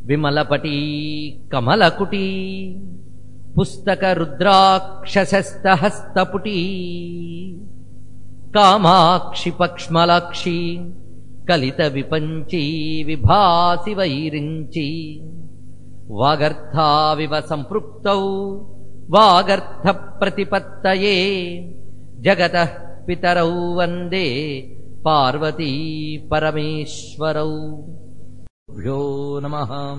విమలపటీ కమలకుటీ పుస్తక రుద్రాక్షసస్తహస్తపుటీ కామాక్షి పక్ష్మలాక్షి కలిత విపంచీ విభాసి వైరించి వాగర్థావివ సంపృక్తౌ వాగర్థ ప్రతిపత్తయే జగత పితరౌ వందే పార్వతీ పరమేశ్వరౌ భ్యో నమ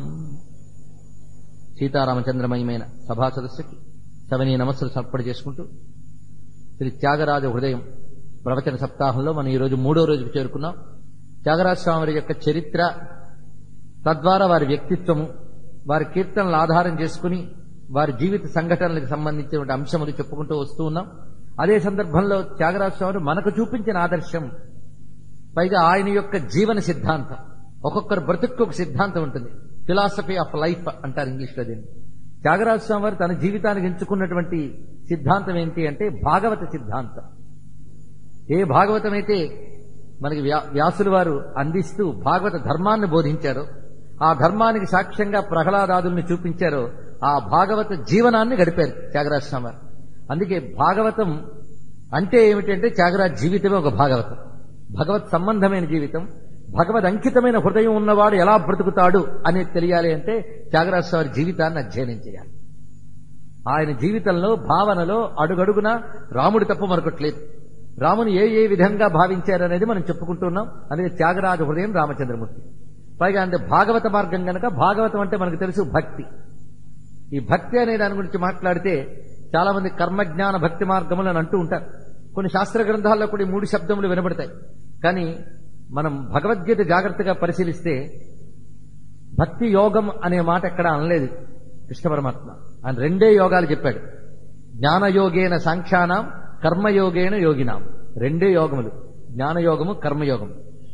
సీతారామచంద్రమయమైన సభా సదస్సుకి సవనీయ నమస్సులు సమర్పణ చేసుకుంటూ శ్రీ త్యాగరాజ హృదయం ప్రవచన సప్తాహంలో మనం ఈరోజు మూడో రోజుకు చేరుకున్నాం త్యాగరాజ స్వామి వారి యొక్క చరిత్ర తద్వారా వారి వ్యక్తిత్వము వారి కీర్తనలు ఆధారం చేసుకుని వారి జీవిత సంఘటనలకు సంబంధించినటువంటి అంశములు చెప్పుకుంటూ వస్తూ ఉన్నాం అదే సందర్భంలో త్యాగరాజ స్వామి మనకు చూపించిన ఆదర్శం పైగా ఆయన యొక్క జీవన సిద్ధాంతం ఒక్కొక్కరు బ్రతుక్కు ఒక సిద్ధాంతం ఉంటుంది ఫిలాసఫీ ఆఫ్ లైఫ్ అంటారు ఇంగ్లీష్లో దీన్ని త్యాగరాజ స్వామి వారు తన జీవితానికి ఎంచుకున్నటువంటి సిద్ధాంతం ఏంటి అంటే భాగవత సిద్ధాంతం ఏ భాగవతం అయితే మనకి వ్యా- వ్యాసులు వారు అందిస్తూ భాగవత ధర్మాన్ని బోధించారో ఆ ధర్మానికి సాక్ష్యంగా ప్రహ్లాదాదుల్ని చూపించారో ఆ భాగవత జీవనాన్ని గడిపారు త్యాగరాజ స్వామి వారు అందుకే భాగవతం అంటే ఏమిటంటే త్యాగరాజ జీవితమే ఒక భాగవతం భగవత్ సంబంధమైన జీవితం భగవద్ అంకితమైన హృదయం ఉన్నవాడు ఎలా బ్రతుకుతాడు అనేది తెలియాలి అంటే త్యాగరాజ స్వామి జీవితాన్ని అధ్యయనం చేయాలి ఆయన జీవితంలో భావనలో అడుగడుగున రాముడు తప్ప మరొకట్లేదు రాముని ఏ ఏ విధంగా భావించారనేది మనం చెప్పుకుంటున్నాం అందుకే త్యాగరాజ హృదయం రామచంద్రమూర్తి పైగా అంటే భాగవత మార్గం గనక భాగవతం అంటే మనకు తెలుసు భక్తి ఈ భక్తి అనే దాని గురించి మాట్లాడితే చాలా మంది కర్మజ్ఞాన భక్తి మార్గములు అని అంటూ ఉంటారు కొన్ని శాస్త్ర గ్రంథాల్లో కూడా ఈ మూడు శబ్దములు వినబడతాయి కానీ మనం భగవద్గీత జాగ్రత్తగా పరిశీలిస్తే భక్తి యోగం అనే మాట ఎక్కడ అనలేదు కృష్ణ పరమాత్మ ఆయన రెండే యోగాలు చెప్పాడు జ్ఞానయోగేన సాంఖ్యానాం కర్మయోగేన యోగినాం రెండే యోగములు జ్ఞానయోగము కర్మయోగం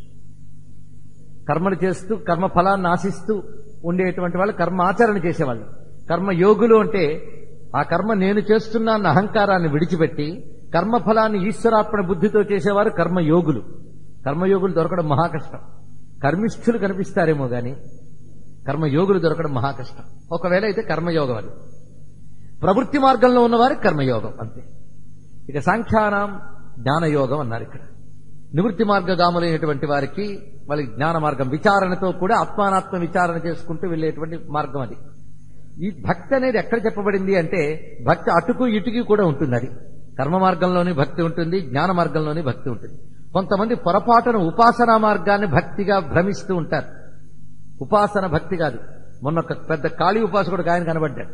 కర్మలు చేస్తూ కర్మ ఫలాన్ని ఆశిస్తూ ఉండేటువంటి వాళ్ళు కర్మ ఆచరణ చేసేవాళ్ళు కర్మ యోగులు అంటే ఆ కర్మ నేను చేస్తున్నాన్న అహంకారాన్ని విడిచిపెట్టి కర్మ ఫలాన్ని ఈశ్వరార్పణ బుద్ధితో చేసేవారు కర్మయోగులు కర్మయోగులు దొరకడం మహా కష్టం కర్మిష్ఠులు కనిపిస్తారేమో గాని కర్మయోగులు దొరకడం మహా కష్టం ఒకవేళ అయితే కర్మయోగం అది ప్రవృత్తి మార్గంలో ఉన్నవారు కర్మయోగం అంతే ఇక సాంఖ్యానాం జ్ఞానయోగం అన్నారు ఇక్కడ నివృత్తి మార్గగాములైనటువంటి వారికి వాళ్ళకి జ్ఞాన మార్గం విచారణతో కూడా ఆత్మానాత్మ విచారణ చేసుకుంటూ వెళ్ళేటువంటి మార్గం అది ఈ భక్తి అనేది ఎక్కడ చెప్పబడింది అంటే భక్తి అటుకు ఇటుకి కూడా ఉంటుంది అది కర్మ మార్గంలోని భక్తి ఉంటుంది జ్ఞాన మార్గంలోని భక్తి ఉంటుంది కొంతమంది పొరపాటున ఉపాసనా మార్గాన్ని భక్తిగా భ్రమిస్తూ ఉంటారు ఉపాసన భక్తి కాదు మొన్న ఒక పెద్ద కాళీ ఉపాసకుడు ఆయన కనబడ్డాడు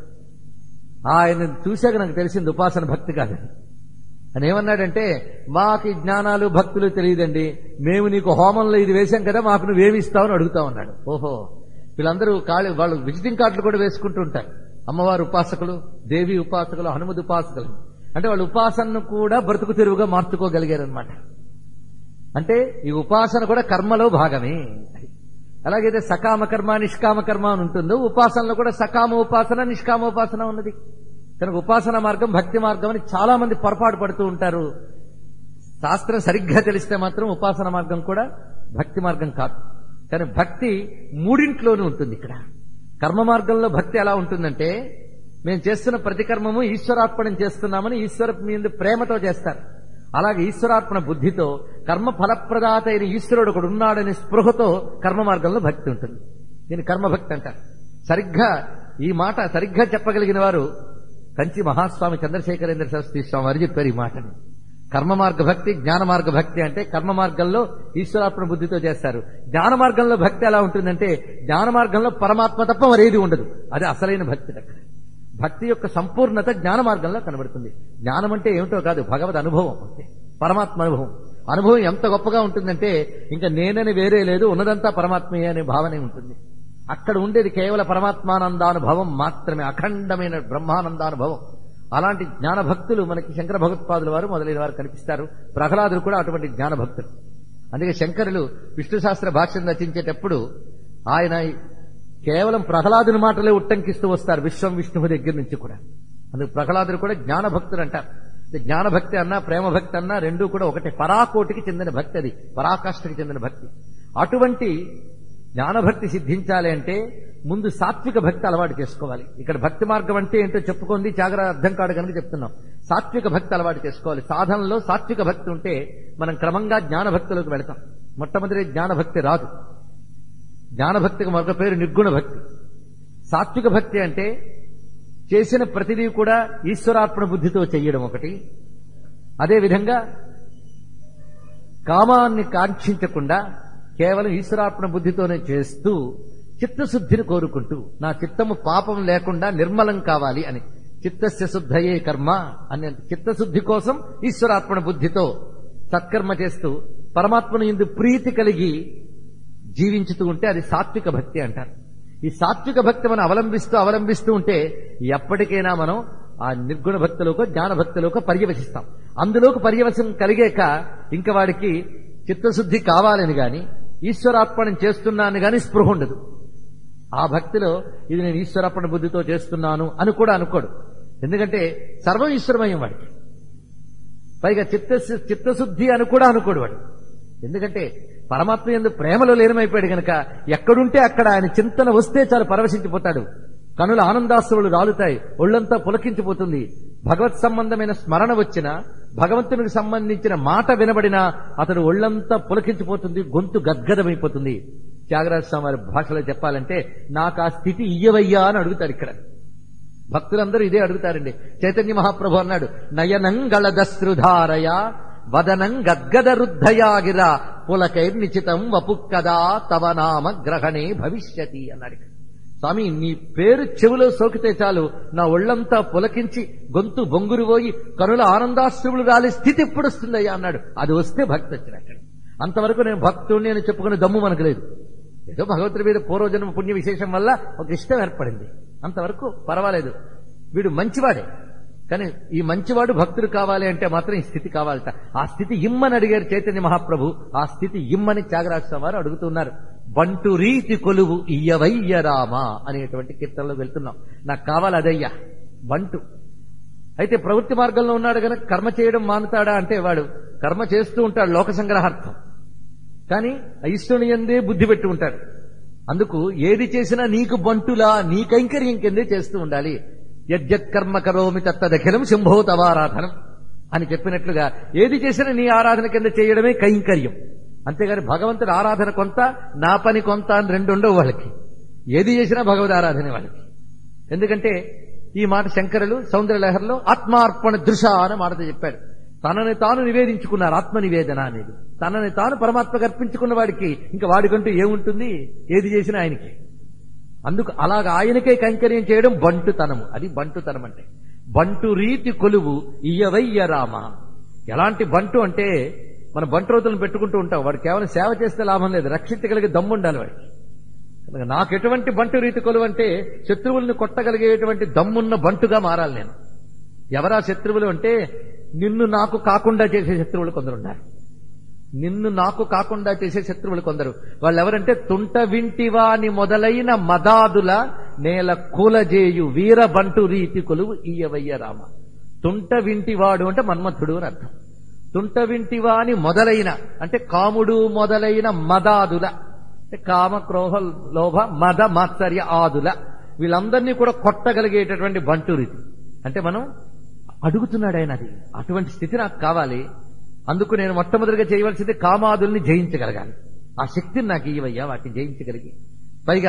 ఆయన చూశాక నాకు తెలిసింది ఉపాసన భక్తి కాదని అని ఏమన్నాడంటే మాకు ఈ జ్ఞానాలు భక్తులు తెలియదండి మేము నీకు హోమంలో ఇది వేశాం కదా మాకు నువ్వేమి ఇస్తావని అడుగుతా ఉన్నాడు ఓహో వీళ్ళందరూ కాళీ వాళ్ళు విజిటింగ్ కార్డులు కూడా వేసుకుంటూ ఉంటారు అమ్మవారు ఉపాసకులు దేవి ఉపాసకులు హనుమతి ఉపాసకులు అంటే వాళ్ళు ఉపాసనను కూడా బ్రతుకు తెరువుగా మార్చుకోగలిగారనమాట అంటే ఈ ఉపాసన కూడా కర్మలో భాగమే అలాగైతే సకామ కర్మ నిష్కామ కర్మ అని ఉంటుందో ఉపాసనలో కూడా సకామ ఉపాసన నిష్కామ ఉపాసన ఉన్నది కనుక ఉపాసన మార్గం భక్తి మార్గం అని చాలా మంది పొరపాటు పడుతూ ఉంటారు శాస్త్రం సరిగ్గా తెలిస్తే మాత్రం ఉపాసన మార్గం కూడా భక్తి మార్గం కాదు కానీ భక్తి మూడింట్లోనూ ఉంటుంది ఇక్కడ కర్మ మార్గంలో భక్తి ఎలా ఉంటుందంటే మేము చేస్తున్న ప్రతి కర్మము ఈశ్వరార్పణం చేస్తున్నామని ఈశ్వర మీద ప్రేమతో చేస్తారు అలాగే ఈశ్వరార్పణ బుద్ధితో కర్మ ఫలప్రదాత అయిన ఈశ్వరుడు ఒకడు ఉన్నాడనే స్పృహతో కర్మ మార్గంలో భక్తి ఉంటుంది దీని కర్మభక్తి అంటారు సరిగ్గా ఈ మాట సరిగ్గా చెప్పగలిగిన వారు కంచి మహాస్వామి చంద్రశేఖరేంద్ర సరస్వతి స్వామి వారు చెప్పారు ఈ మాటని కర్మ మార్గ భక్తి జ్ఞాన మార్గ భక్తి అంటే కర్మ మార్గంలో ఈశ్వరార్పణ బుద్ధితో చేస్తారు జ్ఞాన మార్గంలో భక్తి ఎలా ఉంటుందంటే జ్ఞాన మార్గంలో పరమాత్మ తప్ప మరేది ఉండదు అది అసలైన భక్తి అక్కడ భక్తి యొక్క సంపూర్ణత జ్ఞాన మార్గంలో కనబడుతుంది జ్ఞానం అంటే ఏమిటో కాదు భగవద్ అనుభవం అంతే పరమాత్మ అనుభవం అనుభవం ఎంత గొప్పగా ఉంటుందంటే ఇంకా నేనని వేరే లేదు ఉన్నదంతా పరమాత్మయే అనే భావనే ఉంటుంది అక్కడ ఉండేది కేవల పరమాత్మానందానుభవం మాత్రమే అఖండమైన బ్రహ్మానందానుభవం అలాంటి జ్ఞాన భక్తులు మనకి శంకర భగవత్పాదుల వారు మొదలైన వారు కనిపిస్తారు ప్రహ్లాదులు కూడా అటువంటి జ్ఞాన భక్తులు అందుకే శంకరులు విష్ణు శాస్త్ర భాష్యం రచించేటప్పుడు ఆయన కేవలం ప్రహ్లాదుని మాటలే ఉట్టంకిస్తూ వస్తారు విశ్వం విష్ణువు దగ్గర నుంచి కూడా అందుకు ప్రహ్లాదుడు కూడా జ్ఞాన భక్తుడు అంటారు అంటే జ్ఞాన భక్తి అన్నా ప్రేమ భక్తి అన్నా రెండూ కూడా ఒకటే పరాకోటికి చెందిన భక్తి అది పరాకాష్ఠకి చెందిన భక్తి అటువంటి జ్ఞానభక్తి సిద్ధించాలి అంటే ముందు సాత్విక భక్తి అలవాటు చేసుకోవాలి ఇక్కడ భక్తి మార్గం అంటే ఏంటో చెప్పుకుంది జాగ్ర అర్థం కాడు కనుక చెప్తున్నాం సాత్విక భక్తి అలవాటు చేసుకోవాలి సాధనలో సాత్విక భక్తి ఉంటే మనం క్రమంగా జ్ఞాన భక్తిలోకి వెళతాం మొట్టమొదటి జ్ఞాన భక్తి రాదు జ్ఞానభక్తికి మరొక పేరు నిర్గుణ భక్తి సాత్విక భక్తి అంటే చేసిన ప్రతిదీ కూడా ఈశ్వరార్పణ బుద్ధితో చెయ్యడం ఒకటి అదేవిధంగా కామాన్ని కాంక్షించకుండా కేవలం ఈశ్వరార్పణ బుద్ధితోనే చేస్తూ చిత్తశుద్ధిని కోరుకుంటూ నా చిత్తము పాపం లేకుండా నిర్మలం కావాలి అని చిత్తస్య శుద్ధయే కర్మ అనే చిత్తశుద్ధి కోసం ఈశ్వరార్పణ బుద్ధితో సత్కర్మ చేస్తూ పరమాత్మను ఇందు ప్రీతి కలిగి జీవించుతూ ఉంటే అది సాత్విక భక్తి అంటారు ఈ సాత్విక భక్తి మనం అవలంబిస్తూ అవలంబిస్తూ ఉంటే ఎప్పటికైనా మనం ఆ నిర్గుణ భక్తిలోకో జ్ఞాన భక్తిలోకో పర్యవసిస్తాం అందులోకి పర్యవసం కలిగాక ఇంకా వాడికి చిత్తశుద్ధి కావాలని గాని ఈశ్వరార్పణం చేస్తున్నాను గాని స్పృహ ఉండదు ఆ భక్తిలో ఇది నేను ఈశ్వరార్పణ బుద్ధితో చేస్తున్నాను అని కూడా అనుకోడు ఎందుకంటే సర్వం ఈశ్వరమయం వాడికి పైగా చిత్త చిత్తశుద్ధి అని కూడా అనుకోడు వాడు ఎందుకంటే పరమాత్మ ఎందు ప్రేమలో లీనమైపోయాడు గనక ఎక్కడుంటే అక్కడ ఆయన చింతన వస్తే చాలు పరవశించిపోతాడు కనుల ఆనందాశ్రువులు రాలుతాయి ఒళ్ళంతా పులకించిపోతుంది భగవత్ సంబంధమైన స్మరణ వచ్చినా భగవంతునికి సంబంధించిన మాట వినబడినా అతడు ఒళ్ళంతా పులకించిపోతుంది గొంతు గద్గదమైపోతుంది త్యాగరాజ స్వామి వారి భాషలో చెప్పాలంటే నాకు ఆ స్థితి ఇయ్యవయ్యా అని అడుగుతారు ఇక్కడ భక్తులందరూ ఇదే అడుగుతారండి చైతన్య మహాప్రభు అన్నాడు నయనంగళదశ్రుధారయ వదనం గద్గద రుద్ధయాగిర పులకైర్నిచితం వపుక్కదా తవ నామ గ్రహణే భవిష్యతి అన్నాడు ఇక్కడ. స్వామి నీ పేరు చెవిలో సోకితే చాలు నా ఒళ్ళంతా పులకించి గొంతు బొంగురు పోయి కనుల ఆనందాశ్రువులు రాలే స్థితి ఎప్పుడు వస్తుందయ్యా అన్నాడు అది వస్తే భక్తి వచ్చినట్టు అంతవరకు నేను భక్తుడిని అని చెప్పుకునే దమ్ము మనకు లేదు ఏదో భగవంతుడి మీద పూర్వజన్మ పుణ్య విశేషం వల్ల ఒక ఇష్టం ఏర్పడింది అంతవరకు పర్వాలేదు వీడు మంచివాడే కానీ ఈ మంచివాడు భక్తుడు కావాలి అంటే మాత్రం ఈ స్థితి కావాలట ఆ స్థితి ఇమ్మని అడిగారు చైతన్య మహాప్రభు ఆ స్థితి ఇమ్మని త్యాగరాజస్వామి వారు అడుగుతున్నారు బంటు రీతి కొలువు ఇయ్యవయ్య రామ అనేటువంటి కీర్తనలో వెళ్తున్నాం నాకు కావాలి అదయ్యా బంటు అయితే ప్రవృత్తి మార్గంలో ఉన్నాడు కనుక కర్మ చేయడం మానుతాడా అంటే వాడు కర్మ చేస్తూ ఉంటాడు లోక సంగ్రహార్థం కానీ ఈశ్వరుని ఎందే బుద్ధి పెట్టి ఉంటాడు అందుకు ఏది చేసినా నీకు బంటులా నీ కైంకర్యం కిందే చేస్తూ ఉండాలి యజ్జత్ కర్మ కరోమి తత్తదఖిలం శంభో తవారాధనం అని చెప్పినట్లుగా ఏది చేసినా నీ ఆరాధన కింద చేయడమే కైంకర్యం అంతేగాని భగవంతుడి ఆరాధన కొంత నా పని కొంత అని రెండు ఉండవు వాళ్ళకి ఏది చేసినా భగవద్ ఆరాధన వాళ్ళకి ఎందుకంటే ఈ మాట శంకరులు సౌందర్యలహరిలో ఆత్మార్పణ దృశ అని మాటతో చెప్పాడు తనని తాను నివేదించుకున్నారు ఆత్మ నివేదన అనేది తనని తాను పరమాత్మకు అర్పించుకున్న వాడికి ఇంకా వాడికంటూ ఏముంటుంది ఏది చేసినా ఆయనకి అందుకు అలాగ ఆయనకే కైంకర్యం చేయడం బంటుతనము అది బంటుతనం అంటే బంటు రీతి కొలువు ఇయ్యవయ్య రామ ఎలాంటి బంటు అంటే మన బంటు రోజులను పెట్టుకుంటూ ఉంటాం వాడు కేవలం సేవ చేస్తే లాభం లేదు రక్షించగలిగే దమ్ము ఉండాలి వాడికి కనుక నాకు ఎటువంటి బంటు రీతి కొలువు అంటే శత్రువుల్ని కొట్టగలిగేటువంటి దమ్మున్న బంటుగా మారాలి నేను ఎవరా శత్రువులు అంటే నిన్ను నాకు కాకుండా చేసే శత్రువులు కొందరు ఉన్నారు నిన్ను నాకు కాకుండా చేసే శత్రువులు కొందరు వాళ్ళు ఎవరంటే తుంట వింటివాని మొదలైన మదాదుల నేల కూలజేయు వీర బంటు రీతి కొలువు ఈయవయ్య రామ తుంట వింటివాడు అంటే మన్మథుడు అని అర్థం తుంట వింటివాని మొదలైన అంటే కాముడు మొదలైన మదాదుల అంటే కామ క్రోహ లోభ మద మాత్సర్య ఆదుల వీళ్ళందరినీ కూడా కొట్టగలిగేటటువంటి బంటు రీతి అంటే మనం అడుగుతున్నాడు ఆయన అది అటువంటి స్థితి నాకు కావాలి అందుకు నేను మొట్టమొదటిగా చేయవలసింది కామాదుల్ని జయించగలగాలి ఆ శక్తిని నాకు ఇవ్వయ్యా వాటిని జయించగలిగి పైగా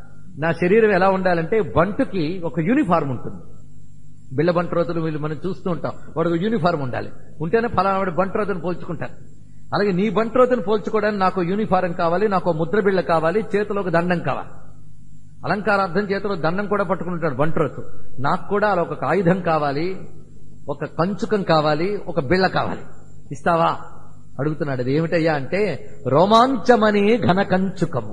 నా శరీరం ఎలా ఉండాలంటే బంటుకి ఒక యూనిఫార్మ్ ఉంటుంది బిళ్ళ బంట్రోతులు వీళ్ళు మనం చూస్తూ ఉంటాం వాడికి యూనిఫార్మ్ ఉండాలి ఉంటేనే ఫలానా వాడు బంట్రోతుని పోల్చుకుంటారు అలాగే నీ బంట్రోతుని పోల్చుకోవడానికి నాకు యూనిఫారం కావాలి నాకు ముద్ర బిళ్ళ కావాలి చేతిలో ఒక దండం కావాలి అలంకారార్థం చేతిలో దండం కూడా పట్టుకుంటాడు బంట్రోతు నాకు కూడా అలా ఒక ఆయుధం కావాలి ఒక కంచుకం కావాలి ఒక బిళ్ళ కావాలి ఇస్తావా అడుగుతున్నాడు అది ఏమిటయ్యా అంటే రోమాంచమనే ఘన కంచుకము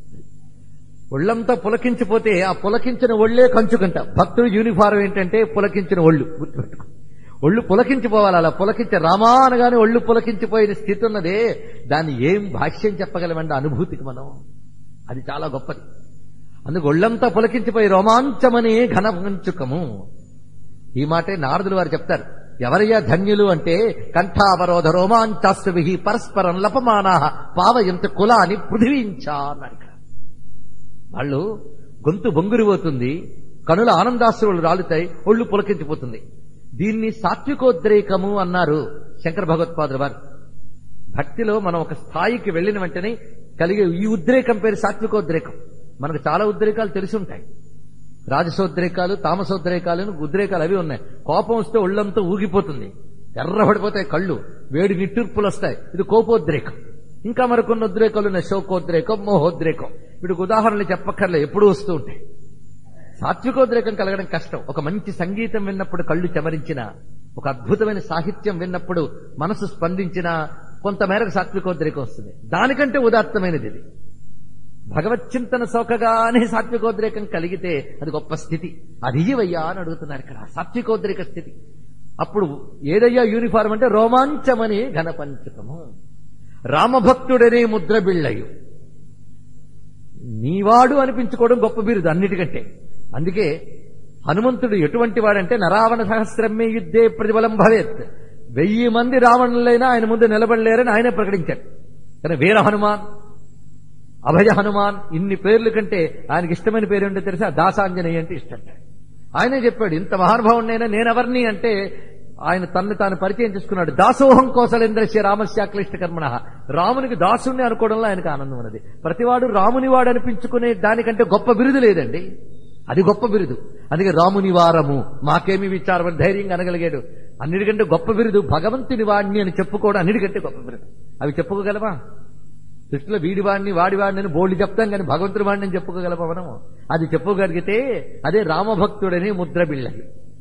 ఒళ్ళంతా పులకించిపోతే ఆ పులకించిన ఒళ్ళే కంచుకంట భక్తుడు యూనిఫారం ఏంటంటే పులకించిన ఒళ్ళు గుర్తుపెట్టుకో ఒళ్ళు పులకించిపోవాలి అలా పులకించే రామా అనగానే ఒళ్ళు పులకించిపోయిన స్థితి ఉన్నదే దాన్ని ఏం భాష్యం చెప్పగలమండి అనుభూతికి మనం అది చాలా గొప్పది అందుకు ఒళ్ళంతా పులకించిపోయి రోమాంచమనే ఘన కంచుకము ఈ మాటే నారదులు వారు చెప్తారు ఎవరయ్యా ధన్యులు అంటే కంఠావరోధ రోమాంచాశ్రవి పరస్పరం లపమానా పావయంత కులాని పృథివీంచా అన్నాడు ఇక్కడ వాళ్ళు గొంతు బొంగురిపోతుంది కనుల ఆనందాశ్రువులు రాలుతాయి ఒళ్ళు పులకించిపోతుంది దీన్ని సాత్వికోద్రేకము అన్నారు శంకర భగవత్పాదుల వారు భక్తిలో మనం ఒక స్థాయికి వెళ్ళిన వెంటనే కలిగే ఈ ఉద్రేకం పేరు సాత్వికోద్రేకం మనకు చాలా ఉద్రేకాలు తెలిసి ఉంటాయి రాజసోద్రేకాలు తామసోద్రేకాలు అని ఉద్రేకాలు అవి ఉన్నాయి కోపం వస్తే ఒళ్ళంతా ఊగిపోతుంది ఎర్రబడిపోతాయి కళ్ళు వేడి నిట్టూర్పులు వస్తాయి ఇది కోపోద్రేకం ఇంకా మరికొన్ని ఉద్రేకాలు ఉన్నాయి శోకోద్రేకం మోహోద్రేకం వీటికి ఉదాహరణలు చెప్పక్కర్లే ఎప్పుడూ వస్తూ ఉంటాయి సాత్వికోద్రేకం కలగడం కష్టం ఒక మంచి సంగీతం విన్నప్పుడు కళ్ళు చెమరించిన ఒక అద్భుతమైన సాహిత్యం విన్నప్పుడు మనసు స్పందించిన కొంతమేరకు సాత్వికోద్రేకం వస్తుంది దానికంటే ఉదాత్తమైనది ఇది భగవత్ చింతన సోకగానే సాత్వికోద్రేకం కలిగితే అది గొప్ప స్థితి అది ఇవయ్యా అని అడుగుతున్నారు ఇక్కడ సాత్వికోద్రేక స్థితి అప్పుడు ఏదయ్యా యూనిఫారం అంటే రోమాంచమని ఘనపంచకము రామభక్తుడనే ముద్ర బిళ్ళయు నీవాడు అనిపించుకోవడం గొప్ప బిరుదు అన్నిటికంటే అందుకే హనుమంతుడు ఎటువంటి వాడంటే నరావణ సహస్రమే యుద్ధే ప్రతిఫలం భవేత్ వెయ్యి మంది రావణులైనా ఆయన ముందు నిలబడలేరని ఆయన ప్రకటించాడు కానీ వీర హనుమాన్ అభయ హనుమాన్ ఇన్ని పేర్ల కంటే ఆయనకి ఇష్టమైన పేరు ఏంటో తెలుసా దాసాంజనేయ అంటే ఇష్టం ఆయనే చెప్పాడు ఇంత మహానుభావుడినైనా నేనెవరిని అంటే ఆయన తన్ను తాను పరిచయం చేసుకున్నాడు దాసోహం కోసలేంద్రస్య రామస్యాక్లిష్ట కర్మణ రామునికి దాసుణ్ణి అనుకోవడంలో ఆయనకు ఆనందం ఉన్నది ప్రతివాడు రాముని వాడు అనిపించుకునే దానికంటే గొప్ప బిరుదు లేదండి అది గొప్ప బిరుదు అందుకే రాముని వారము మాకేమి విచారం అని ధైర్యంగా అనగలిగాడు అన్నిటికంటే గొప్ప బిరుదు భగవంతుని వాడిని అని చెప్పుకోవడం అన్నిటికంటే గొప్ప బిరుదు అవి చెప్పుకోగలమా దృష్టిలో వీడివాడిని వాడివాడిని అని బోల్డ్ చెప్తాం కానీ భగవంతుడి వాడిని అని చెప్పుకోగలమా మనం అది చెప్పుకోగలిగితే అదే రామభక్తుడని ముద్ర బిళ్ళది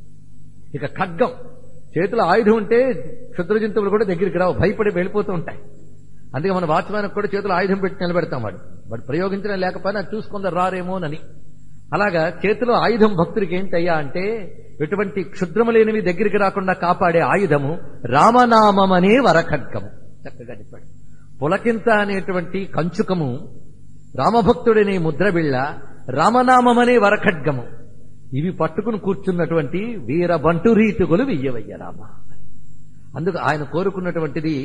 ఇక ఖడ్గం చేతిలో ఆయుధం ఉంటే క్షుద్ర జంతువులు కూడా దగ్గరికి రావు భయపడి వెళ్ళిపోతూ ఉంటాయి అందుకే మన వాచ్మ్యాన్ కూడా చేతిలో ఆయుధం పెట్టి నిలబెడతాం వాడు వాడు ప్రయోగించడం లేకపోయినా చూసుకుందరు రారేమోనని అలాగా చేతిలో ఆయుధం భక్తుడికి ఏంటయ్యా అంటే ఎటువంటి క్షుద్రము లేనివి దగ్గరికి రాకుండా కాపాడే ఆయుధము రామనామమనే వరఖడ్గము చక్కగా చెప్పాడు పులకింత అనేటువంటి కంచుకము రామభక్తుడనే ముద్రబిళ్ళ రామనామమనే వరఖడ్గము ఇవి పట్టుకుని కూర్చున్నటువంటి వీర బంటురీతుగులు వియ్యవయ్య రామ అందుకు ఆయన కోరుకున్నటువంటిది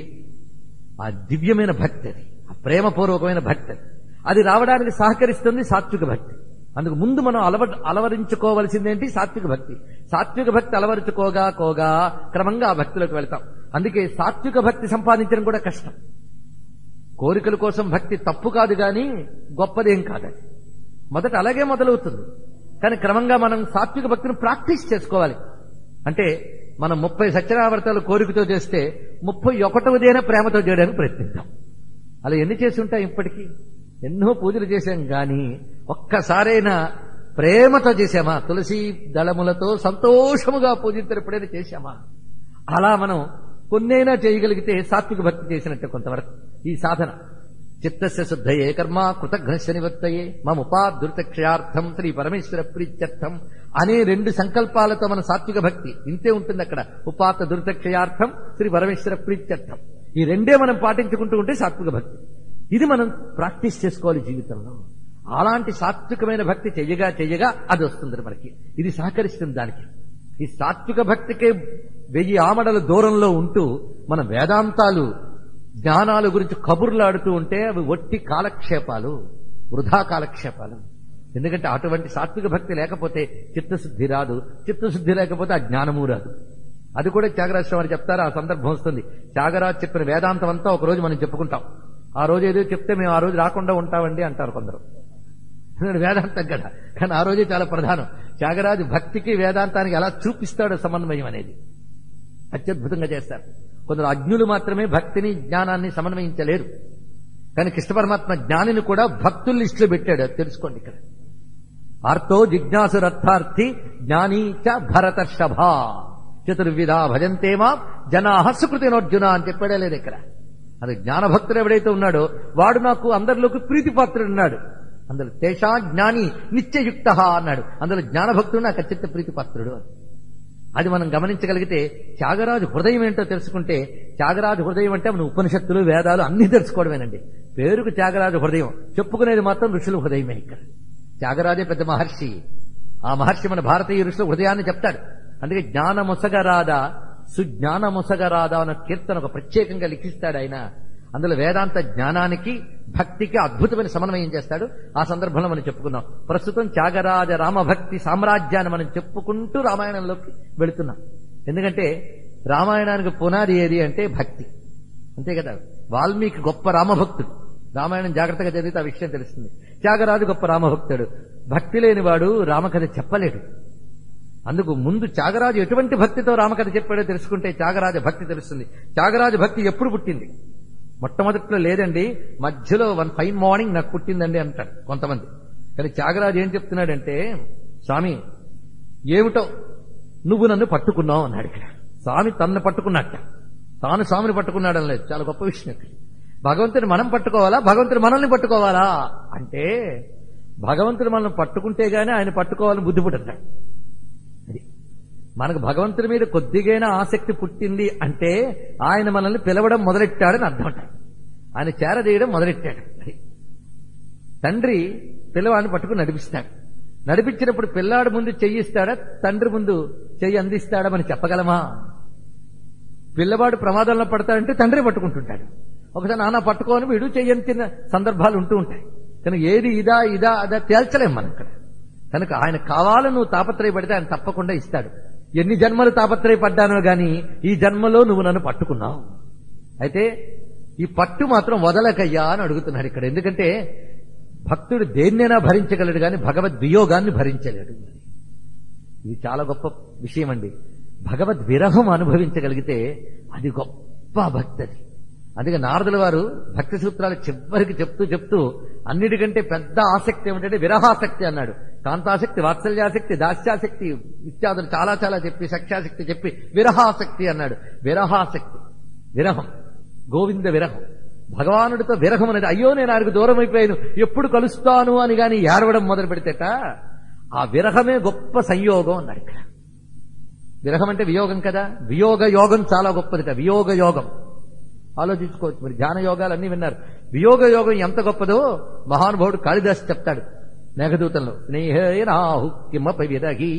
ఆ దివ్యమైన భక్తి అది ఆ ప్రేమపూర్వకమైన భక్తి అది. అది రావడానికి సహకరిస్తుంది సాత్విక భక్తి అందుకు ముందు మనం అలవ అలవరించుకోవలసిందేంటి సాత్విక భక్తి సాత్విక భక్తి అలవరించుకోగా కోగా క్రమంగా ఆ భక్తిలోకి వెళ్తాం అందుకే సాత్విక భక్తి సంపాదించడం కూడా కష్టం కోరికల కోసం భక్తి తప్పు కాదు గాని గొప్పదేం కాదు మొదట అలాగే మొదలవుతుంది కానీ క్రమంగా మనం సాత్విక భక్తిని ప్రాక్టీస్ చేసుకోవాలి అంటే మనం ముప్పై సత్యనావర్తాలు కోరికతో చేస్తే ముప్పై ఒకటవదైనా ప్రేమతో చేయడానికి ప్రయత్నిద్దాం అలా ఎన్ని చేసి ఉంటాం ఇప్పటికీ ఎన్నో పూజలు చేశాం గాని ఒక్కసారైనా ప్రేమతో చేశామా తులసి దళములతో సంతోషముగా పూజించడం ఎప్పుడైనా చేశామా అలా మనం కొన్నైనా చేయగలిగితే సాత్విక భక్తి చేసినట్టే కొంతవరకు ఈ సాధన చిత్తస్య శుద్ధయే కర్మ కృతఘ్నస్య నివర్తయే మముపాధృతక్షయార్థం శ్రీ పరమేశ్వర ప్రీత్యర్థం అనే రెండు సంకల్పాలతో మన సాత్విక భక్తి ఇంతే ఉంటుంది అక్కడ ఉపాత దుర్తక్షయార్థం శ్రీ పరమేశ్వర ప్రీత్యర్థం ఈ రెండే మనం పాటించుకుంటూ ఉంటే సాత్విక భక్తి ఇది మనం ప్రాక్టీస్ చేసుకోవాలి జీవితంలో అలాంటి సాత్వికమైన భక్తి చెయ్యగా చెయ్యగా అది వస్తుంది మనకి ఇది సహకరిస్తుంది దానికి ఈ సాత్విక భక్తికే వెయ్యి ఆమడల దూరంలో ఉంటూ మన వేదాంతాలు జ్ఞానాల గురించి కబుర్లాడుతూ ఉంటే అవి ఒట్టి కాలక్షేపాలు వృధా కాలక్షేపాలు ఎందుకంటే అటువంటి సాత్విక భక్తి లేకపోతే చిత్తశుద్ధి రాదు చిత్తశుద్ధి లేకపోతే ఆ జ్ఞానము రాదు అది కూడా త్యాగరాజ వారు చెప్తారు ఆ సందర్భం వస్తుంది త్యాగరాజు చెప్పిన వేదాంతం అంతా ఒక రోజు మనం చెప్పుకుంటాం ఆ రోజు ఏదో చెప్తే మేము ఆ రోజు రాకుండా ఉంటామండి అంటారు కొందరు ఎందుకంటే వేదాంతం కదా కానీ ఆ రోజే చాలా ప్రధానం త్యాగరాజు భక్తికి వేదాంతానికి ఎలా చూపిస్తాడో సమన్వయం అనేది అత్యద్భుతంగా చేస్తారు కొందరు అజ్ఞులు మాత్రమే భక్తిని జ్ఞానాన్ని సమన్వయించలేరు కానీ కృష్ణ పరమాత్మ జ్ఞానిని కూడా భక్తుల లిస్టులో పెట్టాడు అది తెలుసుకోండి ఇక్కడ ఆర్తో జిజ్ఞాసురర్థార్థి జ్ఞానీ చ భరతర్షభ చతుర్విధ భజంతేమా జనా సుకృతినోర్జున అని చెప్పాడే లేదు ఇక్కడ అది జ్ఞానభక్తుడు ఎవడైతే ఉన్నాడో వాడు నాకు అందరిలోకి ప్రీతిపాత్రుడు ఉన్నాడు అందులో తేషా జ్ఞాని నిత్యయుక్త అన్నాడు అందులో జ్ఞానభక్తుడు నాకు అత్యంత ప్రీతిపాత్రుడు అని అది మనం గమనించగలిగితే త్యాగరాజు హృదయం ఏంటో తెలుసుకుంటే త్యాగరాజు హృదయం అంటే మన ఉపనిషత్తులు వేదాలు అన్ని తెలుసుకోవడమేనండి పేరుకు త్యాగరాజు హృదయం చెప్పుకునేది మాత్రం ఋషుల హృదయమే ఇక్కడ త్యాగరాజే పెద్ద మహర్షి ఆ మహర్షి మన భారతీయ ఋషుల హృదయాన్ని చెప్తాడు అందుకే జ్ఞానమొసగరాదా సుజ్ఞానమొసగరాదా అన్న కీర్తన ఒక ప్రత్యేకంగా లిఖిస్తాడు ఆయన అందులో వేదాంత జ్ఞానానికి భక్తికి అద్భుతమైన సమన్వయం చేస్తాడు ఆ సందర్భంలో మనం చెప్పుకున్నాం ప్రస్తుతం త్యాగరాజ రామభక్తి సామ్రాజ్యాన్ని మనం చెప్పుకుంటూ రామాయణంలోకి వెళుతున్నాం ఎందుకంటే రామాయణానికి పునాది ఏది అంటే భక్తి అంతే కదా వాల్మీకి గొప్ప రామభక్తుడు రామాయణం జాగ్రత్తగా చదివితే ఆ విషయం తెలుస్తుంది త్యాగరాజు గొప్ప రామభక్తుడు భక్తి లేనివాడు రామకథ చెప్పలేడు అందుకు ముందు త్యాగరాజు ఎటువంటి భక్తితో రామకథ చెప్పాడో తెలుసుకుంటే త్యాగరాజ భక్తి తెలుస్తుంది త్యాగరాజ భక్తి ఎప్పుడు పుట్టింది మొట్టమొదట్లో లేదండి మధ్యలో వన్ ఫైన్ మార్నింగ్ నాకు పుట్టిందండి అంటాడు కొంతమంది కానీ త్యాగరాజు ఏం చెప్తున్నాడంటే స్వామి ఏమిటో నువ్వు నన్ను పట్టుకున్నావు అన్నాడు ఇక్కడ స్వామి తన్ను పట్టుకున్నట్ట తాను స్వామిని పట్టుకున్నాడని లేదు చాలా గొప్ప విషయం ఇక్కడ భగవంతుని మనం పట్టుకోవాలా భగవంతుడు మనల్ని పట్టుకోవాలా అంటే భగవంతుడు మనల్ని పట్టుకుంటే గానీ ఆయన పట్టుకోవాలని బుద్ధి పుట్టింటాడు అది మనకు భగవంతుడి మీద కొద్దిగైనా ఆసక్తి పుట్టింది అంటే ఆయన మనల్ని పిలవడం మొదలెట్టాడని అర్థం అంటాడు ఆయన చేరదీయడం మొదలెట్టాడు అది తండ్రి పిల్లవాడిని పట్టుకుని నడిపిస్తాడు నడిపించినప్పుడు పిల్లాడు ముందు చెయ్యిస్తాడా తండ్రి ముందు చెయ్యి అందిస్తాడా మనం చెప్పగలమా పిల్లవాడు ప్రమాదంలో పడతాడంటే తండ్రి పట్టుకుంటుంటాడు ఒకసారి నాన్న పట్టుకోని వీడు చెయ్యంతిన సందర్భాలు ఉంటూ ఉంటాయి కానీ ఏది ఇదా ఇదా అదా తేల్చలేం మనం ఇక్కడ కనుక ఆయన కావాలని నువ్వు తాపత్రయపడితే ఆయన తప్పకుండా ఇస్తాడు ఎన్ని జన్మలు తాపత్రయపడ్డానో గాని ఈ జన్మలో నువ్వు నన్ను పట్టుకున్నావు అయితే ఈ పట్టు మాత్రం వదలకయ్యా అని అడుగుతున్నాడు ఇక్కడ ఎందుకంటే భక్తుడు దేన్నైనా భరించగలడు గాని భగవద్ వియోగాన్ని భరించలేడు ఇది చాలా గొప్ప విషయం అండి భగవద్ విరహం అనుభవించగలిగితే అది గొప్ప భక్తి అది అందుకే నారదుల వారు భక్తి సూత్రాలు చివరికి చెప్తూ చెప్తూ అన్నిటికంటే పెద్ద ఆసక్తి ఏమిటంటే విరహాసక్తి అన్నాడు కాంతాసక్తి వాత్సల్యాసక్తి దాస్యాసక్తి ఇత్యాదులు చాలా చాలా చెప్పి సఖ్యాసక్తి చెప్పి విరహాసక్తి అన్నాడు విరహాసక్తి విరహం గోవింద విరహం భగవానుడితో విరహం అనేది అయ్యో నేను ఆయనకు దూరం అయిపోయాను ఎప్పుడు కలుస్తాను అని గాని ఏడవడం మొదలు పెడితేట ఆ విరహమే గొప్ప సంయోగం అన్నాడు ఇక్కడ విరహం అంటే వియోగం కదా వియోగ యోగం చాలా గొప్పదిట వియోగ యోగం ఆలోచించుకోవచ్చు మరి ధ్యాన యోగాలు అన్ని విన్నారు వియోగ యోగం ఎంత గొప్పదో మహానుభావుడు కాళిదాస్ చెప్తాడు మేఘదూతంలో స్నేహేనాహు కిమపి విరహి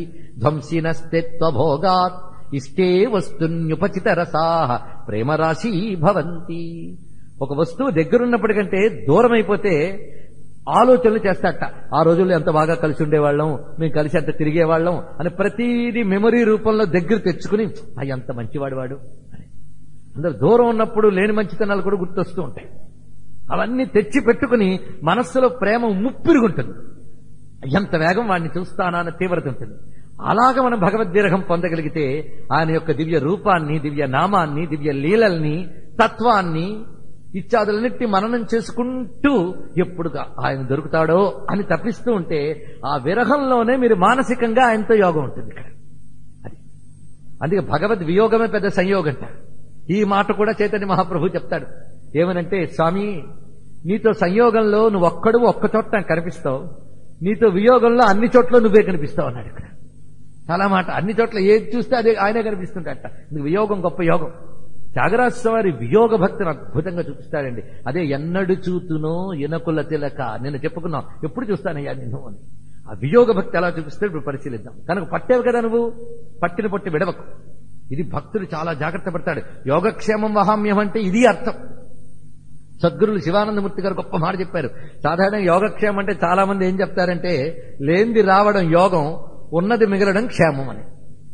ధ్వంసినస్తేత్వభోగాత్ ఇష్టే వస్తున్యుపచిత రసాహ ప్రేమరాశి భవంతి ఒక వస్తువు దగ్గరున్నప్పటికంటే దూరం అయిపోతే ఆలోచనలు చేస్తాట ఆ రోజుల్లో ఎంత బాగా కలిసి ఉండేవాళ్ళం మేము కలిసి అంత తిరిగేవాళ్ళం అని ప్రతిదీ మెమరీ రూపంలో దగ్గర తెచ్చుకుని "ఆ, ఎంత మంచివాడు వాడు అని అందరు దూరం ఉన్నప్పుడు లేని మంచితనాలు కూడా గుర్తొస్తూ ఉంటాయి అవన్నీ తెచ్చి పెట్టుకుని మనస్సులో ప్రేమ ముప్పిరుగుంటుంది ఎంత వేగం వాడిని చూస్తానా అన్న తీవ్రత ఉంటుంది అలాగ మనం భగవద్విరహం పొందగలిగితే ఆయన యొక్క దివ్య రూపాన్ని దివ్య నామాన్ని దివ్య లీలల్ని తత్వాన్ని ఇత్యాదులన్నిటి మననం చేసుకుంటూ ఎప్పుడు ఆయన దొరుకుతాడో అని తప్పిస్తూ ఉంటే ఆ విరహంలోనే మీరు మానసికంగా ఆయనతో యోగం ఉంటుంది ఇక్కడ అది అందుకే భగవద్ వియోగమే పెద్ద సంయోగంట ఈ మాట కూడా చైతన్య మహాప్రభు చెప్తాడు ఏమనంటే స్వామి నీతో సంయోగంలో నువ్వు ఒక్కడు ఒక్క చోట నాకు కనిపిస్తావు నీతో వియోగంలో అన్ని చోట్ల నువ్వే కనిపిస్తావు అన్నాడు ఇక్కడ చాలా మాట అన్ని చోట్ల ఏది చూస్తే అదే ఆయనే కనిపిస్తుంటట నీకు వియోగం గొప్ప యోగం త్యాగరాజ వారి వియోగ భక్తిని అద్భుతంగా చూపిస్తాడండి అదే ఎన్నడు చూతునో ఇనకుల తిలక నేను చెప్పుకున్నావు ఎప్పుడు చూస్తానయ్యా నిన్ను అని ఆ వియోగ భక్తి ఎలా చూపిస్తే ఇప్పుడు పరిశీలిద్దాం కనుక పట్టేవు కదా నువ్వు పట్టిన పట్టి విడవకు ఇది భక్తుడు చాలా జాగ్రత్త పడతాడు యోగక్షేమం వహామ్యం అంటే ఇది అర్థం సద్గురులు శివానందమూర్తి గారు గొప్ప మాట చెప్పారు సాధారణ యోగక్షేమం అంటే చాలా మంది ఏం చెప్తారంటే లేనిది రావడం యోగం ఉన్నది మిగలడం క్షేమం అని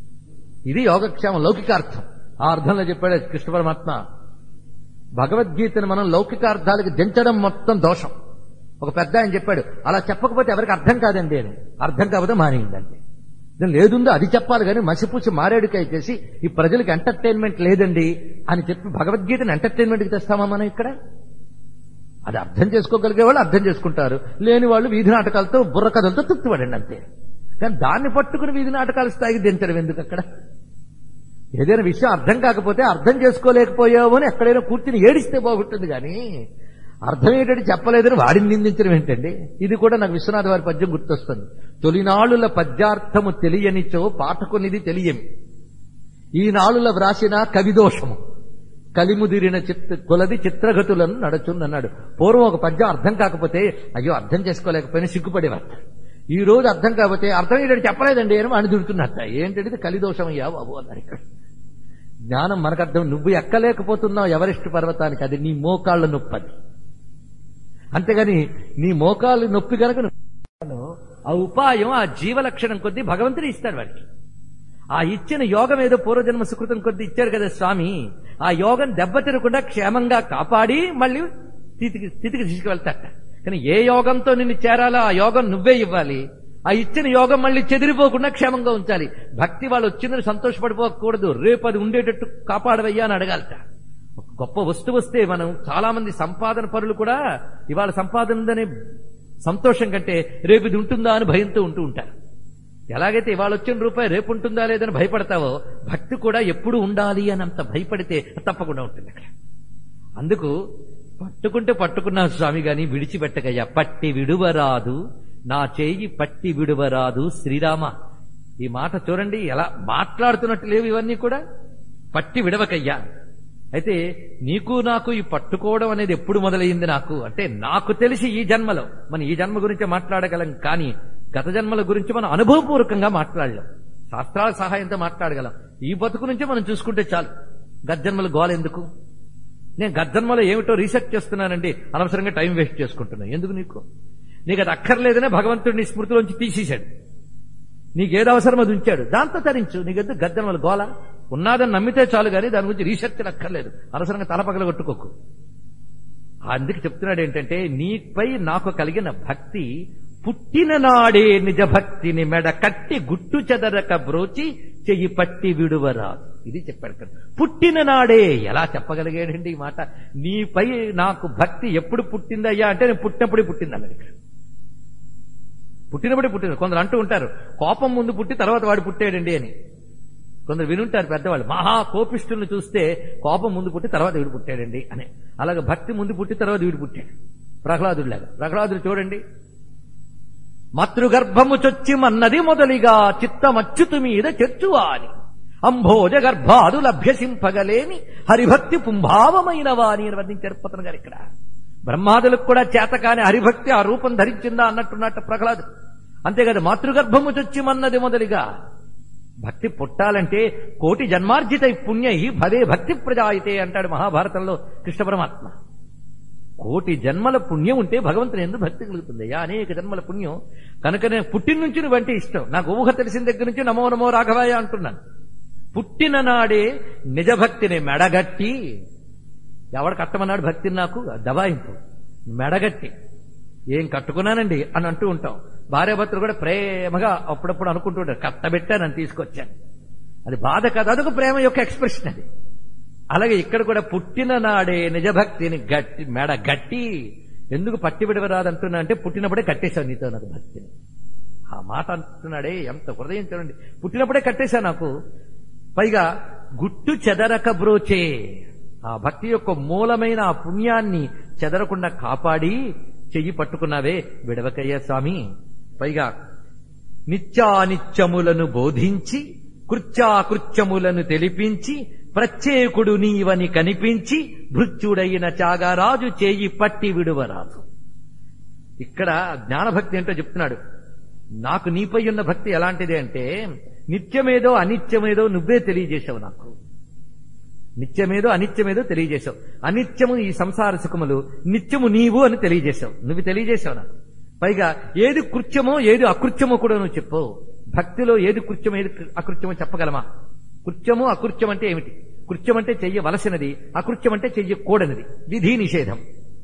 ఇది యోగక్షేమం లౌకికార్థం ఆ అర్థంలో చెప్పాడు కృష్ణ పరమాత్మ భగవద్గీతను మనం లౌకికార్థాలకు దించడం మొత్తం దోషం ఒక పెద్ద ఆయన చెప్పాడు అలా చెప్పకపోతే ఎవరికి అర్థం కాదండి అని అర్థం కాకపోతే మానేయండి నేను లేదుందో అది చెప్పాలి కానీ మసిపూసి మారేడుకాయ చేసి ఈ ప్రజలకు ఎంటర్టైన్మెంట్ లేదండి అని చెప్పి భగవద్గీతను ఎంటర్టైన్మెంట్కి తెస్తామా మనం ఇక్కడ అది అర్థం చేసుకోగలిగే వాళ్ళు అర్థం చేసుకుంటారు లేని వాళ్ళు వీధి నాటకాలతో బుర్ర కథలతో తృప్తిపడండి అంతే కానీ దాన్ని పట్టుకుని వీధి నాటకాల స్థాయికి దించడం ఎందుకు అక్కడ ఏదైనా విషయం అర్థం కాకపోతే అర్థం చేసుకోలేకపోయావు అని ఎక్కడైనా కూర్చుని ఏడిస్తే బాగుంటుంది కానీ అర్థమయ్యేటట్టు చెప్పలేదని వాడిని నిందించడం ఏంటండి ఇది కూడా నాకు విశ్వనాథ వారి పద్యం గుర్తొస్తుంది తొలినాళ్ళుల పద్యార్థము తెలియనిచో పాఠకునిది తెలియమి ఈ నాളുల వ్రాసిన కవిదోషము కలిముదిరిన చిత్త కొలది చిత్రగతులను నడచుందన్నాడు పూర్వం ఒక పద్యం అర్థం కాకపోతే అయ్యో అర్థం చేసుకోలేకపోయినా సిగ్గుపడేవారు ఈ రోజు అర్థం కాకపోతే అర్థమయ్యేటట్టు చెప్పలేదండి అని వాడిని దుడుతున్నట్ట ఏంటంటే కలిదోషం అయ్యా బాబు అన్నారు ఇక్కడ జ్ఞానం మనకు అర్థం నువ్వు ఎక్కలేకపోతున్నావు ఎవరెస్ట్ పర్వతానికి అది నీ మోకాళ్ళ నొప్పది అంతేగాని నీ మోకాలు నొప్పి గనక నువ్వు- ఆ ఉపాయం ఆ జీవలక్షణం కొద్దీ భగవంతుడు ఇస్తాడు వాడికి ఆ ఇచ్చిన యోగం ఏదో పూర్వజన్మ సుకృతం కొద్ది ఇచ్చాడు కదా స్వామి ఆ యోగం దెబ్బతిరకుండా క్షేమంగా కాపాడి మళ్ళీ స్థితికి స్థితికి తీసుకువెళ్తాట కానీ ఏ యోగంతో నిన్ను చేరాలో ఆ యోగం నువ్వే ఇవ్వాలి ఆ ఇచ్చిన యోగం మళ్ళీ చెదిరిపోకుండా క్షేమంగా ఉంచాలి భక్తి వాళ్ళు వచ్చిందని సంతోషపడిపోకూడదు రేపు అది ఉండేటట్టు కాపాడవయ్యా అని అడగాలట ఒక గొప్ప వస్తువు వస్తే మనం చాలా మంది సంపాదన పరులు కూడా ఇవాళ సంపాదన ఉందనే సంతోషం కంటే రేపు ఇది ఉంటుందా అని భయంతో ఉంటూ ఉంటారు ఎలాగైతే ఇవాళ వచ్చిన రూపాయి రేపు ఉంటుందా లేదని భయపడతావో భక్తి కూడా ఎప్పుడు ఉండాలి అని అంత భయపడితే తప్పకుండా ఉంటుంది అక్కడ అందుకు పట్టుకుంటే పట్టుకున్నావు స్వామి గాని విడిచిపెట్టకయ్యా పట్టి విడువరాదు నా చేయి పట్టి విడువరాదు శ్రీరామ ఈ మాట చూడండి ఎలా మాట్లాడుతున్నట్టు లేవు ఇవన్నీ కూడా పట్టి విడవకయ్యా అయితే నీకు నాకు ఈ పట్టుకోవడం అనేది ఎప్పుడు మొదలైంది నాకు అంటే నాకు తెలిసి ఈ జన్మలో మన ఈ జన్మ గురించి మాట్లాడగలం కానీ గత జన్మల గురించి మనం అనుభవపూర్వకంగా మాట్లాడలేం శాస్త్రాల సహాయంతో మాట్లాడగలం ఈ బతుకు నుంచే మనం చూసుకుంటే చాలు గత జన్మల గోల ఎందుకు నేను గత జన్మలో ఏమిటో రీసెర్చ్ చేస్తున్నానండి అనవసరంగా టైం వేస్ట్ చేసుకుంటున్నాను ఎందుకు నీకు నీకు అది అక్కర్లేదనే భగవంతుడు నీ స్మృతిలోంచి తీసేశాడు నీకేది అవసరం అది ఉంచాడు దాంతో తరించు నీకెద్దు గద్దెనమల గోల ఉన్నాదని నమ్మితే చాలు కానీ దాని గురించి రీసెర్చ్ అక్కర్లేదు అనవసరంగా తలపగల కొట్టుకోకు అందుకు చెప్తున్నాడు ఏంటంటే నీపై నాకు కలిగిన భక్తి పుట్టిన నాడే నిజ భక్తిని మెడ కట్టి గుట్టు చెదరక బ్రోచి చెయ్యి పట్టి విడువరాదు ఇది చెప్పాడు కదా పుట్టిన నాడే ఎలా చెప్పగలిగాడండి ఈ మాట నీపై నాకు భక్తి ఎప్పుడు పుట్టిందయ్యా అంటే నేను పుట్టినప్పుడే పుట్టిందన్నది ఇక్కడ పుట్టినప్పుడే పుట్టింది కొందరు అంటూ ఉంటారు కోపం ముందు పుట్టి తర్వాత వాడు పుట్టాడండి అని కొందరు వినుంటారు పెద్దవాళ్ళు మహా కోపిష్ఠుల్ని చూస్తే కోపం ముందు పుట్టి తర్వాత వీడు పుట్టాడండి అని అలాగే భక్తి ముందు పుట్టి తర్వాత వీడు పుట్టాడు ప్రహ్లాదుడిలాగా ప్రహ్లాదుడు చూడండి మాతృగర్భము చొచ్చి మన్నది మొదలిగా చిత్తమచ్యుతు మీద చెచ్చువా అని అంభోజ గర్భాదు లభ్యసింపగలేని హరిభక్తి పుంభావమైన వాని అని వర్ణించారు పతన్ గారు ఇక్కడ బ్రహ్మాదులకు కూడా చేతకాని హరిభక్తి ఆ రూపం ధరించిందా అన్నట్టున్నట్టు ప్రహ్లాదు అంతేకాదు మాతృగర్భము చొచ్చి మన్నది మొదలిగా భక్తి పుట్టాలంటే కోటి జన్మార్జిత పుణ్యై భవే భక్తి ప్రజాయితే అంటాడు మహాభారతంలో కృష్ణ పరమాత్మ కోటి జన్మల పుణ్యం ఉంటే భగవంతుని ఎందుకు భక్తి కలుగుతుంది అయ్యా అనేక జన్మల పుణ్యం కనుకనే పుట్టిన నుంచి నువ్వంటే ఇష్టం నాకు ఊహ తెలిసిన దగ్గర నుంచి నమో నమో రాఘవాయ అంటున్నాను పుట్టిన నాడే నిజ భక్తిని మెడగట్టి ఎవడు కట్టమన్నాడు భక్తిని నాకు దబాయింపు మెడగట్టి ఏం కట్టుకున్నానండి అని అంటూ ఉంటాం భార్యాభర్తలు కూడా ప్రేమగా అప్పుడప్పుడు అనుకుంటూ ఉంటారు కట్టబెట్టానని తీసుకొచ్చాను అది బాధ కాదు అదొక ప్రేమ యొక్క ఎక్స్ప్రెషన్ అది అలాగే ఇక్కడ కూడా పుట్టిన నాడే నిజభక్తిని గట్టి మెడ గట్టి ఎందుకు పట్టి విడవరాదంటున్నా అంటే పుట్టినప్పుడే కట్టేశావు నీతో నాకు భక్తిని ఆ మాట అంటున్నాడే ఎంత హృదయం చూడండి పుట్టినప్పుడే కట్టేశా నాకు పైగా గుట్టు చెదరక బ్రోచే ఆ భక్తి యొక్క మూలమైన ఆ పుణ్యాన్ని చెదరకుండా కాపాడి చెయ్యి పట్టుకున్నావే విడవకయ్య స్వామి పైగా నిత్యానిత్యములను బోధించి కృత్యాకృత్యములను తెలిపించి ప్రత్యేకుడు నీవని కనిపించి భృత్యుడైన త్యాగరాజు చేయి పట్టి విడువరాదు ఇక్కడ జ్ఞానభక్తి ఏంటో చెప్తున్నాడు నాకు నీపై ఉన్న భక్తి ఎలాంటిది అంటే నిత్యమేదో అనిత్యమేదో నువ్వే తెలియజేశావు నాకు నిత్యమేదో అనిత్యమేదో తెలియజేశావు అనిత్యము ఈ సంసార సుఖములు నిత్యము నీవు అని తెలియజేశావు నువ్వు తెలియజేశావు నాకు పైగా ఏది కృత్యమో ఏది అకృత్యమో కూడా నువ్వు చెప్పు భక్తిలో ఏది కృత్యం ఏది అకృత్యమో చెప్పగలమా కృత్యము అకృత్యం అంటే ఏమిటి కృత్యం అంటే చెయ్యవలసినది అకృత్యం అంటే చెయ్యకూడనిది విధి నిషేధం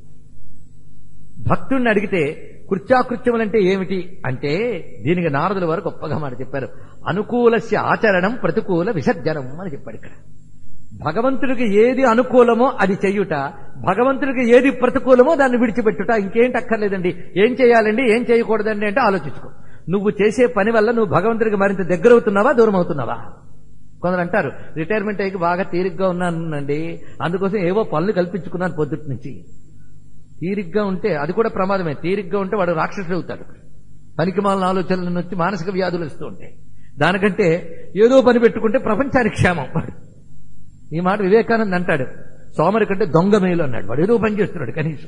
భక్తుడిని అడిగితే కృత్యాకృత్యములంటే ఏమిటి అంటే దీనికి నారదుల వారు గొప్పగా మాట చెప్పారు అనుకూలస్య ఆచరణం ప్రతికూల విసర్జనం అని చెప్పాడు ఇక్కడ భగవంతుడికి ఏది అనుకూలమో అది చెయ్యుట భగవంతుడికి ఏది ప్రతికూలమో దాన్ని విడిచిపెట్టుట ఇంకేంటి అక్కర్లేదండి ఏం చేయాలండి ఏం చేయకూడదండి అంటే ఆలోచించుకో నువ్వు చేసే పని వల్ల నువ్వు భగవంతుడికి మరింత దగ్గర అవుతున్నావా దూరం అవుతున్నావా కొందరు అంటారు రిటైర్మెంట్ అయ్యి బాగా తీరిగ్గా ఉన్నానండి అందుకోసం ఏవో పనులు కల్పించుకున్నాను పొద్దుటి నుంచి తీరిగ్గా ఉంటే అది కూడా ప్రమాదమే తీరిగ్గా ఉంటే వాడు రాక్షసుడు అవుతాడు పనికిమాలిన ఆలోచనల నుంచి మానసిక వ్యాధులు వస్తూ ఉంటాయి దానికంటే ఏదో పని పెట్టుకుంటే ప్రపంచానికి క్షేమం వాడు ఈ మాట వివేకానంద్ అంటాడు సోమరి కంటే దొంగ మేలు అన్నాడు వాడు ఏదో పని చేస్తున్నాడు కనీసం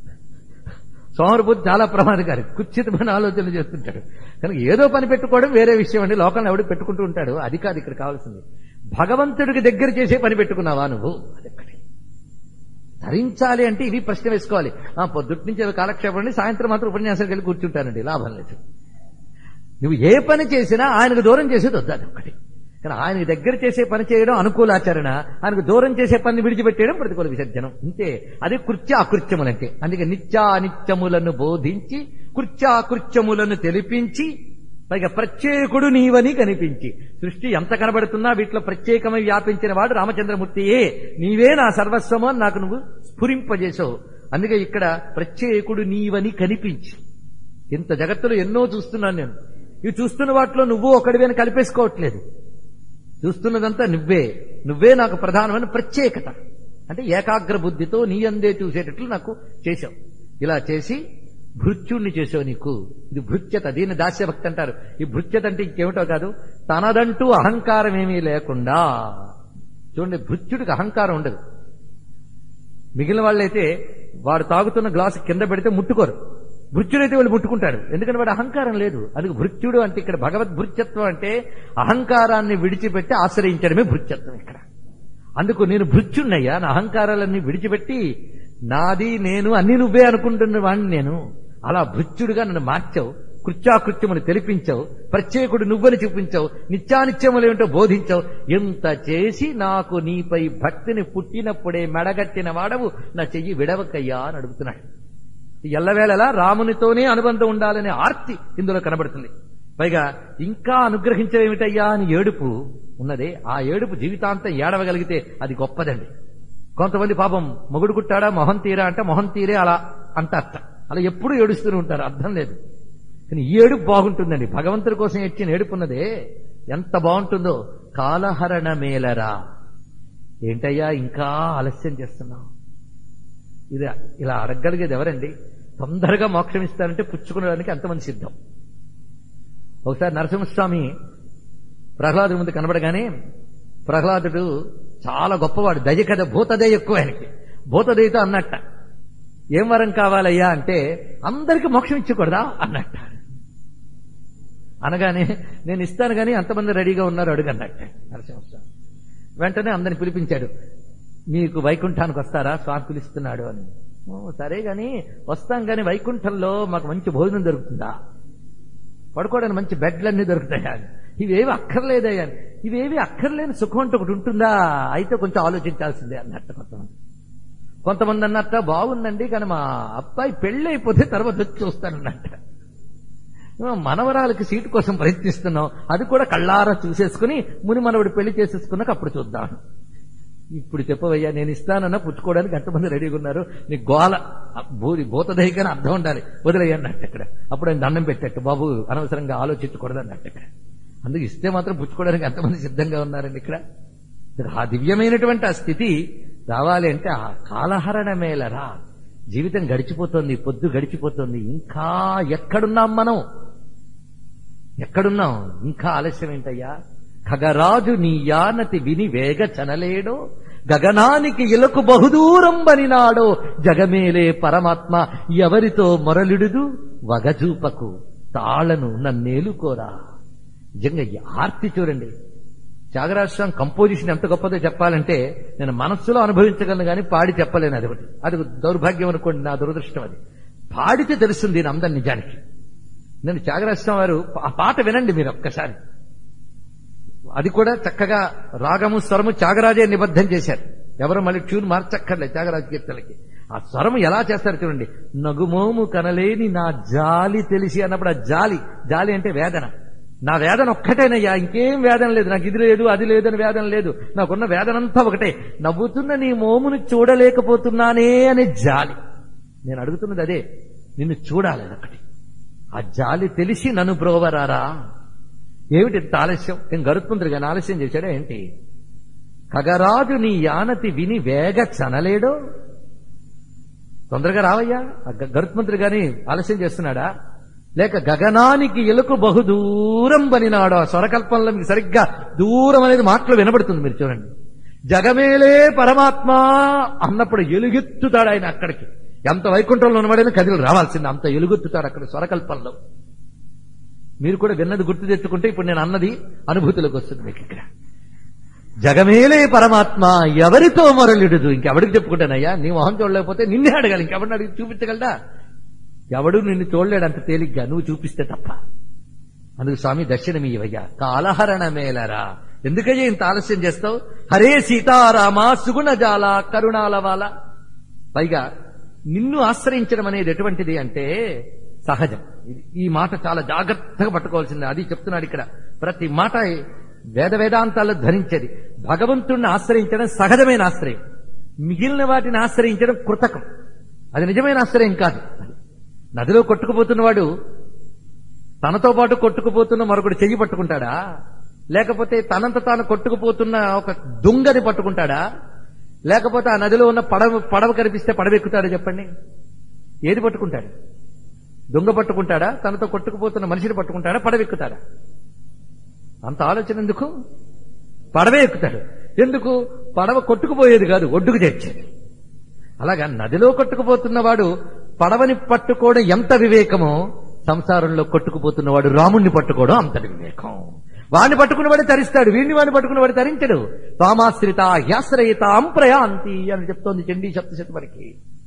సోమరిపోతే చాలా ప్రమాదకారి కుచ్చితమైన ఆలోచనలు చేస్తుంటాడు కనుక ఏదో పని పెట్టుకోవడం వేరే విషయం అండి లోకంలో ఎవడు పెట్టుకుంటూ ఉంటాడు అది కాదు ఇక్కడ కావాల్సింది భగవంతుడికి దగ్గర చేసే పని పెట్టుకున్నావా నువ్వు అది ఒక్కటి ధరించాలి అంటే ఇవి ప్రశ్న వేసుకోవాలి ఆ పొద్దుటి నుంచి అవి కాలక్షేపం అండి సాయంత్రం మాత్రం ఉపన్యాసానికి వెళ్ళి కూర్చుంటానండి లాభం లేదు నువ్వు ఏ పని చేసినా ఆయనకు దూరం చేసేది వద్దు అది ఒకటి కానీ ఆయనకు దగ్గర చేసే పని చేయడం అనుకూలాచరణ ఆయనకు దూరం చేసే పని విడిచిపెట్టేయడం ప్రతికూల విసర్జనం ఇంతే అదే కృత్య అకృత్యములంటే అందుకే నిత్యానిత్యములను బోధించి కృత్యాకృత్యములను తెలిపించి పైగా ప్రత్యేకుడు నీవని కనిపించి సృష్టి ఎంత కనబడుతున్నా వీటిలో ప్రత్యేకమై వ్యాపించిన వాడు రామచంద్రమూర్తియే నీవే నా సర్వస్వము అని నాకు నువ్వు స్ఫురింపజేసావు అందుకే ఇక్కడ ప్రత్యేకుడు నీవని కనిపించి ఇంత జగత్తులో ఎన్నో చూస్తున్నాను నేను ఇవి చూస్తున్న వాటిలో నువ్వు ఒకడివి అని కలిపేసుకోవట్లేదు చూస్తున్నదంతా నువ్వే నువ్వే నాకు ప్రధానమైన ప్రత్యేకత అంటే ఏకాగ్ర బుద్ధితో నీ అందే చూసేటట్లు నాకు చేశావు ఇలా చేసి భృత్యుణ్ణి చేసావు నీకు ఇది భృత్యత దీన్ని దాస్యభక్తి అంటారు ఈ భృత్యత అంటే ఇంకేమిటో కాదు తనదంటూ అహంకారం ఏమీ లేకుండా చూడండి భృత్యుడికి అహంకారం ఉండదు మిగిలిన వాళ్ళైతే వాడు తాగుతున్న గ్లాసు కింద పెడితే ముట్టుకోరు భృత్యుడైతే వాళ్ళు ముట్టుకుంటాడు ఎందుకంటే వాడు అహంకారం లేదు అందుకు భృత్యుడు అంటే ఇక్కడ భగవద్ భృత్యత్వం అంటే అహంకారాన్ని విడిచిపెట్టి ఆశ్రయించడమే భృత్యత్వం ఇక్కడ అందుకు నేను భృత్యున్నయ్యా నా అహంకారాలన్నీ విడిచిపెట్టి నాది నేను అన్ని నువ్వే అనుకుంటున్న వాడిని నేను అలా భృత్యుడిగా నన్ను మార్చావు కృత్యాకృత్యములు తెలిపించావు ప్రత్యేకుడు నువ్వని చూపించావు నిత్యానిత్యములేంటో బోధించావు ఎంత చేసి నాకు నీపై భక్తిని పుట్టినప్పుడే మెడగట్టిన వాడవు నా చెయ్యి విడవకయ్యా అని అడుగుతున్నాడు ఎల్లవేళలా రామునితోనే అనుబంధం ఉండాలనే ఆర్తి ఇందులో కనబడుతుంది పైగా ఇంకా అనుగ్రహించవేమిటయ్యా అని ఏడుపు ఉన్నదే ఆ ఏడుపు జీవితాంతం ఏడవగలిగితే అది గొప్పదండి కొంతమంది పాపం మొగుడు కుట్టాడా మొహం తీరా అంటే మొహం తీరే అలా అంటారట అలా ఎప్పుడు ఏడుస్తూనే ఉంటారు అర్థం లేదు కానీ ఈ ఏడుపు బాగుంటుందండి భగవంతుడి కోసం ఇచ్చిన ఏడుపు ఉన్నదే ఎంత బాగుంటుందో కాలహరణ మేలరా ఏంటయ్యా ఇంకా ఆలస్యం చేస్తున్నావు ఇది ఇలా అడగగలిగేది ఎవరండి తొందరగా మోక్షం ఇస్తారంటే పుచ్చుకునేదానికి ఎంతమంది సిద్ధం ఒకసారి నరసింహస్వామి ప్రహ్లాదుడి ముందు కనబడగానే ప్రహ్లాదుడు చాలా గొప్పవాడు దయ కదా భూతదయ ఎక్కువ ఆయనకి భూతదయతో అన్నట్ట ఏం వరం కావాలయ్యా అంటే అందరికీ మోక్షం ఇచ్చకూడదా అన్నట్ట అనగానే నేను ఇస్తాను కానీ అంతమంది రెడీగా ఉన్నారు అడుగు అన్నట్ట నరసింహస్వామి వెంటనే అందరిని పిలిపించాడు మీకు వైకుంఠానికి వస్తారా స్వామి పిలుస్తున్నాడు అని "ఓ, సరే గాని వస్తాం గాని వైకుంఠంలో మాకు మంచి భోజనం దొరుకుతుందా పడుకోవడానికి మంచి బెడ్లన్నీ దొరుకుతాయా అని. ఇవేవి అక్కర్లేదయ్యా అని. ఇవేవి అక్కర్లేని సుఖం అంటే ఒకటి ఉంటుందా అయితే కొంచెం ఆలోచించాల్సిందే అన్నట్టు కొంతమంది కొంతమంది అన్నట్ట బాగుందండి కానీ మా అబ్బాయి పెళ్లి అయిపోతే తర్వాత వచ్చి చూస్తానన్నట్ట ఏమో మనవరాలకి సీటు కోసం ప్రయత్నిస్తున్నాం అది కూడా కళ్ళారా చూసేసుకుని ముని మనవడు పెళ్లి చేసేసుకున్నాక అప్పుడు చూద్దాం ఇప్పుడు చెప్పవయ్యా నేను ఇస్తానన్నా పుచ్చుకోవడానికి ఎంతమంది రెడీగా ఉన్నారు నీ గోల భూరి భూతదహికని అర్థం ఉండాలి వదిలేయన్నట్టు ఇక్కడ అప్పుడు ఆయన దండం పెట్టట్టు బాబు అనవసరంగా ఆలోచించకూడదు అన్నట్టు ఇక్కడ అందుకు ఇస్తే మాత్రం పుచ్చుకోవడానికి ఎంతమంది సిద్ధంగా ఉన్నారండి ఇక్కడ ఆ దివ్యమైనటువంటి ఆ స్థితి రావాలి అంటే ఆ కాలహరణ మేలరా జీవితం గడిచిపోతుంది పొద్దు గడిచిపోతుంది ఇంకా ఎక్కడున్నాం మనం ఎక్కడున్నాం ఇంకా ఆలస్యం ఏంటయ్యా ఖగరాజు నీ యానతి విని వేగ చనలేడో గగనానికి ఇలకు బహుదూరం బనినాడో జగమేలే పరమాత్మ ఎవరితో మొరలిడుదు వగజూపకు తాళను నన్నేలుకోరా నిజంగా ఈ ఆర్తి చూడండి త్యాగరాజస్వామి కంపోజిషన్ ఎంత గొప్పదో చెప్పాలంటే నేను మనస్సులో అనుభవించగలను కానీ పాడి చెప్పలేను అది ఒకటి అది దౌర్భాగ్యం అనుకోండి నా దురదృష్టం అది పాడితే తెలుస్తుంది దీని అందరి నిజానికి నేను త్యాగరాజస్వామి వారు ఆ పాట వినండి మీరు ఒక్కసారి అది కూడా చక్కగా రాగము స్వరము త్యాగరాజే నిబద్ధం చేశారు ఎవరు మళ్ళీ ట్యూన్ మార్చక్కర్లేదు త్యాగరాజ కీర్తనలకి ఆ స్వరము ఎలా చేస్తారు చూడండి నగుమోము కనలేని నా జాలి తెలిసి అన్నప్పుడు ఆ జాలి జాలి అంటే వేదన నా వేదన ఒక్కటేనయ్యా ఇంకేం వేదన లేదు నాకు ఇది లేదు అది లేదని వేదన లేదు నాకున్న వేదనంతా ఒకటే నవ్వుతున్న నీ మోమును చూడలేకపోతున్నానే అనే జాలి నేను అడుగుతున్నది అదే నిన్ను చూడాలి ఒకటి ఆ జాలి తెలిసి నన్ను బ్రోవరారా ఏమిటి ఇంత ఆలస్యం నేను గరుత్మంతుడు కానీ ఆలస్యం చేశాడా ఏంటి ఖగరాజు నీ యానతి విని వేగ చనలేడో తొందరగా రావయ్యా ఆ గ- గరుత్మంతుడు గాని ఆలస్యం చేస్తున్నాడా లేక గగనానికి ఎలుకు బహుదూరం బనినాడు ఆ స్వరకల్పంలో మీకు సరిగ్గా దూరం అనేది మాటలు వినబడుతుంది మీరు చూడండి జగమేలే పరమాత్మ అన్నప్పుడు ఎలుగెత్తుతాడు ఆయన అక్కడికి ఎంత వైకుంఠంలో ఉన్నవాడైనా కదిలి రావాల్సింది అంత ఎలుగెత్తుతాడు అక్కడ స్వరకల్పంలో మీరు కూడా విన్నది గుర్తు తెచ్చుకుంటే ఇప్పుడు నేను అన్నది అనుభూతిలోకి వస్తుంది మీకు ఇక్కడ జగమేలే పరమాత్మ ఎవరితో మొరలిడుదు ఇంకెవడికి చెప్పుకుంటానయ్యా నీ మొహం చూడలేకపోతే నిన్నే అడగాలి ఇంకెవరిని అడిగి చూపించగలడా ఎవడు నిన్ను చూడలేడు అంత తేలిగ్గా నువ్వు చూపిస్తే తప్ప అందుకు స్వామి దర్శనమీయవయ్యా కాలహరణ మేలరా ఎందుకయ్యా ఇంత ఆలస్యం చేస్తావు హరే సీతారామ సుగుణజాల కరుణాలవాల పైగా నిన్ను ఆశ్రయించడం అనేది ఎటువంటిది అంటే సహజం ఇది- ఈ మాట చాలా జాగ్రత్తగా పట్టుకోవాల్సింది అది చెప్తున్నాడు ఇక్కడ ప్రతి మాట వేద వేదాంతాల్లో ధరించేది భగవంతుణ్ణి ఆశ్రయించడం సహజమైన ఆశ్రయం మిగిలిన వాటిని ఆశ్రయించడం కృతకం అది నిజమైన ఆశ్రయం కాదు నదిలో కొట్టుకుపోతున్నవాడు తనతో పాటు కొట్టుకుపోతున్న మరొకటి చెయ్యి పట్టుకుంటాడా లేకపోతే తనంత తాను కొట్టుకుపోతున్న ఒక దుంగని పట్టుకుంటాడా లేకపోతే ఆ నదిలో ఉన్న పడవ పడవ కనిపిస్తే పడవెక్కుతాడా చెప్పండి ఏది పట్టుకుంటాడు దొంగ పట్టుకుంటాడా తనతో కొట్టుకుపోతున్న మనిషిని పట్టుకుంటాడా పడవెక్కుతాడా అంత ఆలోచన ఎందుకు పడవే ఎక్కుతాడు ఎందుకు పడవ కొట్టుకుపోయేది కాదు ఒడ్డుకు చేర్చేది అలాగా నదిలో కొట్టుకుపోతున్నవాడు పడవని పట్టుకోవడం ఎంత వివేకమో సంసారంలో కొట్టుకుపోతున్నవాడు రాముణ్ణి పట్టుకోవడం అంతటి వివేకం వాడిని పట్టుకున్నవాడు తరిస్తాడు వీడిని వాడిని పట్టుకున్నవాడు తరించడు తామాశ్రిత హ్యాశ్రయిత అంప్రయాంతి అని చెప్తోంది చండీ సప్తశతి వరకు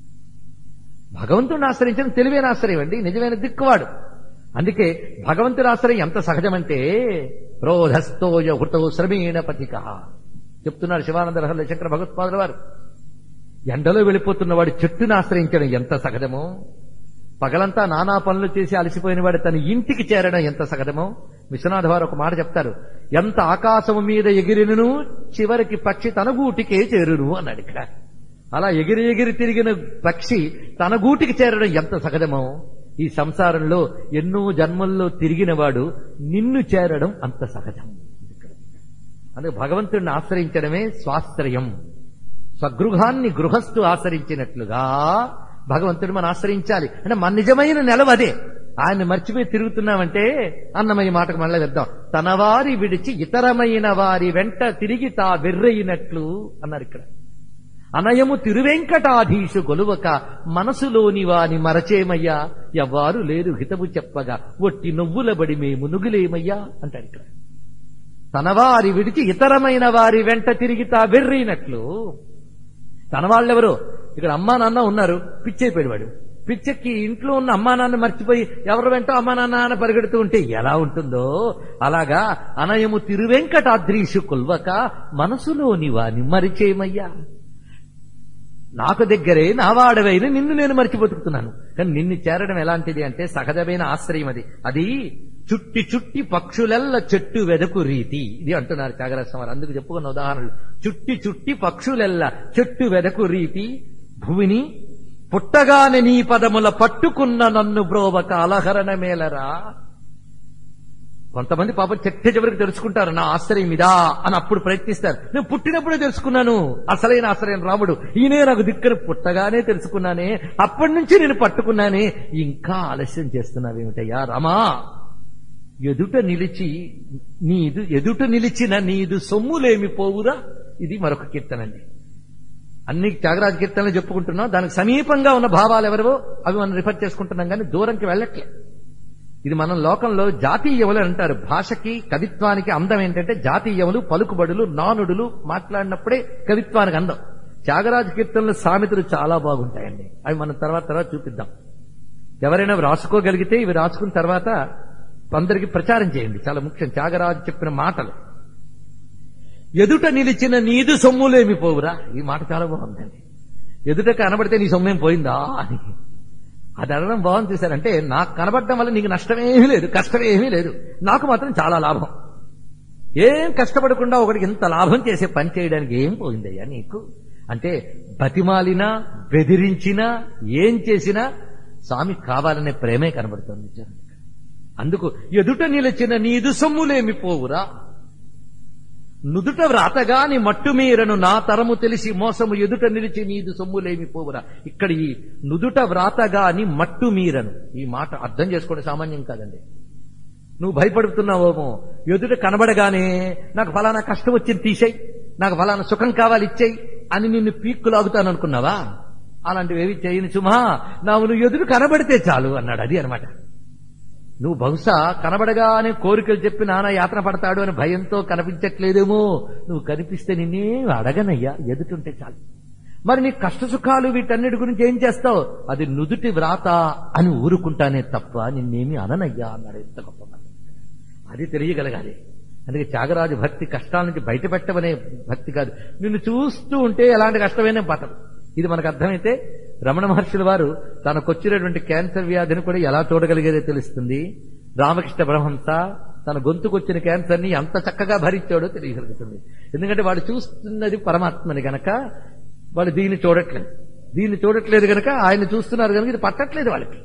భగవంతుడిని ఆశ్రయించడం తెలివైన ఆశ్రయం అండి నిజమైన దిక్కువాడు అందుకే భగవంతుడి ఆశ్రయం ఎంత సహజమంటే క్రోధస్తోయ హృతో శ్రమేణ పథిక చెప్తున్నారు శివానంద రహస్య శంకర భగవత్పాదుల వారు ఎండలో వెళ్ళిపోతున్నవాడు చెట్టును ఆశ్రయించడం ఎంత సహజమో పగలంతా నానా పనులు చేసి అలసిపోయిన వాడు తన ఇంటికి చేరడం ఎంత సహజమో విశ్వనాథ వారు ఒక మాట చెప్తారు ఎంత ఆకాశము మీద ఎగిరినను చివరికి పక్షి తన గూటికే చేరును అన్నాడు ఇక్కడ అలా ఎగిరి ఎగిరి తిరిగిన పక్షి తన గూటికి చేరడం ఎంత సహజమో ఈ సంసారంలో ఎన్నో జన్మల్లో తిరిగినవాడు నిన్ను చేరడం అంత సహజం అందుకే భగవంతుడిని ఆశ్రయించడమే స్వాశ్రయం స్వగృహాన్ని గృహస్థు ఆశ్రయించినట్లుగా భగవంతుడు మనం ఆశ్రయించాలి అంటే మన నిజమైన నెలవు అదే ఆయన్ని మర్చిపోయి తిరుగుతున్నామంటే అన్నమయ్య మాటకు మళ్ళీ వెళ్దాం తన వారి విడిచి ఇతరమైన వారి వెంట తిరిగి తా వెర్రయినట్లు అన్నారు ఇక్కడ అనయము తిరువెంకటాధీశు గొలువక మనసులోని వాని మరచేమయ్యా ఎవ్వారు లేరు హితము చెప్పగా ఒట్టి నువ్వులబడి మేము నుగులేమయ్యా అంటారు ఇక్కడ తన వారి విడిచి ఇతరమైన వారి వెంట తిరిగి తా వెర్రినట్లు తన వాళ్ళెవరు ఇక్కడ అమ్మా నాన్న ఉన్నారు పిచ్చైపోయాడు వాడు పిచ్చెక్కి ఇంట్లో ఉన్న అమ్మా నాన్న మర్చిపోయి ఎవరు వెంట అమ్మా నాన్న అని పరిగెడుతూ ఉంటే ఎలా ఉంటుందో అలాగా అనయము తిరువెంకటాద్రీషు కొల్వక మనసులోని వాని మరిచేమయ్యా నాకు దగ్గరే నా వాడవైన నిన్ను నేను మర్చి బతుకుతున్నాను కానీ నిన్ను చేరడం ఎలాంటిది అంటే సహజమైన ఆశ్రయం అది అది చుట్టి చుట్టి పక్షులెల్ల చెట్టు వెదకు రీతి ఇది అంటున్నారు త్యాగరాజ వారు అందుకు చెప్పుకున్న ఉదాహరణలు చుట్టి చుట్టి పక్షులెల్ల చెట్టు వెదకు రీతి భూమిని పుట్టగానే నీ పదముల పట్టుకున్న నన్ను బ్రోవక అలహరణ మేలరా కొంతమంది పాపం చెట్ట చివరికి తెలుసుకుంటారు నా ఆశ్రయం ఇదా అని అప్పుడు ప్రయత్నిస్తారు నేను పుట్టినప్పుడే తెలుసుకున్నాను అసలైన ఆశ్రయం రాముడు ఈయనే నాకు దిక్కను పుట్టగానే తెలుసుకున్నానే అప్పటి నుంచి నేను పట్టుకున్నానే ఇంకా ఆలస్యం చేస్తున్నావేమిటయ్యా రమా ఎదుట నిలిచి నీదు ఎదుట నిలిచిన నీదు సొమ్ములేమి పోవురా ఇది మరొక కీర్తనండి అన్ని త్యాగరాజ కీర్తనలు చెప్పుకుంటున్నాం దానికి సమీపంగా ఉన్న భావాలు ఎవరివో అవి మనం రిఫర్ చేసుకుంటున్నాం కానీ దూరంకి వెళ్ళట్లే ఇది మనం లోకంలో జాతీయములు అని అంటారు భాషకి కవిత్వానికి అందం ఏంటంటే జాతీయములు పలుకుబడులు నానుడులు మాట్లాడినప్పుడే కవిత్వానికి అందం త్యాగరాజ కీర్తనలు సామెతలు చాలా బాగుంటాయండి అవి మనం తర్వాత తర్వాత చూపిద్దాం ఎవరైనా రాసుకోగలిగితే ఇవి రాసుకున్న తర్వాత అందరికి ప్రచారం చేయండి చాలా ముఖ్యం త్యాగరాజు చెప్పిన మాటలు ఎదుట నిలిచిన నీదు సొమ్ములేమి పోవురా ఈ మాట చాలా బాగుందండి ఎదుట కనబడితే నీ సొమ్మేం పోయిందా అని అది అనడం బాగుంది చూశారంటే నాకు కనబడడం వల్ల నీకు నష్టమేమీ లేదు కష్టమేమీ లేదు నాకు మాత్రం చాలా లాభం ఏం కష్టపడకుండా ఒకటికి ఇంత లాభం చేసే పని చేయడానికి ఏం పోయిందయ్యా నీకు అంటే బతిమాలినా బెదిరించినా ఏం చేసినా స్వామి కావాలనే ప్రేమే కనబడుతుంది నిజానికి. అందుకు ఎదుట నిలిచిన నీదు సొమ్ములేమి పోవురా నుదుట వ్రాతగాని మట్టుమీరను నా తరము తెలిసి మోసము ఎదుట నిలిచి నీదు సొమ్ములేమి పోవురా ఇక్కడ ఈ నుదుట వ్రాతగాని మట్టుమీరను ఈ మాట అర్థం చేసుకోవడం సామాన్యం కాదండి నువ్వు భయపడుతున్నావేమో ఎదుట కనబడగానే నాకు ఫలానా కష్టం వచ్చింది తీసేయి నాకు ఫలానా సుఖం కావాలి ఇచ్చేయి అని నిన్ను పీక్కు లాగుతాను అనుకున్నావా అలాంటివి ఏవి చేయని సుమా నా నువ్వు ఎదురు కనబడితే చాలు అన్నాడు అది అనమాట నువ్వు బహుశా కనబడగానే కోరికలు చెప్పి నాన్న యాతన పడతాడు అని భయంతో కనిపించట్లేదేమో నువ్వు కనిపిస్తే నిన్నేం అడగనయ్యా ఎదుటుంటే చాలు మరి నీ కష్ట సుఖాలు వీటన్నిటి గురించి ఏం చేస్తావు అది నుదుటి వ్రాత అని ఊరుకుంటానే తప్ప నిన్నేమి అననయ్యా అన్నాడు ఎంత గొప్ప మాట. అది తెలియగలగాలి అందుకే త్యాగరాజు భక్తి కష్టాల నుంచి బయటపెట్టమనే భక్తి కాదు నిన్ను చూస్తూ ఉంటే ఎలాంటి కష్టమైనా పట్టదు ఇది మనకు అర్థమైతే రమణ మహర్షుల వారు తనకొచ్చినటువంటి క్యాన్సర్ వ్యాధిని కూడా ఎలా చూడగలిగేదో తెలుస్తుంది రామకృష్ణ బ్రహ్మంస తన గొంతుకొచ్చిన క్యాన్సర్ ని ఎంత చక్కగా భరించాడో తెలియగలుగుతుంది ఎందుకంటే వాడు చూస్తున్నది పరమాత్మని గనక వాడు దీన్ని చూడట్లేదు దీన్ని చూడట్లేదు గనక ఆయన చూస్తున్నారు కనుక ఇది పట్టట్లేదు వాళ్ళకి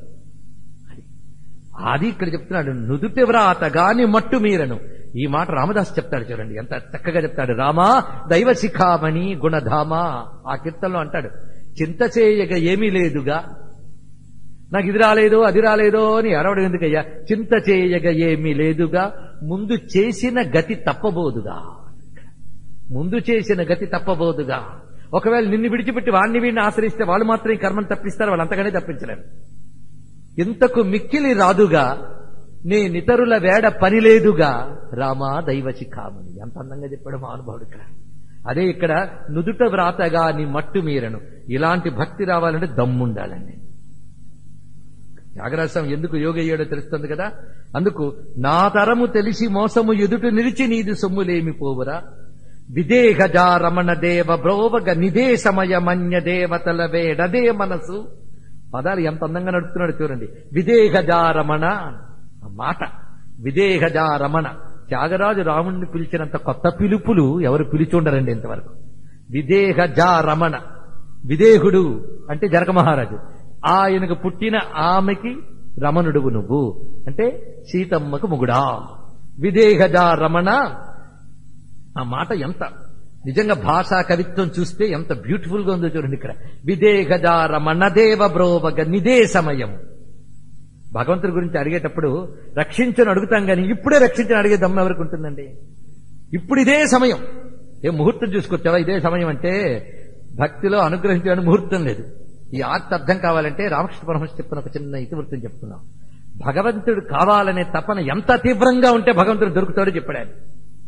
అది ఇక్కడ చెప్తున్నాడు నుదుటి వ్రాత గాని మట్టు మీరను ఈ మాట రామదాస్ చెప్తాడు చూడండి ఎంత చక్కగా చెప్తాడు రామా దైవ శిఖామణి గుణధామ ఆ కీర్తనలో అంటాడు చింత చేయగ ఏమీ లేదుగా నాకు ఇది రాలేదో అది రాలేదో అని అరవడం ఎందుకయ్యా చింత చేయగ ఏమీ లేదుగా ముందు చేసిన గతి తప్పబోదుగా ముందు చేసిన గతి తప్పబోదుగా ఒకవేళ నిన్ను విడిచిపెట్టి వాడిని వీడిని ఆశ్రయిస్తే వాళ్ళు మాత్రం ఈ కర్మను తప్పిస్తారు వాళ్ళు అంతగానే తప్పించలేరు ఇంతకు మిక్కిలి రాదుగా నే నితరుల వేడ పని లేదుగా రామా దైవచి కామని ఎంత అందంగా చెప్పాడు మా అనుభవుడు ఇక్కడ అదే ఇక్కడ నుదుట వ్రాతగా నీ మట్టు మీరను ఇలాంటి భక్తి రావాలంటే దమ్ముండాలండి త్యాగరాజం ఎందుకు యోగ అయ్యాడో తెలుస్తుంది కదా అందుకు నా తరము తెలిసి మోసము ఎదుట నిలిచి నీది సొమ్ములేమి పోవురా విదేహజా రమణ దేవ బ్రోవగ నిదే సమయమన్య దేవతల వేడదే మనసు పదాలు ఎంత అందంగా నడుపుతున్నాడు చూడండి విదేహజా రమణ ఆ మాట విదేహజా రమణ త్యాగరాజు రాముణ్ణి పిలిచినంత కొత్త పిలుపులు ఎవరు పిలిచుండరండి ఇంతవరకు విదేహజా రమణ విదేహుడు అంటే జనక మహారాజు ఆయనకు పుట్టిన ఆమెకి రమణుడువు నువ్వు అంటే సీతమ్మకు ముగుడా విదేహజా రమణ ఆ మాట ఎంత నిజంగా భాషా కవిత్వం చూస్తే ఎంత బ్యూటిఫుల్ గా ఉందో చూడండి ఇక్కడ విదేహజా రమణదేవ బ్రోవగ నిదే సమయం భగవంతుడి గురించి అడిగేటప్పుడు రక్షించని అడుగుతాం కానీ ఇప్పుడే రక్షించని అడిగే దమ్మ ఎవరికి ఉంటుందండి ఇప్పుడు ఇదే సమయం ఏ ముహూర్తం చూసుకొచ్చావా ఇదే సమయం అంటే భక్తిలో అనుగ్రహించడానికి ముహూర్తం లేదు ఈ ఆర్తి అర్థం కావాలంటే రామకృష్ణ పరమహంస చెప్పిన ఒక చిన్న ఇతివృత్తం చెప్తున్నాం భగవంతుడు కావాలనే తపన ఎంత తీవ్రంగా ఉంటే భగవంతుడు దొరుకుతాడో చెప్పాడు ఆయన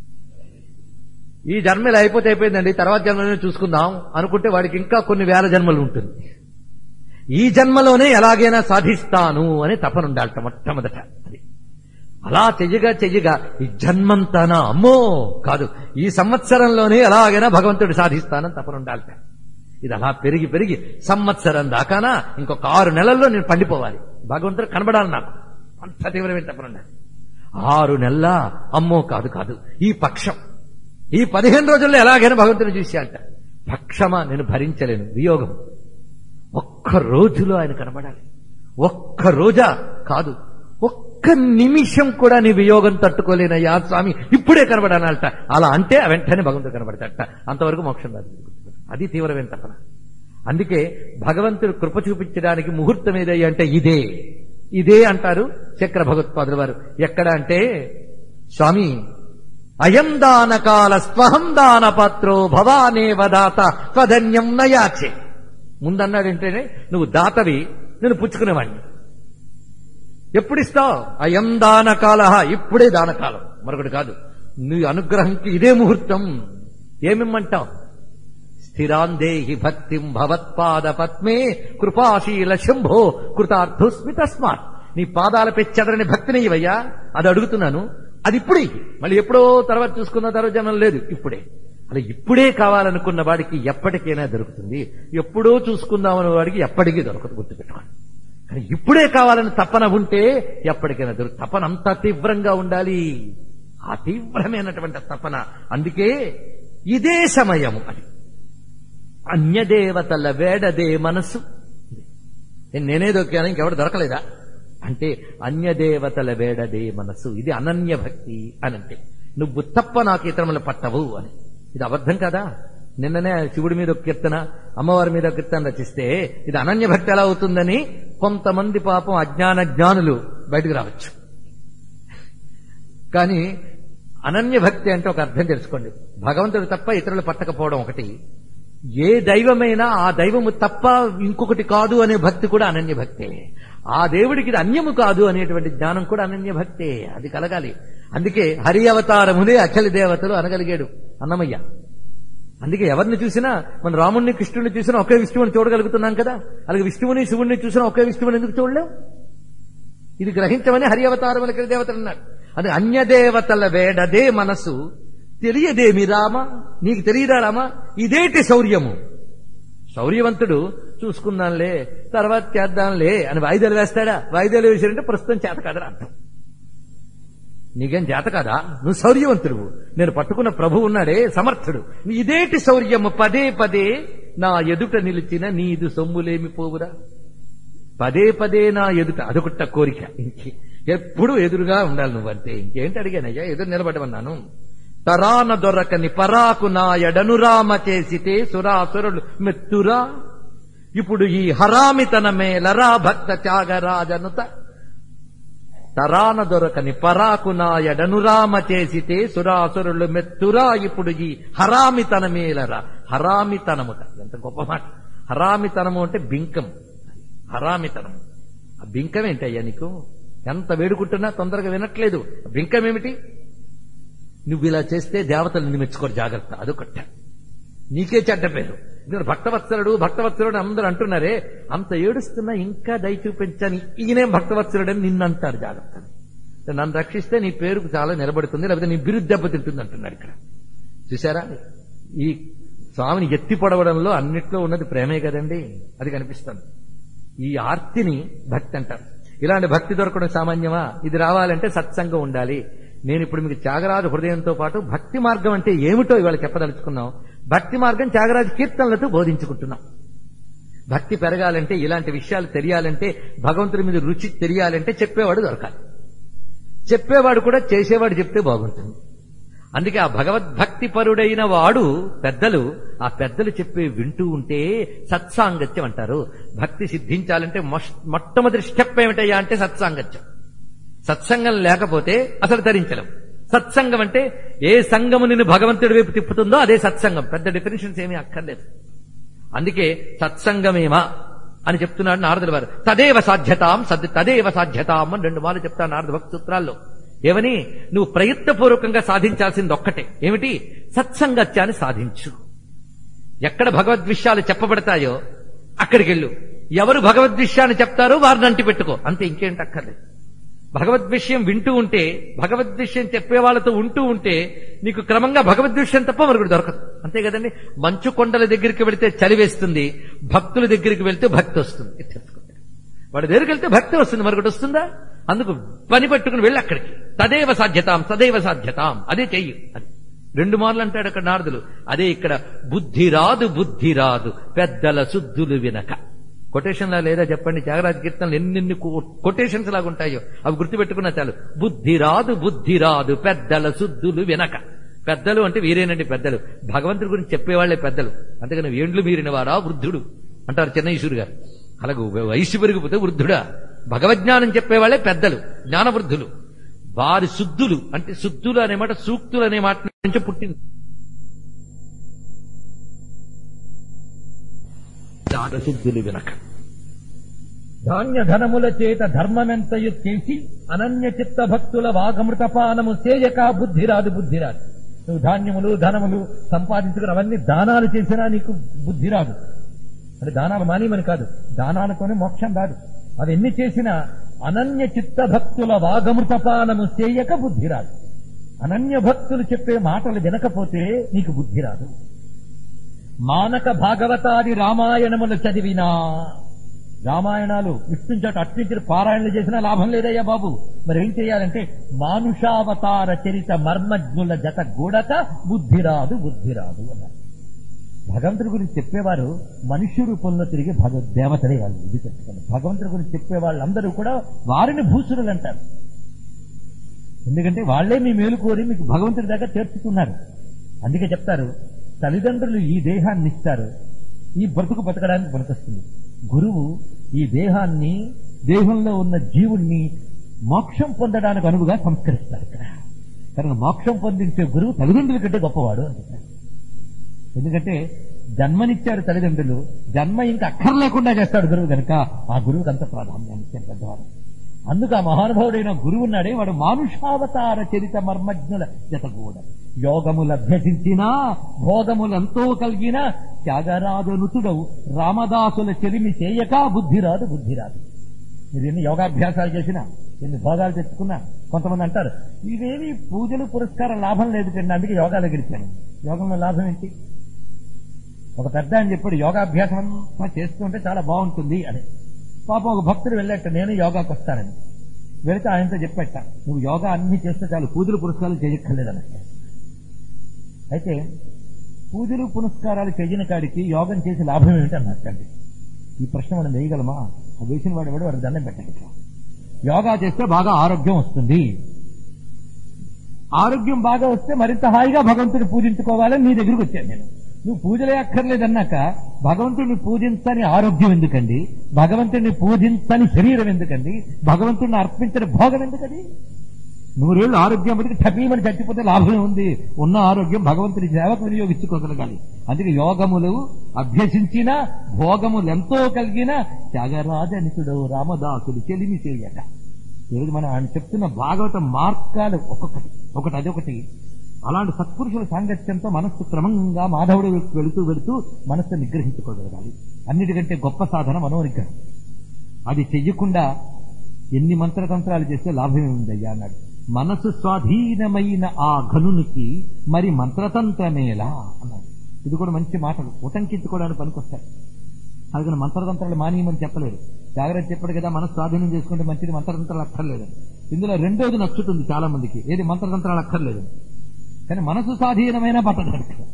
ఈ జన్మ ఇలా అయిపోతే అయిపోయిందండి తర్వాత జన్మలోనే చూసుకుందాం అనుకుంటే వాడికి ఇంకా కొన్ని వేల జన్మలు ఉంటుంది ఈ జన్మలోనే ఎలాగైనా సాధిస్తాను అని తపన ఉండాలట మొట్టమొదట అది అలా చెయ్యగా చెయ్యగా ఈ జన్మంతానా అమ్మో కాదు ఈ సంవత్సరంలోనే ఎలాగైనా భగవంతుడు సాధిస్తానని తపన ఉండాలట ఇది అలా పెరిగి పెరిగి సంవత్సరం దాకానా ఇంకొక ఆరు నెలల్లో నేను పండిపోవాలి భగవంతుడు కనబడాలి నాకు అంత తీవ్రమైన తపన ఉండాలి ఆరు నెలల అమ్మో కాదు కాదు ఈ పక్షం ఈ పదిహేను రోజుల్లో ఎలాగైనా భగవంతుని చూశాట పక్షమా నేను భరించలేను వియోగం ఒక్క రోజులో ఆయన కనబడాలి ఒక్క రోజా కాదు ఒక్క నిమిషం కూడా నీ వియోగం తట్టుకోలేనయ్యా స్వామి ఇప్పుడే కనబడాలంట అలా అంటే వెంటనే భగవంతుడు కనబడతాట అంతవరకు మోక్షం రాదు అది తీవ్రమైన తపన అందుకే భగవంతుడు కృప చూపించడానికి ముహూర్తం ఏదయ్యా అంటే ఇదే ఇదే అంటారు చక్ర భగవత్పాదుల వారు ఎక్కడ అంటే స్వామి అయం దానకాల స్వహం దాన పాత్రో భవానేవ దాత స్వధన్యం నయాచే ముందన్నాడంటేనే నువ్వు దాతవి నేను పుచ్చుకునేవాడిని ఎప్పుడు ఇస్తావు అయం దానకాల ఇప్పుడే దానకాలం మరొకటి కాదు నీ అనుగ్రహంకి ఇదే ముహూర్తం ఏమిమ్మంటావు స్థిరాందేహి భక్తిం భవత్పాద పద్మే కృపాశీల శంభో కృతార్థోస్మి తస్మాత్ నీ పాదాలపై చెదరని భక్తిని ఇవయ్యా అది అడుగుతున్నాను అది ఇప్పుడే మళ్ళీ ఎప్పుడో తర్వాత చూసుకున్న తర్వాత జనం లేదు ఇప్పుడే అలా ఇప్పుడే కావాలనుకున్న వాడికి ఎప్పటికైనా దొరుకుతుంది ఎప్పుడో చూసుకుందామన్న వాడికి ఎప్పటికీ దొరకదు గుర్తుపెట్టుకోండి కానీ ఇప్పుడే కావాలని తపన ఉంటే ఎప్పటికైనా దొరుకు తపన అంత తీవ్రంగా ఉండాలి ఆ తీవ్రమైనటువంటి తపన అందుకే ఇదే సమయము అది అన్యదేవతల వేడదే మనస్సు నేనే దొక్కాను ఇంకెవడు దొరకలేదా అంటే అన్యదేవతల వేడదే మనస్సు ఇది అనన్య భక్తి అని అంటే నువ్వు తప్ప నాకు ఇతరములు పట్టవు అని ఇది అబద్ధం కదా నిన్ననే శివుడి మీద ఒక కీర్తన అమ్మవారి మీద ఒక కీర్తన రచిస్తే ఇది అనన్య భక్తి ఎలా అవుతుందని కొంతమంది పాపం అజ్ఞాన జ్ఞానులు బయటకు రావచ్చు కానీ అనన్య భక్తి అంటే ఒక అర్థం తెలుసుకోండి భగవంతుడు తప్ప ఇతరులు పట్టకపోవడం ఒకటి ఏ దైవమైనా ఆ దైవము తప్ప ఇంకొకటి కాదు అనే భక్తి కూడా అనన్య భక్తే ఆ దేవుడికి ఇది అన్యము కాదు అనేటువంటి జ్ఞానం కూడా అనన్య భక్తే అది కలగాలి అందుకే హరి అవతారమునే అచల దేవతలు అనగలిగాడు అన్నమయ్య అందుకే ఎవరిని చూసినా మన రాముణ్ణి కృష్ణుని చూసినా ఒకే విష్ణువుని చూడగలుగుతున్నాం కదా అలాగే విష్ణువుని శివుణ్ణి చూసినా ఒకే విష్ణువుని ఎందుకు చూడలేం ఇది గ్రహించమని హరి అవతారములకి దేవతలు అన్నాడు అది అన్యదేవతల వేడదే మనసు తెలియదేమి రామ నీకు తెలియదా రామ ఇదేటి శౌర్యము శౌర్యవంతుడు చూసుకుందాంలే తర్వాత చేద్దాంలే అని వాయిదాలు వేస్తాడా వాయిదాలు వేసాడంటే ప్రస్తుతం చేత కాదని అర్థం నీకేం చేత కాదా నువ్వు శౌర్యవంతుడు నేను పట్టుకున్న ప్రభు ఉన్నాడే సమర్థుడు నీ ఇదేటి శౌర్యము పదే పదే నా ఎదుట నిలిచిన నీదు సొమ్ములేమి పోవురా పదే పదే నా ఎదుట అదొకట కోరిక ఇంకే ఎప్పుడు ఎదురుగా ఉండాలి నువ్వంతే ఇంకేంటి అడిగానయ్యా ఎదురు నిలబడమన్నాను తరాన దొరకని పరాకు నా ఎడనురామ చేసితే సురాసురులు మెత్తురా ఇప్పుడు ఈ హరామితనమే లరా భక్త త్యాగరాజనుత తరాన దొరకని పరాకు నా ఎడనురామ చేసితే సురాసురులు మెత్తురా ఇప్పుడు ఈ హరామితనమేలరా హరామితనముట ఎంత గొప్ప మాట హరామితనము అంటే బింకం హరామితనం ఆ బింకం ఏంటయ్యా నీకు ఎంత వేడుకుంటున్నా తొందరగా వినట్లేదు ఆ బింకం ఏమిటి నువ్వు ఇలా చేస్తే దేవతలు నిన్ను మెచ్చుకోరు జాగ్రత్త అదొకట నీకే చెడ్డ పేరు నేను భక్తవత్సరుడు భక్తవత్సరుడు అందరూ అంటున్నారే అంత ఏడుస్తున్నా ఇంకా దయ చూపించాను ఈయనే భక్తవత్సరుడు అని నిన్ను అంటారు జాగ్రత్త నన్ను రక్షిస్తే నీ పేరుకు చాలా నిలబడుతుంది లేకపోతే నీ బిరుదు దెబ్బతింటుంది అంటున్నాడు ఇక్కడ చూసారా ఈ స్వామిని ఎత్తి పొడవడంలో అన్నిట్లో ఉన్నది ప్రేమే కదండి అది కనిపిస్తుంది ఈ ఆర్తిని భక్తి అంటారు ఇలాంటి భక్తి దొరకడం సామాన్యమా ఇది రావాలంటే సత్సంగం ఉండాలి నేను ఇప్పుడు మీకు త్యాగరాజు హృదయంతో పాటు భక్తి మార్గం అంటే ఏమిటో ఇవాళ చెప్పదలుచుకున్నాం భక్తి మార్గం త్యాగరాజు కీర్తనలతో బోధించుకుంటున్నాం భక్తి పెరగాలంటే ఇలాంటి విషయాలు తెలియాలంటే భగవంతుడి మీద రుచి తెలియాలంటే చెప్పేవాడు దొరకాలి చెప్పేవాడు కూడా చేసేవాడు చెప్తే బాగుంటుంది అందుకే ఆ భగవద్భక్తి పరుడైన వాడు పెద్దలు ఆ పెద్దలు చెప్పే వింటూ ఉంటే సత్సాంగత్యం అంటారు భక్తి సిద్ధించాలంటే మొష్- మొట్టమొదటి స్టెప్ ఏమిటయ్యా అంటే సత్సాంగత్యం సత్సంగం లేకపోతే అసలు ధరించలేం సత్సంగం అంటే ఏ సంగము నిన్ను భగవంతుడి వైపు తిప్పుతుందో అదే సత్సంగం పెద్ద డెఫినేషన్స్ ఏమీ అక్కర్లేదు అందుకే సత్సంగమేమా అని చెప్తున్నాడు నారదుల వారు తదేవ సాధ్యతాం సద్ తదేవ సాధ్యతాం అని రెండు మార్లు చెప్తాను నారద భక్తి సూత్రాల్లో ఏమని నువ్వు ప్రయత్నపూర్వకంగా సాధించాల్సింది ఒక్కటే ఏమిటి సత్సంగత్యాన్ని సాధించు ఎక్కడ భగవద్విషయాలు చెప్పబడతాయో అక్కడికి వెళ్ళు ఎవరు భగవద్విషయాన్ని చెప్తారో వారిని అంటి పెట్టుకో అంతే ఇంకేంటి అక్కర్లేదు భగవద్విషయం వింటూ ఉంటే భగవద్విషయం చెప్పే వాళ్ళతో ఉంటూ ఉంటే నీకు క్రమంగా భగవద్విషయం తప్ప మరొకటి దొరకదు అంతే కదండి మంచు కొండల దగ్గరికి వెళితే చలి వేస్తుంది భక్తుల దగ్గరికి వెళ్తే భక్తి వస్తుంది ఇది తెలుసుకోండి. వాడి దగ్గరికి వెళ్తే భక్తి వస్తుంది మరొకటి వస్తుందా అందుకు పని పట్టుకుని వెళ్ళి అక్కడికి తదేవ సాధ్యతాం తదేవ సాధ్యతాం అదే చెయ్యి అది రెండు మార్లు అంటాడు అక్కడ నారదులు అదే ఇక్కడ బుద్ధి రాదు బుద్ధి రాదు పెద్దల శుద్ధులు వినక కొటేషన్ లా లేదా చెప్పండి త్యాగరాజ కీర్తనలు ఎన్నెన్ని కొటేషన్స్ లాగా ఉంటాయో అవి గుర్తుపెట్టుకున్నా చాలు బుద్ధి రాదు బుద్ధి రాదు పెద్దల శుద్ధులు వినక పెద్దలు అంటే వీరేనండి పెద్దలు భగవంతుడి గురించి చెప్పేవాళ్లే పెద్దలు అంతేగాని ఏండ్లు మీరిన వారా వృద్ధుడు అంటారు చెన్నైశ్వరు గారు అలాగే వయసు పెరిగిపోతే వృద్ధుడా భగవజ్ఞానం చెప్పేవాళ్లే పెద్దలు జ్ఞానవృద్ధులు వారి శుద్ధులు అంటే శుద్ధులు అనే మాట సూక్తులు అనే మాట నుంచి పుట్టింది శుద్ధులు వినక ధాన్య ధనముల చేత ధర్మమెంతయు చేసి అనన్య చిత్త భక్తుల వాగమృతపానము సేయక బుద్ధిరాదు బుద్ధిరాదు నువ్వు ధాన్యములు ధనములు సంపాదించుకుని అవన్నీ దానాలు చేసినా నీకు బుద్ధి రాదు అంటే దానాలు మానేమని కాదు దానాలతోనే మోక్షం రాదు అవి ఎన్ని చేసినా అనన్య చిత్త భక్తుల వాగమృతపానము చేయక బుద్ధి రాదు అనన్య భక్తులు చెప్పే మాటలు వినకపోతే నీకు బుద్ధి రాదు మానక భాగవతాది రామాయణములు చదివినా రామాయణాలు విష్ణుంచట అట్నుంచి పారాయణలు చేసినా లాభం లేదయ్యా బాబు మరి ఏం చేయాలంటే మానుషావతార చరిత మర్మజ్ఞుల జత గూడక బుద్ధి రాదు బుద్ధి రాదు అన్నారు భగవంతుడి గురించి చెప్పేవారు మనుష్య రూపంలో తిరిగి భగవద్ దేవతలే వాళ్ళు ఇది చెప్పుకోండి భగవంతుడి గురించి చెప్పే వాళ్ళందరూ కూడా వారిని భూసురులు అంటారు ఎందుకంటే వాళ్లే మీ మేలు కోరి మీకు భగవంతుడి దగ్గర చేర్చుకున్నారు అందుకే చెప్తారు తల్లిదండ్రులు ఈ దేహాన్ని ఇస్తారు ఈ బ్రతుకు బతకడానికి పనికొస్తుంది గురువు ఈ దేహాన్ని దేహంలో ఉన్న జీవుణ్ణి మోక్షం పొందడానికి అనువుగా సంస్కరిస్తారు ఇక్కడ కనుక మోక్షం పొందించే గురువు తల్లిదండ్రుల కంటే గొప్పవాడు అంటున్నారు ఎందుకంటే జన్మనిచ్చాడు తల్లిదండ్రులు జన్మ ఇంకా అక్కర్లేకుండా చేస్తాడు గురువు కనుక ఆ గురువుకి అంత ప్రాధాన్యాన్ని ఇచ్చారు పెద్దవారు అందుకు ఆ మహానుభావుడైన గురువు ఉన్నాడే వాడు మానుషావతార చరిత మర్మజ్ఞుల జతగూడ యోగములు అభ్యసించినా భోగములెంతో కలిగిన త్యాగరాజనుతుడవు రామదాసుల చెలిమి చేయక బుద్ధిరాదు బుద్ధిరాదు మీరు ఎన్ని యోగాభ్యాసాలు చేసినా ఎన్ని భోగాలు తెచ్చుకున్నా కొంతమంది అంటారు ఇవేమి పూజలు పురస్కార లాభం లేదు కండి అందుకే యోగాలు గెలిచాను యోగంలో లాభం ఏంటి ఒక పెద్ద అని చెప్పాడు యోగాభ్యాసం అంతా చేస్తుంటే చాలా బాగుంటుంది అని పాపం ఒక భక్తుడు వెళ్ళాట నేను యోగాకి వస్తానని వెళితే ఆయనతో చెప్పాట నువ్వు యోగా అన్ని చేస్తే చాలు పూజలు పురస్కారాలు చేయక్కర్లేదన్నట్ట అయితే పూజలు పునస్కారాలు చేయని కాడికి యోగం చేసి లాభం ఏమిటి అన్నట్టండి ఈ ప్రశ్న మనం వేయగలమా ఆ వేసిన వాడు ఎవడు వాడికి దండం పెట్టండి యోగా చేస్తే బాగా ఆరోగ్యం వస్తుంది ఆరోగ్యం బాగా వస్తే మరింత హాయిగా భగవంతుని పూజించుకోవాలని నీ దగ్గరికి వచ్చాను నేను నువ్వు పూజలే అక్కర్లేదన్నాక భగవంతుడిని పూజించని ఆరోగ్యం ఎందుకండి భగవంతుడిని పూజించని శరీరం ఎందుకండి భగవంతుడిని అర్పించని భోగం ఎందుకది నూరేళ్లు ఆరోగ్యం బతికి టపీమని చచ్చిపోతే లాభమే ఉంది ఉన్న ఆరోగ్యం భగవంతుడి సేవకు వినియోగించుకోగలగాలి అందుకే యోగములు అభ్యసించిన భోగములు ఎంతో కలిగిన త్యాగరాజనితుడు రామదాసుడు చెలిమి చేయట ఈరోజు మనం ఆయన చెప్తున్న భాగవత మార్గాలు ఒక్కొక్కటి ఒకటి అదొకటి అలాంటి సత్పురుషుల సాంగత్యంతో మనస్సు క్రమంగా మాధవుడు వైపు వెళుతూ వెళుతూ మనస్సు నిగ్రహించుకోగలగాలి అన్నిటికంటే గొప్ప సాధన మనోనిగ్రహం అది చెయ్యకుండా ఎన్ని మంత్రతంత్రాలు చేస్తే లాభమే ఉందయ్యా అన్నాడు మనసు స్వాధీనమైన ఆ ఘనునికి మరి మంత్రతంత్రమేలా అన్నాడు ఇది కూడా మంచి మాటలు ఉటంకించుకోవడానికి పనికొస్తాయి అందుకని మంత్రతంత్రాలు మానేయమని చెప్పలేదు జాగ్రత్త చెప్పాడు కదా మనసు స్వాధీనం చేసుకుంటే మంచిది మంత్రతంత్రాలు అక్కర్లేదు ఇందులో రెండోది నచ్చుతుంది చాలా మందికి ఏది మంత్రతంత్రాలు అక్కర్లేదు కానీ మనసు స్వాధీనమైన పట్టదు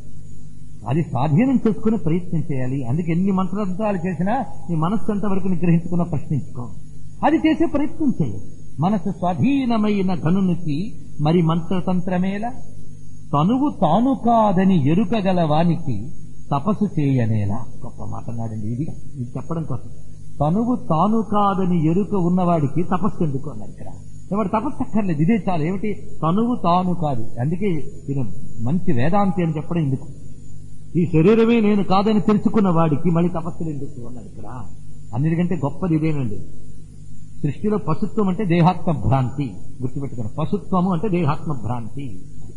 అది స్వాధీనం చేసుకుని ప్రయత్నం చేయాలి అందుకే ఎన్ని మంత్రతంత్రాలు చేసినా నీ మనస్సు ఎంతవరకు నిగ్రహించుకున్న ప్రశ్నించుకో అది చేసే ప్రయత్నం చేయాలి మనసు స్వాధీనమైన ఘనునికి మరి మంత్రతంత్రమేలా తనువు తాను కాదని ఎరుకగల వానికి తపస్సు చేయనేలా గొప్ప మాట అన్నాడండి ఇది ఇది చెప్పడం కోసం తనువు తాను కాదని ఎరుక ఉన్నవాడికి తపస్సు ఎందుకు అన్నారు ఇక్కడ వాడు తపస్సు అక్కర్లేదు ఇదే చాలు ఏమిటి తనువు తాను కాదు అందుకే ఈయన మంచి వేదాంతి అని చెప్పడం ఎందుకు ఈ శరీరమే నేను కాదని తెలుసుకున్న వాడికి మళ్ళీ తపస్సులు ఎందుకు అన్నారు ఇక్కడ అన్నిటికంటే గొప్పది ఇదేనండి సృష్టిలో పశుత్వం అంటే దేహాత్మ భ్రాంతి గుర్తుపెట్టుకుని పశుత్వము అంటే దేహాత్మ భ్రాంతి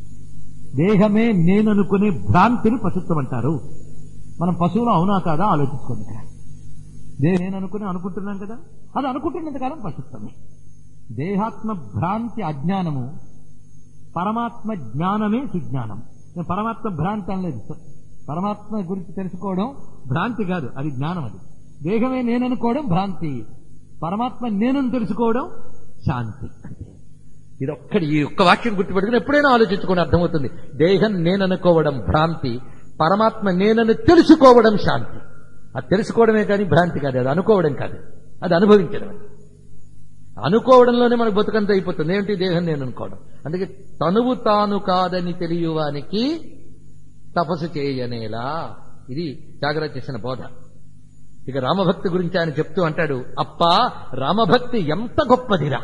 దేహమే నేననుకునే భ్రాంతిని పశుత్వం అంటారు మనం పశువులు అవునా కాదా ఆలోచించుకోండి ఇక్కడ దేహం నేను అనుకుని అనుకుంటున్నాం కదా అది అనుకుంటున్నంత కాలం పశుత్వమే దేహాత్మ భ్రాంతి అజ్ఞానము పరమాత్మ జ్ఞానమే సుజ్ఞానం నేను పరమాత్మ భ్రాంతి అనలేదు పరమాత్మ గురించి తెలుసుకోవడం భ్రాంతి కాదు అది జ్ఞానం అది దేహమే నేననుకోవడం భ్రాంతి పరమాత్మ నేనని తెలుసుకోవడం శాంతి ఇది ఒక్కడి ఈ ఒక్క వాక్యం గుర్తుపెట్టుకుని ఎప్పుడైనా ఆలోచించుకొని అర్థమవుతుంది దేహం నేననుకోవడం భ్రాంతి పరమాత్మ నేనని తెలుసుకోవడం శాంతి అది తెలుసుకోవడమే కానీ భ్రాంతి కాదు అది అనుకోవడం కాదు అది అనుభవించడం అనుకోవడంలోనే మనకు బతుకంత అయిపోతుంది ఏంటి దేహం నేను అనుకోవడం అందుకే తనువు తాను కాదని తెలియవానికి తపస్సు చేయనేలా ఇది జాగ్రత్త చేసిన బోధ ఇక రామభక్తి గురించి ఆయన చెప్తూ అంటాడు అప్పా రామభక్తి ఎంత గొప్పదిరా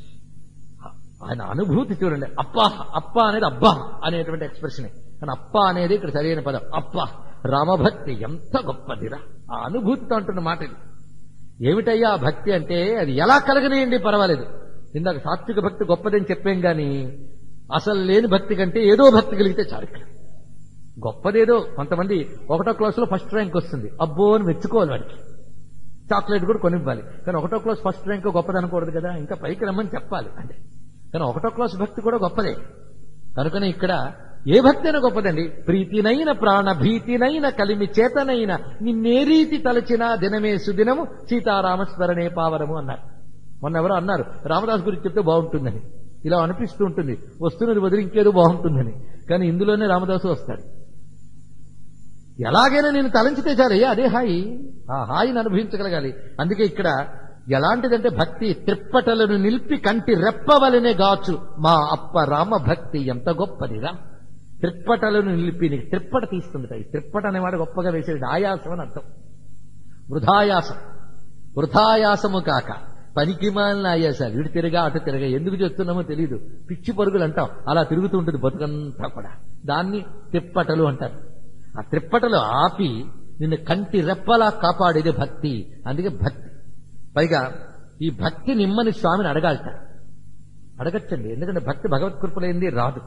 ఆయన అనుభూతి చూడండి అప్పా అప్ప అనేది అబ్బా అనేటువంటి ఎక్స్ప్రెషన్ కానీ అప్ప అనేది ఇక్కడ సరైన పదం అప్ప రామభక్తి ఎంత గొప్పదిరా ఆ అనుభూతితో అంటున్న మాట ఇది ఏమిటయ్యా ఆ భక్తి అంటే అది ఎలా కలగనేయండి పర్వాలేదు ఇందాక సాత్విక భక్తి గొప్పదని చెప్పాం గాని అసలు లేని భక్తి కంటే ఏదో భక్తి కలిగితే చాలు ఇక్కడ గొప్పదేదో కొంతమంది ఒకటో క్లాసులో ఫస్ట్ ర్యాంక్ వస్తుంది అబ్బో అని మెచ్చుకోవాలి వాడికి చాక్లెట్ కూడా కొనివ్వాలి కానీ ఒకటో క్లాస్ ఫస్ట్ ర్యాంక్ గొప్పది అనకూడదు కదా ఇంకా పైకి రమ్మని చెప్పాలి అంటే కానీ ఒకటో క్లాస్ భక్తి కూడా గొప్పదే కనుకనే ఇక్కడ ఏ భక్తి అయినా గొప్పదండి ప్రీతినైన ప్రాణ భీతినైన కలిమి చేతనైన నిన్నే రీతి తలచిన దినమే సుదినము సీతారామస్మరణే పావరము అన్నారు మొన్న ఎవరో అన్నారు రామదాస్ గురించి చెప్తే బాగుంటుందని ఇలా అనిపిస్తూ ఉంటుంది వస్తున్నది వదిలి ఇంకేదో బాగుంటుందని కానీ ఇందులోనే రామదాసు వస్తాడు ఎలాగైనా నేను తలంచితే చాలయ్యా అదే హాయి ఆ హాయిని అనుభవించగలగాలి అందుకే ఇక్కడ ఎలాంటిదంటే భక్తి త్రిప్పటలను నిలిపి కంటి రెప్పవలనే గాచు మా అప్ప రామ భక్తి ఎంత గొప్పదిరా త్రిప్పటలను నిలిపి నీకు త్రిప్పట తీస్తుంది ఈ త్రిప్పట అనేవాడు గొప్పగా వేసేది ఆయాసం అని అర్థం వృధాయాసం వృధాయాసము కాక పనికి మాలిన ఆయాసాలు ఇటు తిరగా అటు తిరగా ఎందుకు చేస్తున్నామో తెలియదు పిచ్చి పరుగులు అంటాం అలా తిరుగుతూ ఉంటుంది బతుకంతా కూడా దాన్ని తిప్పటలు అంటారు ఆ త్రిప్పటలు ఆపి నిన్ను కంటి రెప్పలా కాపాడేది భక్తి అందుకే భక్తి పైగా ఈ భక్తి నిమ్మని స్వామిని అడగాలట అడగచ్చండి ఎందుకంటే భక్తి భగవత్ కృపలేంది రాదు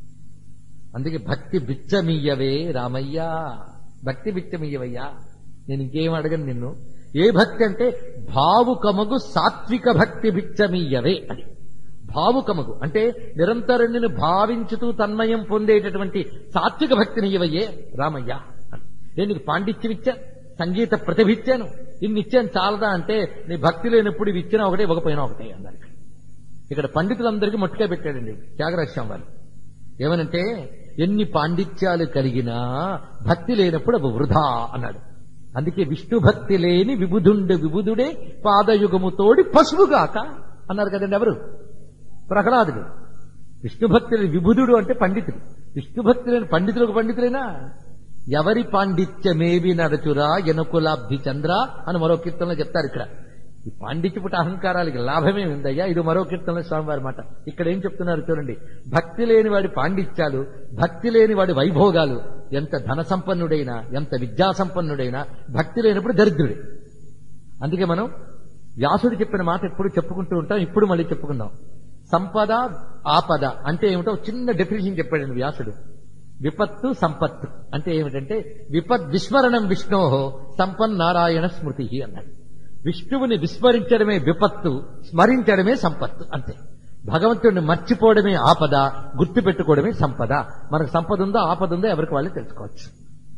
అందుకే భక్తి బిచ్చమియ్యవే రామయ్యా భక్తి బిచ్చమియ్యవయ్యా నేను ఇంకేం అడగను నిన్ను ఏ భక్తి అంటే భావుకమగు సాత్విక భక్తి బిచ్చమియ్యవే అది భావుకమగు అంటే నిరంతరం నిన్ను భావించుతూ తన్మయం పొందేటటువంటి సాత్విక భక్తిని ఇవ్వయ్యే రామయ్య అని. నేను నీకు పాండిత్యం ఇచ్చా సంగీత ప్రతిభ ఇచ్చాను ఇన్ని ఇచ్చాను చాలదా అంటే నీ భక్తి లేనప్పుడు ఇవి ఇచ్చినా ఒకటే ఇవ్వకపోయినా ఒకటే అన్నారు ఇక్కడ పండితులందరికీ మొట్టుగా పెట్టాడండి త్యాగరాజస్వామి వారు ఏమనంటే ఎన్ని పాండిత్యాలు కలిగినా భక్తి లేనప్పుడు అవి వృధా అన్నాడు అందుకే విష్ణు భక్తి లేని విబుధుండు విబుధుడే పాదయుగముతోడి పశువుగాక అన్నారు కదండి ఎవరు ప్రహ్లాదుడు విష్ణు భక్తి లేని విబుధుడు అంటే పండితుడు విష్ణు భక్తి లేని పండితులకు పండితులేనా ఎవరి పాండిత్యమేవి నరచురా ఎనుకులాబ్ధి చంద్ర అని మరో కీర్తనలో చెప్తారు ఇక్కడ ఈ పాండిత్యపుట అహంకారాలకి లాభమే ఉందయ్యా ఇది మరో కీర్తనలో స్వామివారి మాట ఇక్కడ ఏం చెప్తున్నారు చూడండి భక్తి లేని వాడి పాండిత్యాలు భక్తి లేని వాడి వైభోగాలు ఎంత ధన సంపన్నుడైనా ఎంత విద్యా సంపన్నుడైనా భక్తి లేనప్పుడు దరిద్రుడే అందుకే మనం వ్యాసుడు చెప్పిన మాట ఎప్పుడు చెప్పుకుంటూ ఉంటాం ఇప్పుడు మళ్ళీ చెప్పుకుందాం సంపద ఆపద అంటే ఏమిటో చిన్న డెఫినేషన్ చెప్పాడండి వ్యాసుడు విపత్తు సంపత్తు అంటే ఏమిటంటే విపత్ విస్మరణం విష్ణోహో సంపన్ నారాయణ స్మృతి అన్నాడు విష్ణువుని విస్మరించడమే విపత్తు స్మరించడమే సంపత్తు అంతే భగవంతుడిని మర్చిపోవడమే ఆపద గుర్తు పెట్టుకోవడమే సంపద మనకు సంపద ఉందో ఆపద ఉందో ఎవరికి వాళ్ళు తెలుసుకోవచ్చు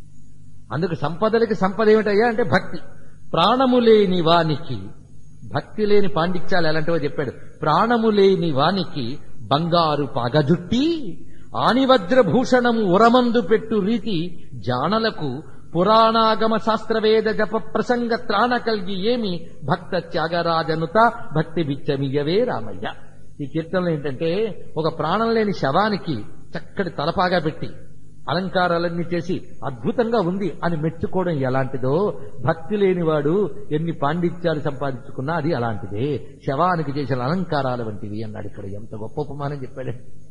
అందుకు సంపదలకి సంపద ఏమిటయ్యా అంటే భక్తి ప్రాణము లేని వానికి భక్తి లేని పాండిత్యాలు ఎలాంటివో చెప్పాడు ప్రాణము లేని వానికి బంగారు పాగజుట్టి ఆనివజ్రభూషణము ఉరమందు పెట్టు రీతి జానలకు పురాణాగమ శాస్త్రవేద జప ప్రసంగ త్రాణ కల్గి ఏమి భక్త త్యాగరాజనుత భక్తి బిచ్చమియవే రామయ్య ఈ కీర్తనలో ఏంటంటే ఒక ప్రాణం లేని శవానికి చక్కటి తలపాగా పెట్టి అలంకారాలన్నీ చేసి అద్భుతంగా ఉంది అని మెచ్చుకోవడం ఎలాంటిదో భక్తి లేనివాడు ఎన్ని పాండిత్యాలు సంపాదించుకున్నా అది అలాంటిదే శవానికి చేసిన అలంకారాల వంటివి అన్నాడు ఇక్కడ ఎంత గొప్ప ఉపమానం చెప్పాడే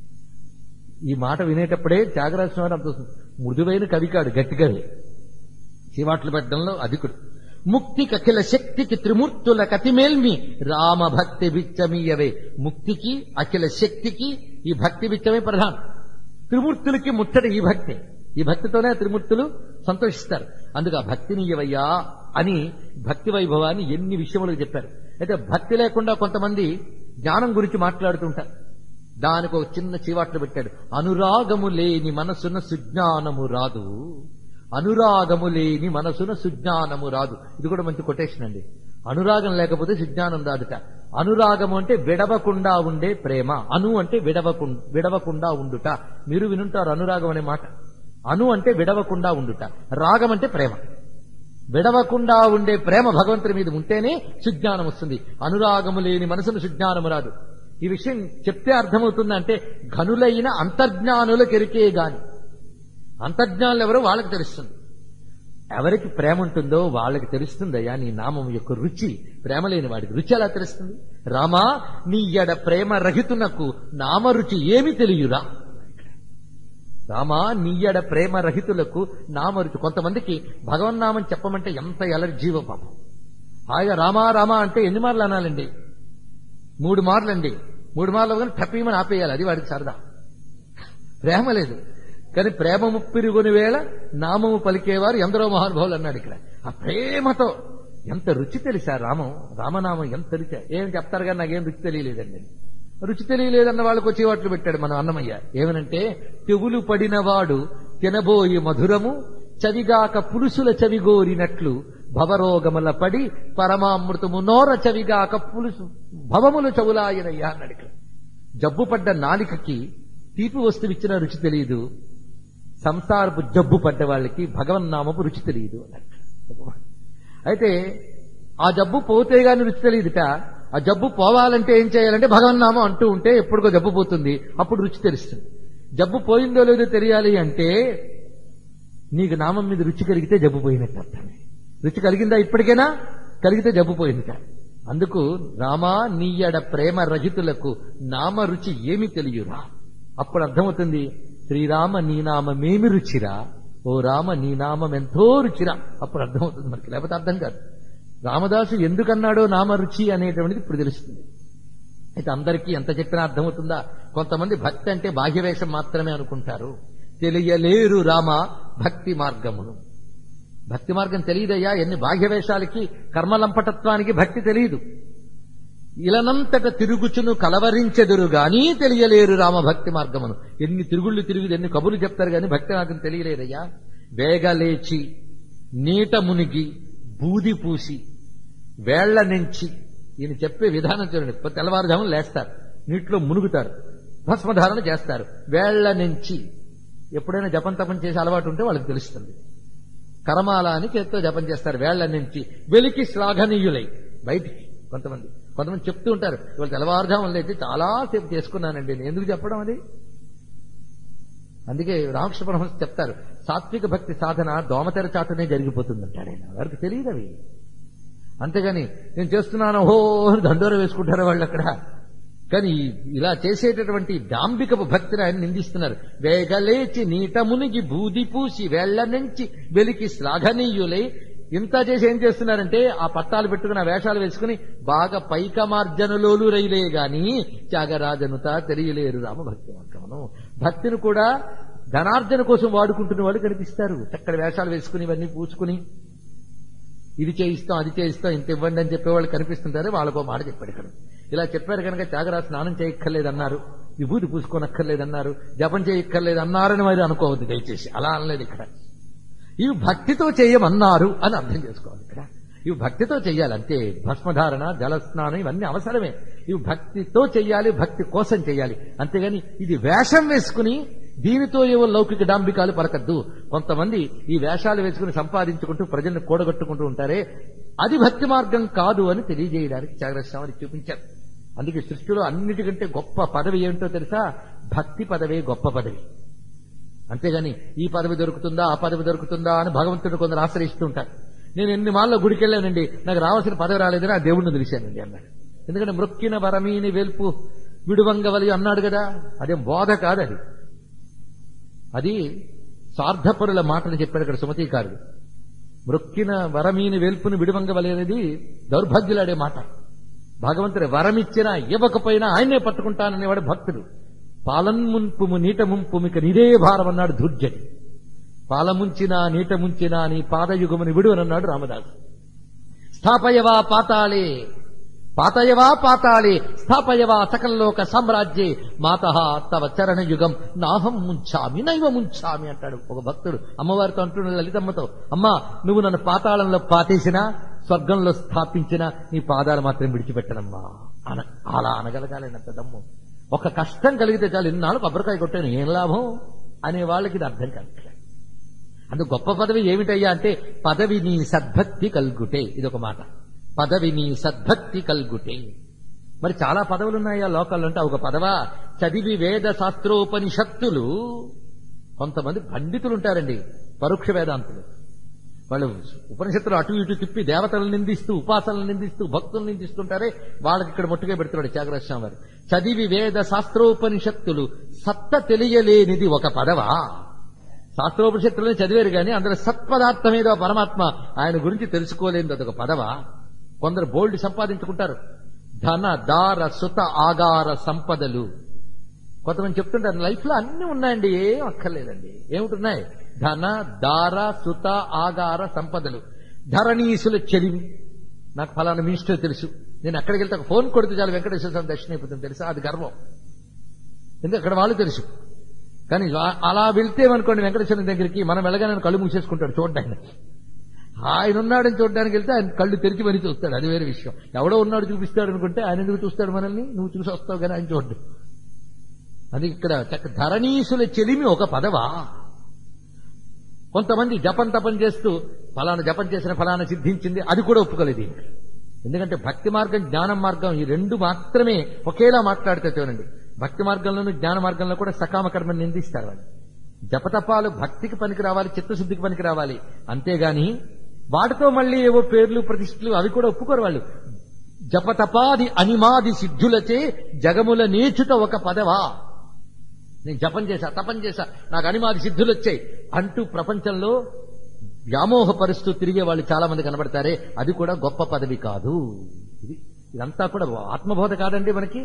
ఈ మాట వినేటప్పుడే త్యాగరాజ స్వామి అంత మృదువైన కవికాడు గట్టి కవి శివాట్లు పెట్టడంలో అధికుడు ముక్తికి అఖిల శక్తికి త్రిమూర్తుల కతిమేల్మి రామ భక్తి బిచ్చమీయవే ముక్తికి అఖిల శక్తికి ఈ భక్తి బిచ్చమే ప్రధానం త్రిమూర్తులకి ముట్టడి ఈ భక్తి ఈ భక్తితోనే ఆ త్రిమూర్తులు సంతోషిస్తారు అందుకు ఆ భక్తిని ఇవ్వయ్యా అని భక్తి వైభవాన్ని ఎన్ని విషయములకు చెప్పారు అయితే భక్తి లేకుండా కొంతమంది జ్ఞానం గురించి మాట్లాడుతుంటారు దానికి ఒక చిన్న చీవాట్లు పెట్టాడు అనురాగము లేని మనసున సుజ్ఞానము రాదు అనురాగము లేని మనసున సుజ్ఞానము రాదు ఇది కూడా మంచి కొటేషన్ అండి అనురాగం లేకపోతే సుజ్ఞానం రాదుట అనురాగము అంటే విడవకుండా ఉండే ప్రేమ అను అంటే విడవకు విడవకుండా ఉండుట మీరు వినుంటారు అనురాగం అనే మాట అను అంటే విడవకుండా ఉండుట రాగం అంటే ప్రేమ విడవకుండా ఉండే ప్రేమ భగవంతుని మీద ఉంటేనే సుజ్ఞానం వస్తుంది అనురాగము లేని మనసును సుజ్ఞానము రాదు ఈ విషయం చెప్తే అర్థమవుతుందంటే ఘనులైన అంతర్జ్ఞానులకెరికే గాని అంతర్జ్ఞానులు ఎవరో వాళ్ళకి తెలుస్తుంది ఎవరికి ప్రేమ ఉంటుందో వాళ్ళకి తెలుస్తుందయ్యా నీ నామం యొక్క రుచి ప్రేమ లేని వాడికి రుచి ఎలా తెలుస్తుంది రామా నీ ఎడ ప్రేమ రహితునకు నామరుచి ఏమి తెలియరా రామా నీయడ ప్రేమ రహితులకు నామరుచి కొంతమందికి భగవన్నామం చెప్పమంటే ఎంత ఎలర్జీవో పాపం హాయిగా రామా రామా అంటే ఎన్ని మార్లు అనాలండి మూడు మార్లు అండి మూడు మార్లు కానీ టప్పీమని ఆపేయాలి అది వాడికి సరదా ప్రేమ లేదు కానీ ప్రేమ ముప్పిరిగొని వేళ నామము పలికేవారు ఎందరో మహానుభావులు అన్నాడు ఇక్కడ ఆ ప్రేమతో ఎంత రుచి తెలిసా రామం రామనామం ఎంత రుచి ఏం చెప్తారు కానీ నాకేం రుచి తెలియలేదండి రుచి తెలియలేదన్న వాళ్ళకి వచ్చేవాట్లు పెట్టాడు మన అన్నమయ్య ఏమనంటే తెగులు పడినవాడు తినబోయి మధురము చవిగాక పులుసుల చవిగోరినట్లు భవరోగముల పడి పరమామృతము నోర చవిగాక పులుసు భవములు చవులాయనయ్యా అన్నాడు ఇక్కడ జబ్బు పడ్డ నాలికకి తీపి వస్తువు ఇచ్చిన రుచి తెలియదు సంసారపు జబ్బు పడ్డ వాళ్ళకి భగవన్నామపు రుచి తెలియదు అన్నాడు అయితే ఆ జబ్బు పోతే గాని రుచి తెలియదుట ఆ జబ్బు పోవాలంటే ఏం చేయాలంటే భగవన్నామం అంటూ ఉంటే ఎప్పుడుకో జబ్బు పోతుంది అప్పుడు రుచి తెలుస్తుంది జబ్బు పోయిందో లేదో తెలియాలి అంటే నీకు నామం మీద రుచి కలిగితే జబ్బు పోయినట్టు అర్థమే రుచి కలిగిందా ఇప్పటికైనా కలిగితే జబ్బు పోయిందిట అందుకు రామా నీయడ ప్రేమ రహితులకు నామ రుచి ఏమి తెలియరా అప్పుడు అర్థమవుతుంది శ్రీరామ నీ నామమేమి రుచిరా ఓ రామ నీ నామం ఎంతో రుచిరా అప్పుడు అర్థమవుతుంది మనకి లేకపోతే అర్థం కాదు రామదాసు ఎందుకన్నాడో నామ రుచి అనేటువంటిది ఇప్పుడు తెలుస్తుంది అయితే అందరికీ ఎంత చెప్పినా అర్థమవుతుందా కొంతమంది భక్తి అంటే బాహ్యవేషం మాత్రమే అనుకుంటారు తెలియలేరు రామ భక్తి మార్గమును భక్తి మార్గం తెలియదయ్యా ఎన్ని బాహ్యవేషాలకి కర్మలంపటత్వానికి భక్తి తెలియదు ఇలనంతట తిరుగుచును కలవరించెదురు గాని తెలియలేరు రామ భక్తి మార్గమును ఎన్ని తిరుగుళ్ళు తిరిగి ఎన్ని కబుర్లు చెప్తారు గాని భక్తి మార్గం తెలియలేదయ్యా వేగలేచి నీట మునిగి బూది పూసి వేళ్ల నుంచి ఈయన చెప్పే విధానం చూడండి తెల్లవారుజామున లేస్తారు నీటిలో మునుగుతారు భస్మధారణ చేస్తారు వేళ్ల నుంచి ఎప్పుడైనా జపం తపం చేసే అలవాటు ఉంటే వాళ్ళకి తెలుస్తుంది కరమాల అని చేత్తో జపం చేస్తారు వేళ్ల నుంచి వెలికి శ్లాఘనీయులై బయటికి కొంతమంది కొంతమంది చెప్తూ ఉంటారు ఇవాళ తెల్లవారుజామున అయితే చాలాసేపు చేసుకున్నానండి నేను ఎందుకు చెప్పడం అది అందుకే రామకృష్ణ పరమహంస చెప్తారు సాత్విక భక్తి సాధన దోమతెర చాటునే జరిగిపోతుందంటాడు ఆయన వారికి తెలియదు అవి అంతేగాని నేను చేస్తున్నాను హో అని దండోర వేసుకుంటారు వాళ్ళు అక్కడ కానీ ఇలా చేసేటటువంటి డాంబికపు భక్తిని ఆయన నిందిస్తున్నారు వేగలేచి నీట మునిగి బూది పూసి వేళ్ల నుంచి వెలికి శ్లాఘనీయులై ఇంత చేసి ఏం చేస్తున్నారంటే ఆ పట్టాలు పెట్టుకుని ఆ వేషాలు వేసుకుని బాగా పైకమార్జనలోలు రైలే గాని త్యాగరాజనుత తెలియలేరు రామభక్తి మార్గమును భక్తిని కూడా ధనార్జన కోసం వాడుకుంటున్న వాళ్ళు కనిపిస్తారు చక్కటి వేషాలు వేసుకుని ఇవన్నీ పూసుకుని ఇది చేయిస్తాం అది చేయిస్తాం ఇంత ఇవ్వండి అని చెప్పేవాళ్ళు కనిపిస్తుంటారు వాళ్ళకో మాట చెప్పాడు ఇక్కడ ఇలా చెప్పారు కనుక త్యాగరాజు స్నానం చేయక్కర్లేదన్నారు విభూతి పూసుకోనక్కర్లేదన్నారు జపం చేయక్కర్లేదన్నారని మరి అనుకోవద్దు దయచేసి అలా అనలేదు ఇక్కడ ఇవి భక్తితో చేయమన్నారు అని అర్థం చేసుకోవాలి ఇక్కడ ఇవి భక్తితో చెయ్యాలి అంతే భస్మధారణ జలస్నానం ఇవన్నీ అవసరమే ఇవి భక్తితో చెయ్యాలి భక్తి కోసం చెయ్యాలి అంతేగాని ఇది వేషం వేసుకుని దీనితో ఏవో లౌకిక డాంబికాలు పలకద్దు కొంతమంది ఈ వేషాలు వేసుకుని సంపాదించుకుంటూ ప్రజల్ని కూడగట్టుకుంటూ ఉంటారే అది భక్తి మార్గం కాదు అని తెలియజేయడానికి త్యాగరాజస్వామి చూపించారు అందుకే సృష్టిలో అన్నిటికంటే గొప్ప పదవి ఏమిటో తెలుసా భక్తి పదవే గొప్ప పదవి అంతేగాని ఈ పదవి దొరుకుతుందా ఆ పదవి దొరుకుతుందా అని భగవంతుడు కొందరు ఆశ్రయిస్తూ ఉంటారు నేను ఎన్ని మాల్లో గుడికి వెళ్ళానండి నాకు రావాల్సిన పదవి రాలేదని ఆ దేవుడిని తెలిశానండి అన్నాడు ఎందుకంటే మృక్కిన వరమీని వెల్పు విడువంగవలి అన్నాడు కదా అదేం బోధ కాదు అది అది స్వార్థపరుల మాటలు చెప్పాడు ఇక్కడ సుమతీకారుడు మృక్కిన వరమీని వెల్పుని విడువంగవలి అనేది దౌర్భాగ్యులాడే మాట భగవంతుడి వరమిచ్చినా ఇవ్వకపోయినా ఆయన్నే పట్టుకుంటాననేవాడు భక్తుడు పాలన్ముంపుము నీట ముంపుమిక నిదే భారం అన్నాడు ధూర్జటి పాలముంచినా నీట ముంచినా నీ పాదయుగముని విడు అని అన్నాడు రామదాసు స్థాపయవా పాతాళే పాతయవా పాతాళే స్థాపయవా సకల్లోక సామ్రాజ్యే మాత తవ చరణ యుగం నాహం ముంచామి నైవ ముంచామి అంటాడు ఒక భక్తుడు అమ్మవారితో అంటున్నాడు లలితమ్మతో అమ్మా నువ్వు నన్ను పాతాళంలో పాతేసినా స్వర్గంలో స్థాపించినా నీ పాదాలు మాత్రం విడిచిపెట్టనమ్మా అన అలా అనగలగాలేనంత దమ్ము ఒక కష్టం కలిగితే చాలు ఇన్నాళ్ళు కొబ్బరికాయ కొట్టాను ఏం లాభం అనే వాళ్ళకి ఇది అర్థం కాదు అందుకు గొప్ప పదవి ఏమిటయ్యా అంటే పదవి నీ సద్భక్తి కల్గుటే ఇది ఒక మాట పదవి నీ సద్భక్తి కల్గుటే మరి చాలా పదవులు ఉన్నాయా లోకల్లో అంటే ఒక పదవా చదివి వేద శాస్త్రోపనిషత్తులు కొంతమంది పండితులు ఉంటారండి పరోక్ష వేదాంతులు వాళ్ళు ఉపనిషత్తులు అటు ఇటు తిప్పి దేవతలను నిందిస్తూ ఉపాసనలు నిందిస్తూ భక్తులను నిందిస్తుంటారే వాళ్ళకి ఇక్కడ మొట్టుగా పెడుతున్నాడు త్యాగరాజస్వామి వారు చదివి వేద శాస్త్రోపనిషత్తులు సత్త తెలియలేనిది ఒక పదవా శాస్త్రోపనిషత్తులను చదివారు కానీ అందులో సత్పదార్థం ఏదో పరమాత్మ ఆయన గురించి తెలుసుకోలేనిది అదొక పదవా కొందరు బోల్డ్ సంపాదించుకుంటారు ధన దార సుత ఆగార సంపదలు కొంతమంది చెప్తుంటారు లైఫ్ లో అన్ని ఉన్నాయండి ఏం అక్కర్లేదండి ఏమిటున్నాయి ధన దార సుత ఆగార సంపదలు ధరణీసుల చెలిమి నాకు ఫలానా మినిస్టర్ తెలుసు నేను అక్కడికి వెళ్తే ఒక ఫోన్ కొడితే చాలు వెంకటేశ్వర స్వామి దర్శనం అయిపోతుంది తెలుసా అది గర్వం ఎందుకంటే అక్కడ వాళ్ళు తెలుసు కానీ ఆ- అలా వెళ్తే అనుకోండి వెంకటేశ్వర దగ్గరికి మనం వెళ్ళగానే ఆయన కళ్ళు మూసేసుకుంటాడు చూడడానికి ఆయన ఉన్నాడని చూడడానికి వెళ్తే ఆయన కళ్ళు తెరిచి మరీ చూస్తాడు అది వేరే విషయం ఎవడో ఉన్నాడు చూపిస్తాడు అనుకుంటే ఆయన ఎందుకు చూస్తాడు మనల్ని నువ్వు చూసి వస్తావు కానీ ఆయన చూడ్డు అది ఇక్కడ చక్క ధరణీసుల చెలిమి ఒక పదవా కొంతమంది జపం తపం చేస్తూ ఫలానా జపం చేసిన ఫలానా సిద్ధించింది అది కూడా ఒప్పుకోలేదు ఈయన. ఎందుకంటే భక్తి మార్గం జ్ఞానం మార్గం ఈ రెండు మాత్రమే ఒకేలా మాట్లాడితే చూడండి భక్తి మార్గంలోనూ జ్ఞాన మార్గంలో కూడా సకామ కర్మని నిందిస్తారు వాళ్ళు జపతపాలు భక్తికి పనికి రావాలి చిత్తశుద్ధికి పనికి రావాలి అంతేగాని వాటితో మళ్ళీ ఏవో పేర్లు ప్రతిష్టలు అవి కూడా ఒప్పుకోరు వాళ్ళు జపతపాది అనిమాది సిద్ధులచే జగముల నేచుట ఒక పదవా నేను జపం చేశా తపం చేశా నాకు అనిమాది సిద్ధులు వచ్చాయి అంటూ ప్రపంచంలో వ్యామోహపరుస్తూ తిరిగే వాళ్ళు చాలా మంది కనబడతారే అది కూడా గొప్ప పదవి కాదు ఇది ఇదంతా కూడా ఆత్మబోధ కాదండి మనకి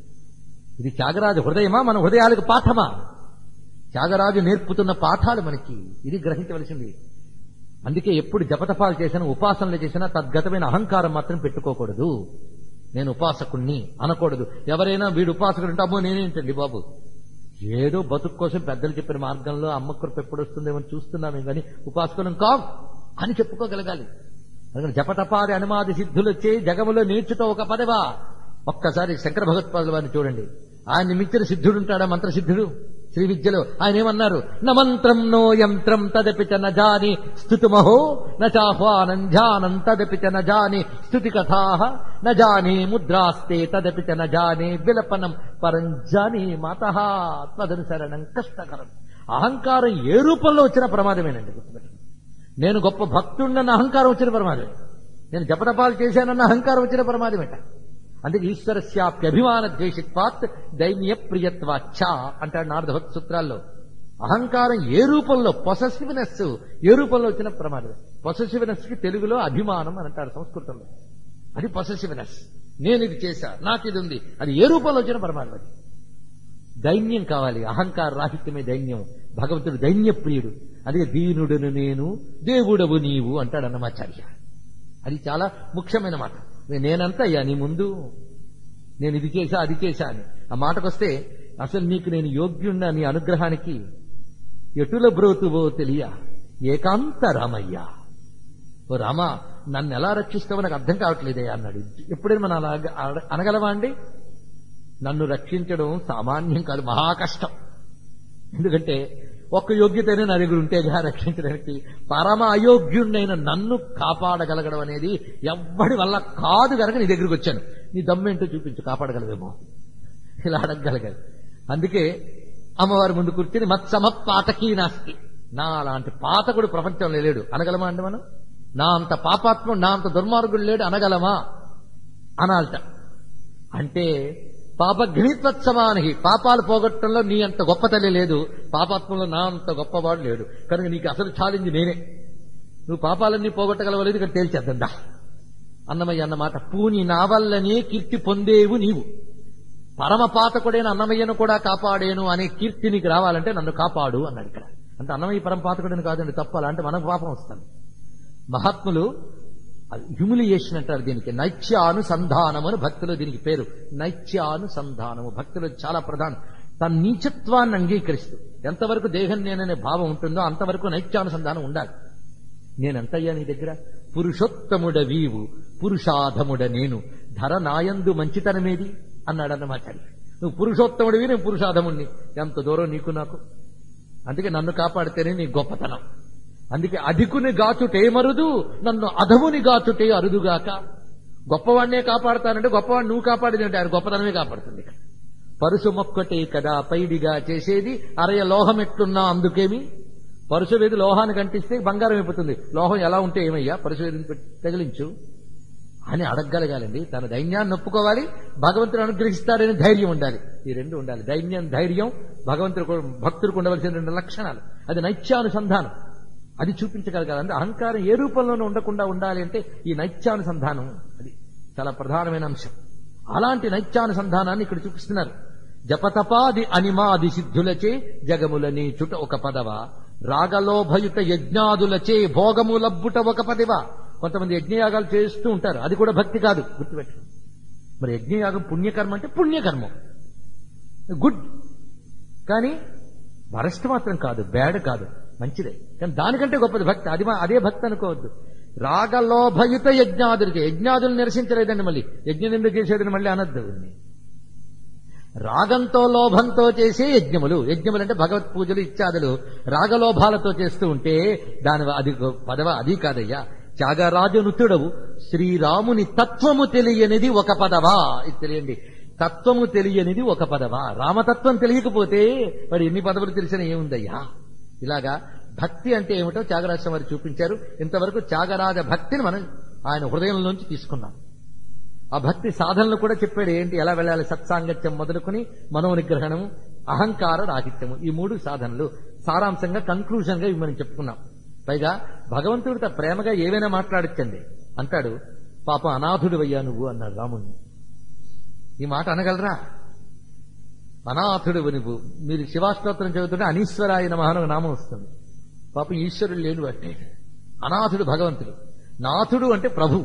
ఇది త్యాగరాజు హృదయమా మన హృదయాలకు పాఠమా త్యాగరాజు నేర్పుతున్న పాఠాలు మనకి ఇది గ్రహించవలసింది అందుకే ఎప్పుడు జపతపాలు చేసినా ఉపాసనలు చేసినా తద్గతమైన అహంకారం మాత్రం పెట్టుకోకూడదు నేను ఉపాసకుణ్ణి అనకూడదు ఎవరైనా వీడు ఉపాసకుడు అంటే అమ్మో నేనేంటండి బాబు ఏదో బతుకు కోసం పెద్దలు చెప్పిన మార్గంలో అమ్మ కృప ఎప్పుడు వస్తుందేమో చూస్తున్నామే కానీ ఉపాసకులం కాం అని చెప్పుకోగలగాలి అందుకని జపతపాది అనుమాది సిద్ధులు వచ్చే జగములో నేర్చుట ఒక పదవా ఒక్కసారి శంకర భగవత్పాదుల వారిని చూడండి ఆయన్ని మించిన సిద్ధుడుంటాడా మంత్రసిద్ధుడు శ్రీ విద్యలో ఆయన ఏమన్నారు న మంత్రం నో యంత్రం తదపి చ నజాని స్థుతుమహో నాహ్వానం ధ్యానం తదపి చ నజాని స్థుతి కథా నజాని ముద్రాస్తే తదపి చ నజాని విలపనం పరం జాని మాత తదనుసరణం కష్టకరం అహంకారం ఏ రూపంలో వచ్చిన ప్రమాదమేనండి గుర్తుపెట్టుకోండి. నేను గొప్ప భక్తుడినన్న అహంకారం వచ్చిన ప్రమాదమే నేను జపతపాలు చేశానన్న అహంకారం వచ్చిన ప్రమాదమేట అందుకే ఈశ్వరస్యాప్యభిమాన ద్వేషిత్వాత్ దైన్య ప్రియత్వాచ్చ అంటాడు నారదభక్తి సూత్రాల్లో అహంకారం ఏ రూపంలో పొసెసివ్నెస్ ఏ రూపంలో వచ్చిన ప్రమాదం పొసెసివ్నెస్ కి తెలుగులో అభిమానం అని అంటారు సంస్కృతంలో అది పొసెసివ్నెస్ నేను ఇది చేశా నాకు ఇది ఉంది అది ఏ రూపంలో వచ్చిన ప్రమాదం అది దైన్యం కావాలి అహంకార రాహిత్యమే దైన్యం భగవంతుడు దైన్యప్రియుడు అదే దీనుడును నేను దేవుడవు నీవు అంటాడు అన్నమాచార్య అది చాలా ముఖ్యమైన మాట నేనంతా అయ్యా నీ ముందు నేను ఇది చేశా అది చేశా అని ఆ మాటకొస్తే అసలు నీకు నేను యోగ్యున్నా నీ అనుగ్రహానికి ఎటుల బ్రోతువో తెలియ ఏకాంత రామయ్య ఓ రామ నన్ను ఎలా రక్షిస్తావో నాకు అర్థం కావట్లేదే అన్నాడు ఎప్పుడైనా మనం అలా అడ- అనగలమా అండి నన్ను రక్షించడం సామాన్యం కాదు మహా కష్టం ఎందుకంటే ఒక్క యోగ్యతనే నా దగ్గర ఉంటేగా రక్షించడానికి పరమ అయోగ్యుణ్ణైన నన్ను కాపాడగలగడం అనేది ఎవ్వడి వల్ల కాదు గనక నీ దగ్గరికి వచ్చాను నీ దమ్మేంటో చూపించు కాపాడగలవేమో ఇలా అడగగలగాలి అందుకే అమ్మవారి ముందు కూర్చుని మత్సమ పాతకీ నాస్తి నా అలాంటి పాతకుడు ప్రపంచంలో లేడు అనగలమా అండి మనం నా అంత పాపాత్మ నా అంత దుర్మార్గుడు లేడు అనగలమా అనాలట అంటే పాప ఘ్నిత్వత్సమానికి పాపాలు పోగొట్టడంలో నీ అంత గొప్ప తల్లి లేదు పాపాత్మంలో నా అంత గొప్పవాడు లేడు కనుక నీకు అసలు ఛాలెంజ్ నేనే నువ్వు పాపాలన్నీ పోగొట్టగలవలేదు ఇక్కడ తేల్చేద్దా అన్నమయ్య అన్నమాట పూని నా వల్లనే కీర్తి పొందేవు నీవు పరమ పాతకుడైన అన్నమయ్యను కూడా కాపాడేను అనే కీర్తి నీకు రావాలంటే నన్ను కాపాడు అన్నాడు ఇక్కడ అంటే అన్నమయ్య పరమ పాతకుడని కాదండి తప్పు అలా అంటే మనకు పాపం వస్తుంది మహాత్ములు హ్యూమిలియేషన్ అంటారు దీనికి నైత్యానుసంధానం అని భక్తులు దీనికి పేరు నైత్యానుసంధానము భక్తులు చాలా ప్రధానం తన నీచత్వాన్ని అంగీకరిస్తూ ఎంతవరకు దేహం నేననే భావం ఉంటుందో అంతవరకు నైత్యానుసంధానం ఉండాలి నేనెంతయ్యా నీ దగ్గర పురుషోత్తముడ వీవు పురుషాధముడ నేను ధర నాయందు మంచితనమేది అన్నాడు అన్నమాట నువ్వు పురుషోత్తముడివి నేను పురుషాధముణ్ణి ఎంత దూరం నీకు నాకు అందుకే నన్ను కాపాడితేనే నీ గొప్పతనం అందుకే అధికుని గాచుటే మరుదు నన్ను అధముని గాచుటే అరుదుగాక గొప్పవాడినే కాపాడుతానంటే గొప్పవాడిని నువ్వు కాపాడేది అంటే ఆయన గొప్పతనమే కాపాడుతుంది ఇక్కడ పరుసు మొక్కటే కదా పైడిగా చేసేది అరయ లోహం ఎట్లున్నా అందుకేమి పరుసు వేది లోహానికి అంటిస్తే బంగారం అయిపోతుంది లోహం ఎలా ఉంటే ఏమయ్యా పరుసు వేదిని పెట్టి తగిలించు అని అడగగలగాలండి తన దైన్యాన్ని ఒప్పుకోవాలి భగవంతుడు అనుగ్రహిస్తాడని ధైర్యం ఉండాలి ఈ రెండు ఉండాలి దైన్యం ధైర్యం భగవంతుడు భక్తుడికి ఉండవలసిన రెండు లక్షణాలు అది నైత్యానుసంధానం అది చూపించగలగాలి అంటే అహంకారం ఏ రూపంలోనూ ఉండకుండా ఉండాలి అంటే ఈ నైత్యానుసంధానం అది చాలా ప్రధానమైన అంశం అలాంటి నైత్యానుసంధానాన్ని ఇక్కడ చూపిస్తున్నారు జపతపాది అనిమాది సిద్ధులచే జగములని చుట ఒక పదవ రాగలోభయుత యజ్ఞాదులచే భోగములబ్బుట ఒక పదవ కొంతమంది యజ్ఞయాగాలు చేస్తూ ఉంటారు అది కూడా భక్తి కాదు గుర్తుపెట్టు మరి యజ్ఞయాగం పుణ్యకర్మ అంటే పుణ్యకర్మం గుడ్ కానీ వరస్ట్ మాత్రం కాదు బ్యాడ్ కాదు మంచిదే కానీ దానికంటే గొప్పది భక్తి అది మా- అదే భక్తి అనుకోవద్దు రాగలోభయుత యజ్ఞాదులకి యజ్ఞాదులు నిరసించలేదండి మళ్ళీ యజ్ఞం ఎందుకు చేసేదని మళ్ళీ అనద్దు వీడిని. రాగంతో లోభంతో చేసే యజ్ఞములు యజ్ఞములు అంటే భగవత్ పూజలు ఇత్యాదులు రాగలోభాలతో చేస్తూ ఉంటే దాని అది గొ- పదవ అది కాదయ్యా త్యాగరాజు నుతుడవు శ్రీరాముని తత్వము తెలియనిది ఒక పదవా ఇది తెలియండి తత్వము తెలియనిది ఒక పదవా రామతత్వం తెలియకపోతే వాడు ఎన్ని పదవులు తెలిసినా ఏముందయ్యా ఇలాగా భక్తి అంటే ఏమిటో త్యాగరాజ వారు చూపించారు ఇంతవరకు త్యాగరాజ భక్తిని మనం ఆయన హృదయంలోంచి తీసుకున్నాం ఆ భక్తి సాధనలు కూడా చెప్పాడు ఏంటి ఎలా వెళ్ళాలి సత్సాంగత్యం మొదలుకొని మనోనిగ్రహణము అహంకార రాహిత్యము ఈ మూడు సాధనలు సారాంశంగా కన్క్లూజన్ గా ఇవి మనం చెప్పుకున్నాం పైగా భగవంతుడితో ప్రేమగా ఏవైనా మాట్లాడచ్చండి అంటాడు పాప అనాథుడివయ్యా నువ్వు అన్నాడు రాముడిని ఈ మాట అనగలరా అనాథుడు నువ్వు మీరు శివాస్తోత్రం చదువుతుంటే అనీశ్వరాయ నమః అని ఒక నామం వస్తుంది పాప ఈశ్వరుడు లేడు అంటే అనాథుడు భగవంతుడు నాథుడు అంటే ప్రభు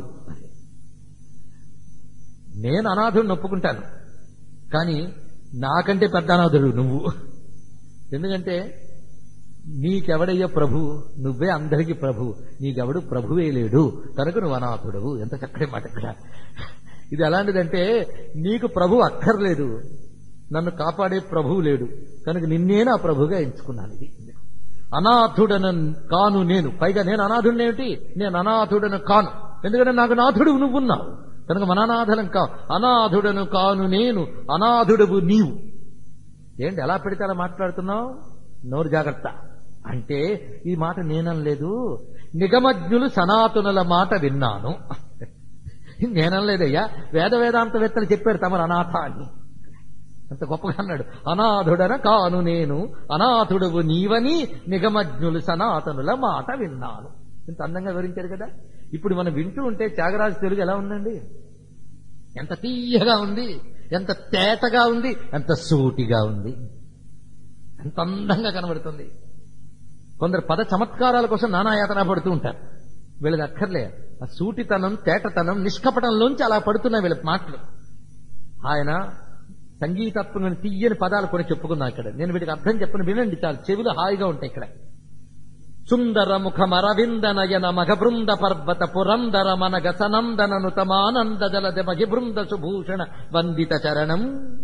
నేను అనాథుడిని ఒప్పుకుంటాను కానీ నాకంటే పెద్ద అనాథుడు నువ్వు ఎందుకంటే నీకెవడయ్యా ప్రభు నువ్వే అందరికీ ప్రభు నీకెవడు ప్రభువే లేడు కనుక నువ్వు అనాథుడవు ఎంత చక్కటి మాట ఇక్కడ ఇది ఎలాంటిదంటే నీకు ప్రభు అక్కర్లేదు నన్ను కాపాడే ప్రభువు లేడు కనుక నిన్నే నా ప్రభుగా ఎంచుకున్నాను ఇది అనాథుడను కాను నేను పైగా నేను అనాథుడినేమిటి నేను అనాథుడను కాను ఎందుకంటే నాకు నాథుడు నువ్వున్నావు కనుక మన అనాథలం కా అనాథుడను కాను నేను అనాథుడవు నీవు ఏంటి ఎలా పెడితే అలా మాట్లాడుతున్నావు నోరు జాగ్రత్త అంటే ఈ మాట నేననలేదు నిగమజ్ఞులు సనాతనుల మాట విన్నాను నేననలేదయ్యా వేద వేదాంతవేత్తలు చెప్పారు తమరు అనాథ అని అంత గొప్పగా అన్నాడు అనాథుడన కాను నేను అనాథుడవు నీవని నిగమజ్ఞులు సనాతనుల మాట విన్నాను ఇంత అందంగా వివరించారు కదా ఇప్పుడు మనం వింటూ ఉంటే త్యాగరాజు తెలుగు ఎలా ఉందండి ఎంత తీయగా ఉంది ఎంత తేటగా ఉంది ఎంత సూటిగా ఉంది ఎంత అందంగా కనబడుతుంది కొందరు పద చమత్కారాల కోసం నానాయాతన పడుతూ ఉంటారు వీళ్ళది అక్కర్లే ఆ సూటితనం తేటతనం నిష్కపటంలోంచి అలా పడుతున్నాయి వీళ్ళ మాటలు ఆయన సంగీతత్వం తీయని పదాలు కొన్ని చెప్పుకున్నా ఇక్కడ నేను వీటికి అర్థం చెప్పను వినండి చాలు చెవులు హాయిగా ఉంటాయి ఇక్కడ సుందర ముఖమరవింద నయన మఘ బృంద పర్వత పురందర మనగ సనందనను తమానంద జలద మఘి బృంద సుభూషణ వందిత చరణం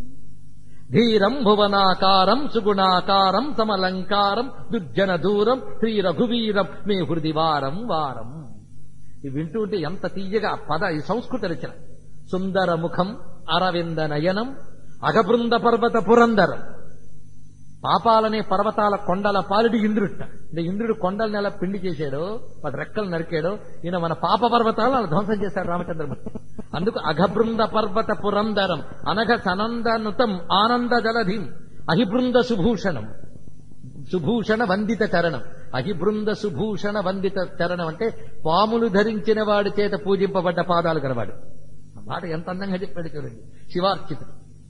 ధీరం భువనాకారం సుగుణాకారం సమలంకారం దుర్జన దూరం శ్రీ రఘువీరం మే హృది వారం వారం ఇవి వింటూ ఉంటే ఎంత తీయగా ఆ పద ఈ సంస్కృత రచన సుందర ముఖం అరవింద నయనం అగబృంద పర్వత పురందరం పాపాలనే పర్వతాల కొండల పాలుడి ఇంద్రుట అంటే ఇంద్రుడు కొండల్ని ఎలా పిండి చేశాడో వాటి రెక్కలు నరికాడో ఈయన మన పాప పర్వతాలను అలా ధ్వంసం చేశాడు రామచంద్రమూర్తి అందుకు అఘబృంద పర్వత పురందరం అనఘ సనందనుతం ఆనంద జలధిం అహిబృంద సుభూషణం సుభూషణ వందిత చరణం అహిబృంద సుభూషణ వందిత చరణం అంటే పాములు ధరించిన వాడి చేత పూజింపబడ్డ పాదాలు గలవాడు ఆ మాట ఎంత అందంగా చెప్పాడు చూడండి శివార్చితుడు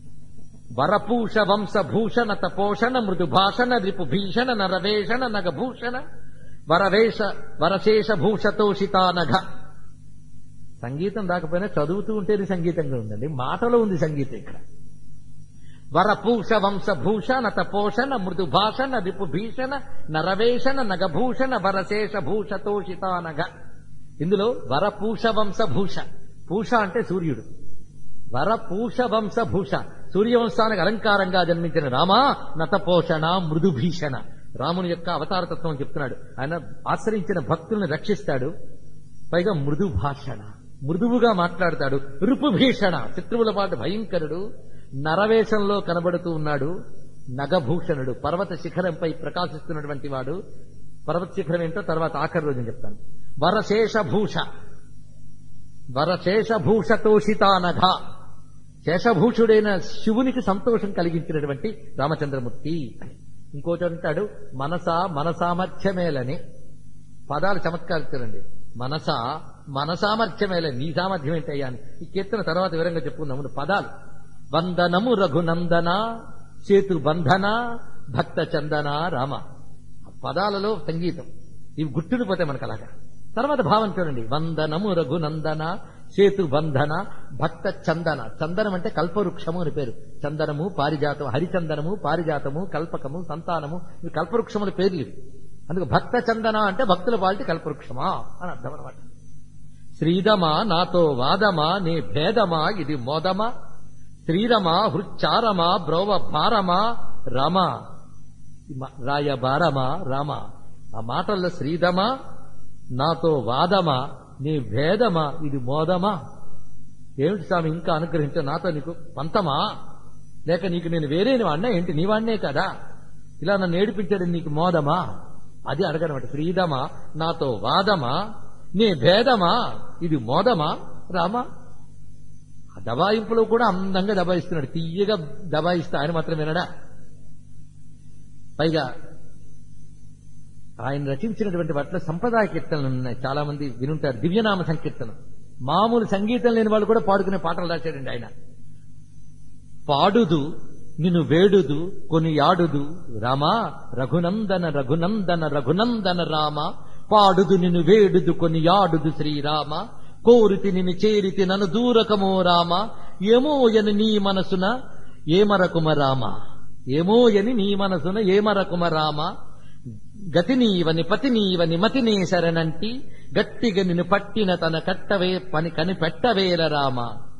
వరపూష వంశ భూషణ తపోషణ మృదు భాషణ రిపు భీషణ నరవేషణ నగభూషణ వరవేష వరశేష భూషతోషితానఘ సంగీతం రాకపోయినా చదువుతూ ఉంటేనే సంగీతంగా ఉందండి మాటలో ఉంది సంగీతం ఇక్కడ వరపూష వంశ భూషణ తపోషణ మృదు భాషణ రిపు భీషణ నరవేషణ నగభూషణ వరశేష భూషతోషితానఘ ఇందులో వరపూష వంశ భూష పూష అంటే సూర్యుడు వరపూష వంశ భూష సూర్యవంశానికి అలంకారంగా జన్మించిన రామ నతపోషణ మృదుభీషణ రాముని యొక్క అవతారతత్వం చెప్తున్నాడు ఆయన ఆశ్రయించిన భక్తుల్ని రక్షిస్తాడు పైగా మృదు భాషణ మృదువుగా మాట్లాడతాడు రుపుభీషణ శత్రువుల పాటు భయంకరుడు నరవేషంలో కనబడుతూ ఉన్నాడు నగభూషణుడు పర్వత శిఖరంపై ప్రకాశిస్తున్నటువంటి వాడు పర్వత శిఖరం ఏంటో తర్వాత ఆఖరి రోజు చెప్తాను వరశేష భూష వరశేషభూషతోషితానఘ శేషభూషుడైన శివునికి సంతోషం కలిగించినటువంటి రామచంద్రమూర్తి అని ఇంకోటి అంటాడు మనస మనసామర్థ్యమేలని పదాలు చమత్కారిస్తారండి మనస మనసామర్థ్యమేలని నీ సామర్థ్యం ఏంటయ్యా అని ఈ కీర్తన తర్వాత వివరంగా చెప్పుకుందాం ముందు పదాలు వందనము రఘునందన సేతు బంధన భక్త చందన రామ ఆ పదాలలో సంగీతం ఇవి గుర్తుండిపోతాయి మనకు అలాగా తర్వాత భావం చూడండి వందనము రఘునందన సేతు బంధన భక్త చందన చందనం అంటే కల్పవృక్షము అని పేరు చందనము పారిజాతం హరిచందనము పారిజాతము కల్పకము సంతానము ఇవి కల్పవృక్షముల పేర్లు ఇవి అందుకు భక్త చందన అంటే భక్తుల పాలిటి కల్పవృక్షమా అని అర్థం అనమాట శ్రీదమా నాతో వాదమా నీ భేదమా ఇది మోదమా శ్రీరమా హృచ్చారమా బ్రోవ భారమా రమ రాయబారమా రామ ఆ మాటల్లో శ్రీదమా నాతో వాదమా నీ భేదమా ఇది మోదమా ఏమిటి స్వామి ఇంకా అనుగ్రహించా నాతో నీకు పంతమా లేక నీకు నేను వేరే వాడినా ఏంటి నీ వాడినే కదా ఇలా నన్ను ఏడిపించడం నీకు మోదమా అది అడగనమాట శ్రీదమా నాతో వాదమా నీ భేదమా ఇది మోదమా రామా ఆ దబాయింపులో కూడా అందంగా దబాయిస్తున్నాడు తీయగా దబాయిస్తా ఆయన మాత్రం వినడా పైగా ఆయన రచించినటువంటి వాటిలో సంప్రదాయ కీర్తనలు ఉన్నాయి చాలా మంది వినుంటారు దివ్యనామ సంకీర్తనం మామూలు సంగీతం లేని వాళ్ళు కూడా పాడుకునే పాటలు రాశాడండి ఆయన పాడుదు నిన్ను వేడుదు కొని యాడుదు రామా రఘునందన రఘునందన రఘునందన రామ పాడుదు నిన్ను వేడుదు కొని యాడుదు శ్రీరామ కోరితి నిన్ను చేరితి నన్ను దూరకమో రామ ఏమో ఎని నీ మనసున ఏమరకుమ రామ ఏమో ఎని నీ మనసున ఏమరకుమ రామ గతి నీవని పతి నీవని మతినే శరణంటి గట్టిగా నిన్ను పట్టిన తన కట్టవే పని కనిపెట్టవేల రామ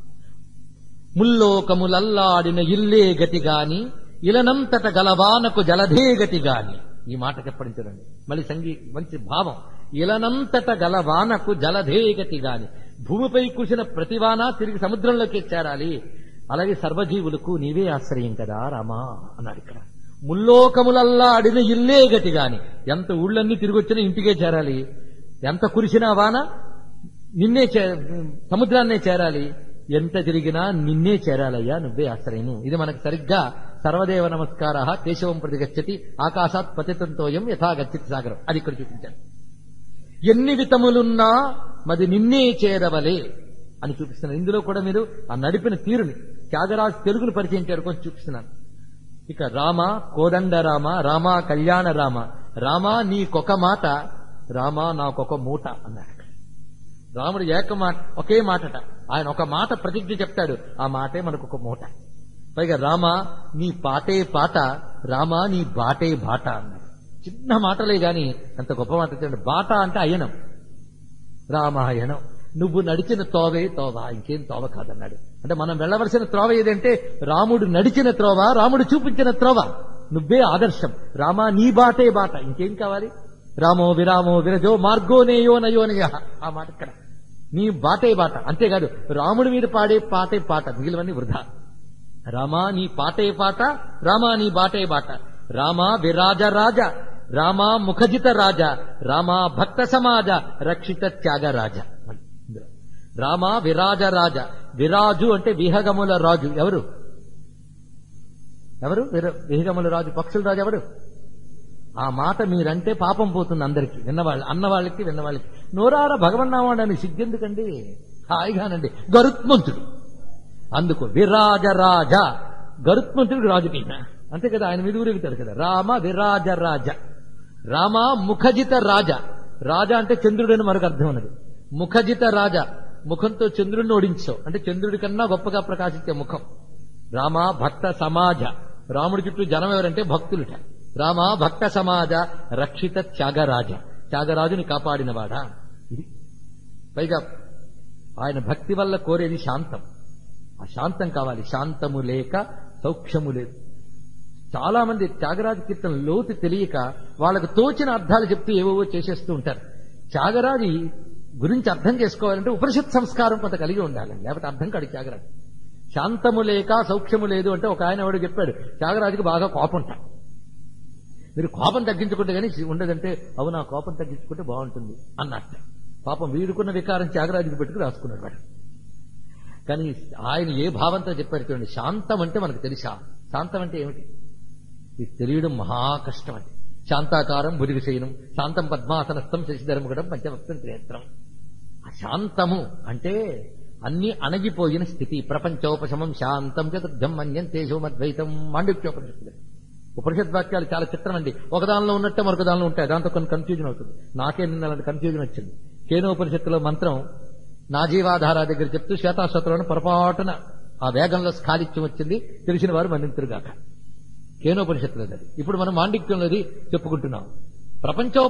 ముల్లోకములల్లాడిన ఇల్లే గతి గాని ఇలనంతట గలవానకు జలధే గతి గాని ఈ మాట చెప్పండి చూడండి మళ్ళీ సంగీ మంచి భావం ఇలనంతట గలవానకు జలధే గతి గాని భూమిపై కుసిన ప్రతివాన తిరిగి సముద్రంలోకి చేరాలి అలాగే సర్వజీవులకు నీవే ఆశ్రయం కదా రామా అన్నాడు ఇక్కడ ముల్లోకములల్లాడిన ఇల్లే గతి గాని ఎంత ఊళ్ళన్నీ తిరిగి వచ్చినా ఇంటికే చేరాలి ఎంత కురిసినా వాన నిన్నే చే సముద్రాన్నే చేరాలి ఎంత తిరిగినా నిన్నే చేరాలయ్యా నువ్వే ఆశ్రయము ఇది మనకు సరిగ్గా సర్వదేవ నమస్కార కేశవం ప్రతి గచ్చతి ఆకాశాత్ పతితంతోయం యథా గచ్చతి సాగరం అది ఇక్కడ చూపించారు ఎన్ని వితములున్నా మది నిన్నే చేరవలే అని చూపిస్తున్నాను ఇందులో కూడా మీరు ఆ నడిపిన తీరుని త్యాగరాజు తెలుగును పరిచయం చేయడం కొంచెం చూపిస్తున్నాను ఇక రామ కోదండ రామ రామ కళ్యాణ రామ రామ నీకొక మాట రామ నాకొక మూట అన్నాడు రాముడు ఏక మాట ఒకే మాటట ఆయన ఒక మాట ప్రతిజ్ఞ చెప్తాడు ఆ మాటే మనకు ఒక మూట పైగా రామ నీ పాటే పాట రామ నీ బాటే బాట అన్నాడు చిన్న మాటలే గాని అంత గొప్ప మాట చెప్పండి బాట అంటే అయనం రామాయణం నువ్వు నడిచిన తోవే తోవ ఇంకేం తోవ కాదన్నాడు అంటే మనం వెళ్ళవలసిన త్రోవ ఏదంటే రాముడు నడిచిన త్రోవ రాముడు చూపించిన త్రోవ నువ్వే ఆదర్శం రామా నీ బాటే బాట ఇంకేం కావాలి రామో విరామో విరజో మార్గో నేయో నయో నయ ఆ మాట ఇక్కడ నీ బాటే బాట అంతేకాదు రాముడి మీద పాడే పాటే పాట మిగిలివన్నీ వృధా రామా నీ పాటే పాట రామా నీ బాటే బాట రామా విరాజ రాజ రామా ముఖజిత రాజ రామా భక్త సమాజ రక్షిత త్యాగ రాజ రామా విరాజ రాజ విరాజు అంటే విహగముల రాజు ఎవరు ఎవరు విర- విహగముల రాజు పక్షుల రాజు ఎవరు ఆ మాట మీరంటే పాపం పోతుంది అందరికి విన్నవాళ్ళు అన్నవాళ్ళకి విన్నవాళ్ళకి నోరార భగవన్నామాడని సిగ్గెందుకండి హాయిగానండి గరుత్మంతుడు అందుకు విరాజ రాజ గరుత్మంతుడికి రాజు పైన అంతే కదా ఆయన మీద ఊరెగుతాడు కదా రామ విరాజ రాజ రామ ముఖజిత రాజ రాజ అంటే చంద్రుడు అని మరొక అర్థం ఉన్నది ముఖజిత రాజ ముఖంతో చంద్రుడిని ఓడించావు అంటే చంద్రుడి కన్నా గొప్పగా ప్రకాశించే ముఖం రామ భక్త సమాజ రాముడి చుట్టూ జనం ఎవరంటే భక్తులుట రామ భక్త సమాజ రక్షిత త్యాగరాజ త్యాగరాజుని కాపాడినవాడా ఇది పైగా ఆయన భక్తి వల్ల కోరేది శాంతం ఆ శాంతం కావాలి శాంతము లేక సౌఖ్యము లేదు చాలా మంది త్యాగరాజు కీర్తన లోతు తెలియక వాళ్ళకు తోచిన అర్థాలు చెప్తూ ఏవేవో చేసేస్తూ ఉంటారు త్యాగరాజు గురించి అర్థం చేసుకోవాలంటే ఉపనిషత్ సంస్కారం కొంత కలిగి ఉండాలి లేకపోతే అర్థం కాదు త్యాగరాజు శాంతము లేక సౌఖ్యము లేదు అంటే ఒక ఆయన ఎవడు చెప్పాడు త్యాగరాజుకి బాగా కోపం ఉంటా మీరు కోపం తగ్గించుకుంటే కానీ ఉండదంటే అవును ఆ కోపం తగ్గించుకుంటే బాగుంటుంది అన్నట్టు పాపం వీడుకున్న వికారం త్యాగరాజుకి పెట్టుకు రాసుకున్నాడు వాడు కానీ ఆయన ఏ భావంతో చెప్పారు చూడండి శాంతం అంటే మనకు తెలుసా శాంతం అంటే ఏమిటి ఇది తెలియడం మహా కష్టం అంటే శాంతాకారం భుజగ శయనం శాంతం పద్మాసనస్థం శశిధర్మగడం పంచవక్తం త్రినేత్రం ఆ శాంతము అంటే అన్ని అణగిపోయిన స్థితి ప్రపంచోపశమం శాంతం చతుర్థం మన్యం తేజోమద్వైతం మాండిక్యోపనిషత్తులు ఉపనిషత్ వాక్యాలు చాలా చిత్రం అండి ఒకదానిలో ఉన్నట్టే మరొక దానిలో ఉంటాయి దాంతో కొన్ని కన్ఫ్యూజన్ అవుతుంది నాకే నిన్న అలాంటి కన్ఫ్యూజన్ వచ్చింది కేనోపనిషత్తులో మంత్రం నా జీవాధార దగ్గర చెప్తూ శ్వేతాశ్వతంలో పొరపాటున ఆ వేగంలో స్ఖాళిత్యం వచ్చింది తెలిసిన వారు మన్నింతురుగాక కేనోపనిషత్తులో అది ఇప్పుడు మనం మాండిక్యంలోది చెప్పుకుంటున్నాం ప్రపంచో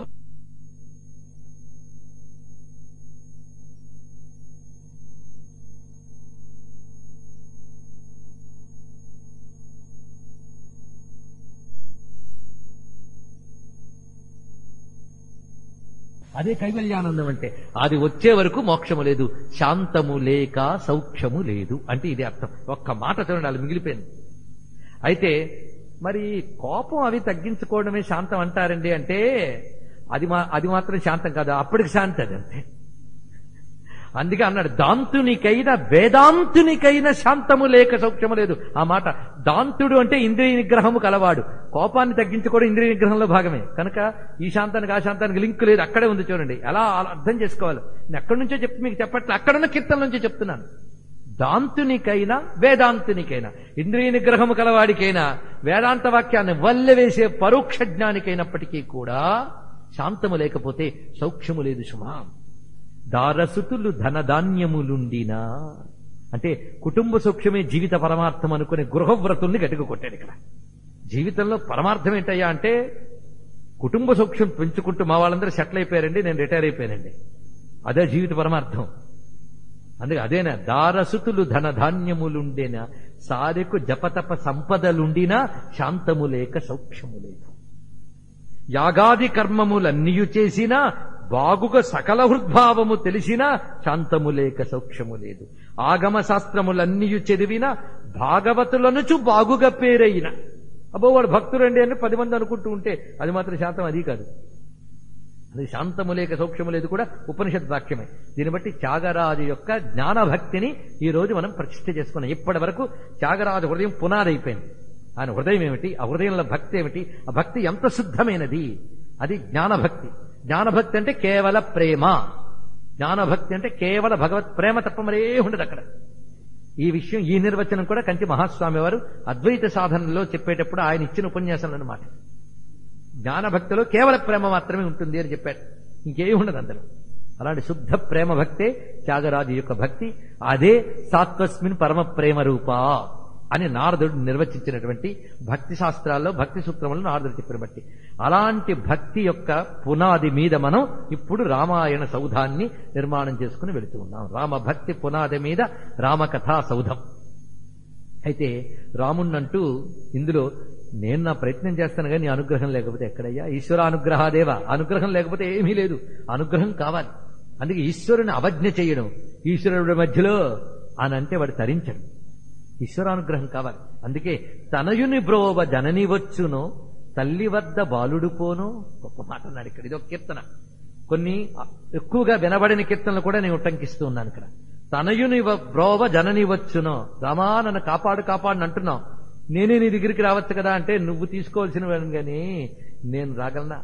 అదే కైవల్యానందం అంటే అది వచ్చే వరకు మోక్షము లేదు శాంతము లేక సౌఖ్యము లేదు అంటే ఇది అర్థం ఒక్క మాట చూడండి అది మిగిలిపోయింది అయితే మరి కోపం అవి తగ్గించుకోవడమే శాంతం అంటారండి అంటే అది మా అది మాత్రం శాంతం కాదు అప్పటికి శాంతి అది అంతే అందుకే అన్నాడు దాంతునికైన వేదాంతునికైన శాంతము లేక సౌఖ్యము లేదు ఆ మాట దాంతుడు అంటే ఇంద్రియ నిగ్రహము కలవాడు కోపాన్ని తగ్గించుకోవడం ఇంద్రియ నిగ్రహంలో భాగమే కనుక ఈ శాంతానికి ఆ శాంతానికి లింక్ లేదు అక్కడే ఉంది చూడండి అలా అర్థం చేసుకోవాలి నేను ఎక్కడి నుంచో చెప్పి మీకు చెప్పట్లే అక్కడున్న కీర్తన నుంచే చెప్తున్నాను దాంతునికైనా వేదాంతునికైనా ఇంద్రియ నిగ్రహము కలవాడికైనా వేదాంత వాక్యాన్ని వల్లెవేసే పరోక్ష జ్ఞానికైనప్పటికీ కూడా శాంతము లేకపోతే సౌఖ్యము లేదు సుమా దారసుతులు ధనధాన్యములుండినా అంటే కుటుంబ సౌఖ్యమే జీవిత పరమార్థం అనుకునే గృహవ్రతుల్ని గట్టిగా కొట్టాడు ఇక్కడ జీవితంలో పరమార్థం ఏంటయ్యా అంటే కుటుంబ సౌఖ్యం పెంచుకుంటూ మా వాళ్ళందరూ సెటిల్ అయిపోయారండి నేను రిటైర్ అయిపోయానండి అదే జీవిత పరమార్థం అందుకే అదేనా దారసుతులు ధనధాన్యములుండేనా సారెకు జపతప సంపదలుండినా శాంతము లేక సౌఖ్యము లేదు యాగాది కర్మములన్నీయు చేసినా బాగుగా సకల హృద్భావము తెలిసినా శాంతము లేక సౌఖ్యము లేదు ఆగమ శాస్త్రములన్నీయు చదివినా భాగవతులనుచు బాగుగా పేరైన అబ్బో వాడు భక్తుడండి అని పది మంది అనుకుంటూ ఉంటే అది మాత్రం శాంతం అది కాదు అది శాంతము లేక సౌఖ్యము లేదు కూడా ఉపనిషత్ వాక్యమే దీన్ని బట్టి త్యాగరాజు యొక్క జ్ఞానభక్తిని ఈ రోజు మనం ప్రతిష్ఠ చేసుకున్నాం ఇప్పటి వరకు త్యాగరాజు హృదయం పునాదైపోయింది ఆయన హృదయం ఏమిటి ఆ హృదయంలో భక్తి ఏమిటి ఆ భక్తి ఎంత శుద్ధమైనది అది జ్ఞానభక్తి జ్ఞానభక్తి అంటే కేవల ప్రేమ జ్ఞానభక్తి అంటే కేవల భగవత్ ప్రేమ తప్ప మరే ఉండదు అక్కడ ఈ విషయం ఈ నిర్వచనం కూడా కంచి మహాస్వామి వారు అద్వైత సాధనలో చెప్పేటప్పుడు ఆయన ఇచ్చిన ఉపన్యాసంలో అన్నమాట జ్ఞానభక్తిలో కేవల ప్రేమ మాత్రమే ఉంటుంది అని చెప్పాడు ఇంకేం ఉండదు అందులో అలాంటి శుద్ధ ప్రేమ భక్తే త్యాగరాజు యొక్క భక్తి అదే సాత్వస్మిన్ పరమ ప్రేమ రూపా అని నారదుడు నిర్వచించినటువంటి భక్తి శాస్త్రాల్లో భక్తి సూత్రములు నారదుడు చెప్పిన బట్టి అలాంటి భక్తి యొక్క పునాది మీద మనం ఇప్పుడు రామాయణ సౌధాన్ని నిర్మాణం చేసుకుని వెళుతూ ఉన్నాం రామ భక్తి పునాది మీద రామకథా సౌధం అయితే రాముణ్ణంటూ ఇందులో నేను నా ప్రయత్నం చేస్తాను కానీ నీ అనుగ్రహం లేకపోతే ఎక్కడయ్యా ఈశ్వర అనుగ్రహాదేవ అనుగ్రహం లేకపోతే ఏమీ లేదు అనుగ్రహం కావాలి అందుకే ఈశ్వరుని అవజ్ఞ చేయడం ఈశ్వరుడి మధ్యలో అని అంటే వాడు తరించడు ఈశ్వరానుగ్రహం కావాలి అందుకే తనయుని బ్రోవ జనని వచ్చునో తల్లి వద్ద బాలుడు పోను గొప్ప మాట అన్నాడు ఇక్కడ ఇది ఒక కీర్తన కొన్ని ఎక్కువగా వినబడిన కీర్తనలు కూడా నేను ఉటంకిస్తూ ఉన్నాను ఇక్కడ తనయుని వ- బ్రోవ జనని వచ్చునో రామా నన్ను కాపాడు కాపాడు అంటున్నావు నేనే నీ దగ్గరికి రావచ్చు కదా అంటే నువ్వు తీసుకోవాల్సిన వాడిని కానీ నేను రాగలనా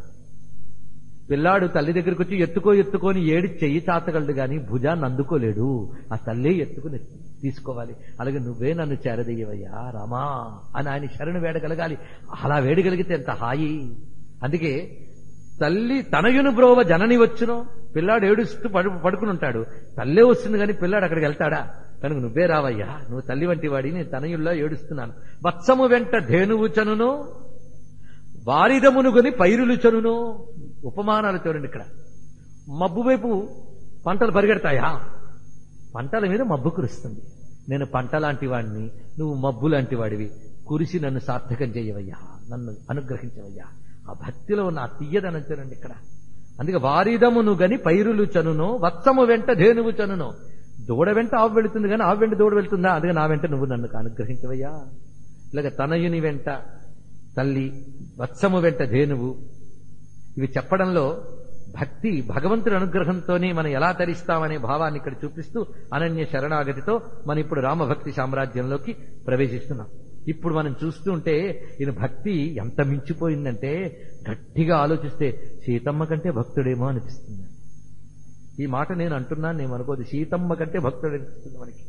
పిల్లాడు తల్లి దగ్గరికి వచ్చి ఎత్తుకో ఎత్తుకొని ఏడి చెయ్యి చాచగలడు గాని భుజాన్ని అందుకోలేడు ఆ తల్లే ఎత్తుకుని తీసుకోవాలి అలాగే నువ్వే నన్ను చేరదయ్యవయ్యా రామా అని ఆయన శరణు వేడగలగాలి అలా వేడగలిగితే ఎంత హాయి అందుకే తల్లి తనయును బ్రోవ జనని వచ్చును పిల్లాడు ఏడుస్తూ పడు పడుకుని ఉంటాడు తల్లే వస్తుంది కానీ పిల్లాడు అక్కడికి వెళ్తాడా కనుక నువ్వే రావయ్యా నువ్వు తల్లి వంటి వాడి నేను తనయుల్లో ఏడుస్తున్నాను వత్సము వెంట ధేనువు చనును వారిదమునుగొని పైరులు చనును ఉపమానాలు చూడండి ఇక్కడ మబ్బు వైపు పంటలు పరిగెడతాయా పంటల మీద మబ్బు కురుస్తుంది నేను పంట లాంటి వాడిని నువ్వు మబ్బు లాంటి వాడివి కురిసి నన్ను సార్థకం చేయవయ్యా నన్ను అనుగ్రహించవయ్యా ఆ భక్తిలో ఉన్న ఆ తీయదనం చూడండి ఇక్కడ అందుకే వారిదమును గని పైరులు చనును వత్సము వెంట ధేనువు చనును దూడ వెంట ఆవు వెళుతుంది కానీ ఆవు వెంట దూడ వెళ్తుందా అందుకే నా వెంట నువ్వు నన్ను అనుగ్రహించవయ్యా ఇలాగ తనయుని వెంట తల్లి వత్సము వెంట ధేనువు ఇవి చెప్పడంలో భక్తి భగవంతుడి అనుగ్రహంతోనే మనం ఎలా తరిస్తామనే భావాన్ని ఇక్కడ చూపిస్తూ అనన్య శరణాగతితో మనం ఇప్పుడు రామభక్తి సామ్రాజ్యంలోకి ప్రవేశిస్తున్నాం ఇప్పుడు మనం చూస్తుంటే ఈయన భక్తి ఎంత మించిపోయిందంటే గట్టిగా ఆలోచిస్తే సీతమ్మ కంటే భక్తుడేమో అనిపిస్తుంది ఈ మాట నేను అంటున్నాను నేను అనుకోదు సీతమ్మ కంటే భక్తుడు అనిపిస్తుంది మనకి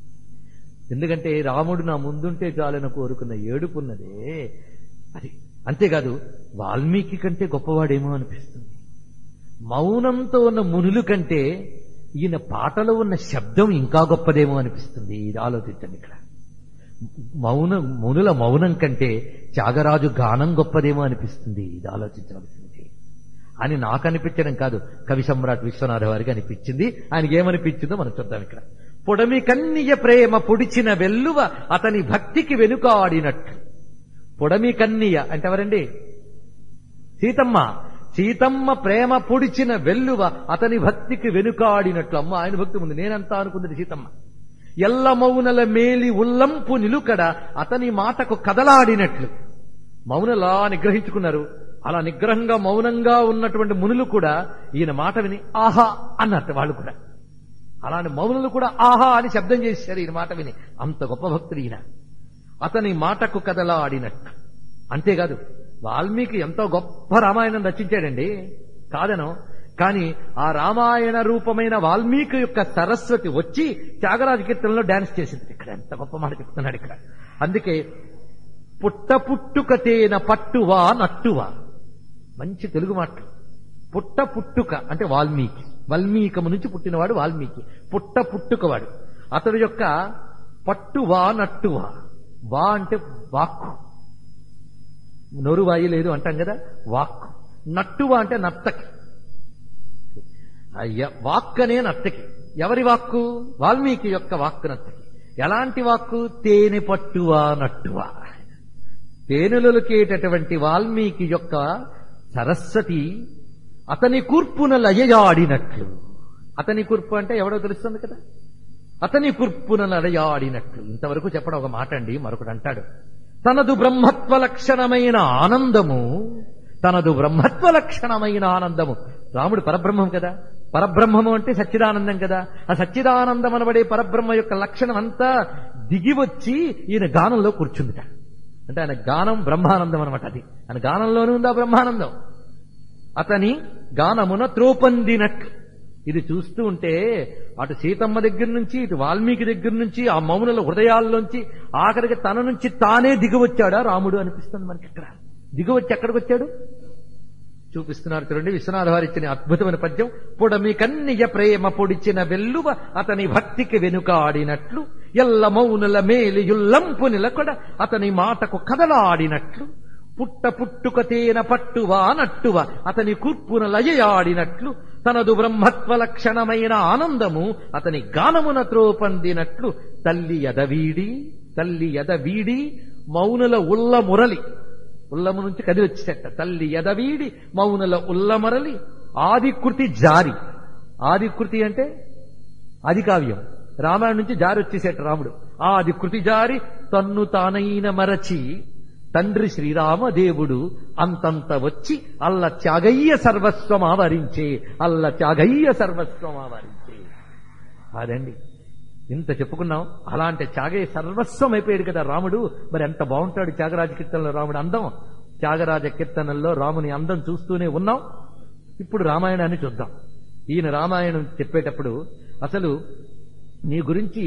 ఎందుకంటే రాముడు నా ముందుంటే చాలని కోరుకున్న ఏడుపున్నదే అది అంతేకాదు వాల్మీకి కంటే గొప్పవాడేమో అనిపిస్తుంది మౌనంతో ఉన్న మునులు కంటే ఈయన పాటలో ఉన్న శబ్దం ఇంకా గొప్పదేమో అనిపిస్తుంది ఇది ఆలోచించండి ఇక్కడ మౌన మునుల మౌనం కంటే త్యాగరాజు గానం గొప్పదేమో అనిపిస్తుంది ఇది ఆలోచించవలసింది అని నాకు అనిపించడం కాదు కవి సమ్రాట్ విశ్వనాథ వారికి అనిపించింది ఆయనకి ఏమనిపించిందో మనం చూద్దాం ఇక్కడ పొడమి కన్నియ ప్రేమ పొడిచిన వెల్లువ అతని భక్తికి వెనుకాడినట్లు పొడమి కన్నియ అంటే ఎవరండి సీతమ్మ సీతమ్మ ప్రేమ పొడిచిన వెల్లువ అతని భక్తికి వెనుకాడినట్లు అమ్మ ఆయన భక్తి ఉంది నేనంతా అనుకున్నది సీతమ్మ ఎల్ల మౌనల మేలి ఉల్లంపు నిలుకడ అతని మాటకు కదలాడినట్లు మౌనలా నిగ్రహించుకున్నారు అలా నిగ్రహంగా మౌనంగా ఉన్నటువంటి మునులు కూడా ఈయన మాట విని ఆహా అన్నట్టు వాళ్ళు కూడా అలాంటి మౌనులు కూడా ఆహా అని శబ్దం చేశారు ఈయన మాట విని అంత గొప్ప భక్తుడు ఈయన అతని మాటకు కదలాడినట్టు అంతేకాదు వాల్మీకి ఎంతో గొప్ప రామాయణం రచించాడండి కాదను కానీ ఆ రామాయణ రూపమైన వాల్మీకి యొక్క సరస్వతి వచ్చి త్యాగరాజ కీర్తనలో డాన్స్ చేసింది ఇక్కడ ఎంత గొప్ప మాట చెప్తున్నాడు ఇక్కడ అందుకే పుట్ట పుట్టుకతేన పట్టువా నట్టువా మంచి తెలుగు మాట పుట్ట పుట్టుక అంటే వాల్మీకి వాల్మీకము నుంచి పుట్టినవాడు వాల్మీకి పుట్ట పుట్టుకవాడు అతడి యొక్క పట్టువా నట్టువా వా అంటే వాక్కు నోరు వాయి లేదు అంటాం కదా వాక్కు నట్టువా అంటే నర్తకి అయ్య వాక్ అనే నర్తకి ఎవరి వాక్కు వాల్మీకి యొక్క వాక్కు నర్తకి ఎలాంటి వాక్కు తేనె పట్టువా నట్టువా తేనెలకేటటువంటి వాల్మీకి యొక్క సరస్వతి అతని కూర్పున లయయాడినట్లు అతని కూర్పు అంటే ఎవడో తెలుస్తుంది కదా అతని కూర్పున లయయాడినట్లు ఇంతవరకు చెప్పడం ఒక మాట అండి మరొకడు అంటాడు తనదు బ్రహ్మత్వ లక్షణమైన ఆనందము తనదు బ్రహ్మత్వ లక్షణమైన ఆనందము రాముడు పరబ్రహ్మం కదా పరబ్రహ్మము అంటే సచ్చిదానందం కదా ఆ సచ్చిదానందం అనబడే పరబ్రహ్మ యొక్క లక్షణం అంతా దిగి వచ్చి ఈయన గానంలో కూర్చుందిట అంటే ఆయన గానం బ్రహ్మానందం అనమాట అది ఆయన గానంలోనే ఉందా బ్రహ్మానందం అతని గానమున త్రోపందినట్లు ఇది చూస్తూ ఉంటే అటు సీతమ్మ దగ్గర నుంచి ఇటు వాల్మీకి దగ్గర నుంచి ఆ మౌనుల హృదయాల్లోంచి ఆఖరికి తన నుంచి తానే దిగివచ్చాడా రాముడు అనిపిస్తుంది మనకి ఇక్కడ దిగివచ్చి ఎక్కడికి వచ్చాడు చూపిస్తున్నారు చూడండి విశ్వనాథ వారు ఇచ్చిన అద్భుతమైన పద్యం పొడమి కన్నియ ప్రేమ పొడిచిన వెల్లువ అతని భక్తికి వెనుకాడినట్లు ఎల్ల మౌనుల మేలియుల్లంపు నిలకొడ అతని మాటకు కదలాడినట్లు పుట్ట పుట్టుక తేన పట్టువా నట్టువ అతని కూర్పున లయయాడినట్లు తనదు బ్రహ్మత్వ లక్షణమైన ఆనందము అతని గానమున త్రోపందినట్లు తల్లి ఎదవీడి తల్లి ఎదవీడి మౌనుల ఉల్ల మురలి ఉల్లము నుంచి కదిలి వచ్చేట తల్లి ఎదవీడి మౌనుల ఉల్లమరలి ఆదికృతి జారి ఆదికృతి అంటే ఆది కావ్యం రామాయణం నుంచి జారి వచ్చేసేట రాముడు ఆది కృతి జారి తన్ను తానైన మరచి తండ్రి శ్రీరామదేవుడు అంతంత వచ్చి అల్ల త్యాగయ్య సర్వస్వం ఆవరించే అల్ల త్యాగయ్య సర్వస్వం ఆవరించే అదండి ఇంత చెప్పుకున్నాం అలాంటి త్యాగయ్య సర్వస్వం అయిపోయాడు కదా రాముడు మరి ఎంత బాగుంటాడు త్యాగరాజ కీర్తనలో రాముడు అందం త్యాగరాజ కీర్తనల్లో రాముని అందం చూస్తూనే ఉన్నాం ఇప్పుడు రామాయణాన్ని చూద్దాం ఈయన రామాయణం చెప్పేటప్పుడు అసలు నీ గురించి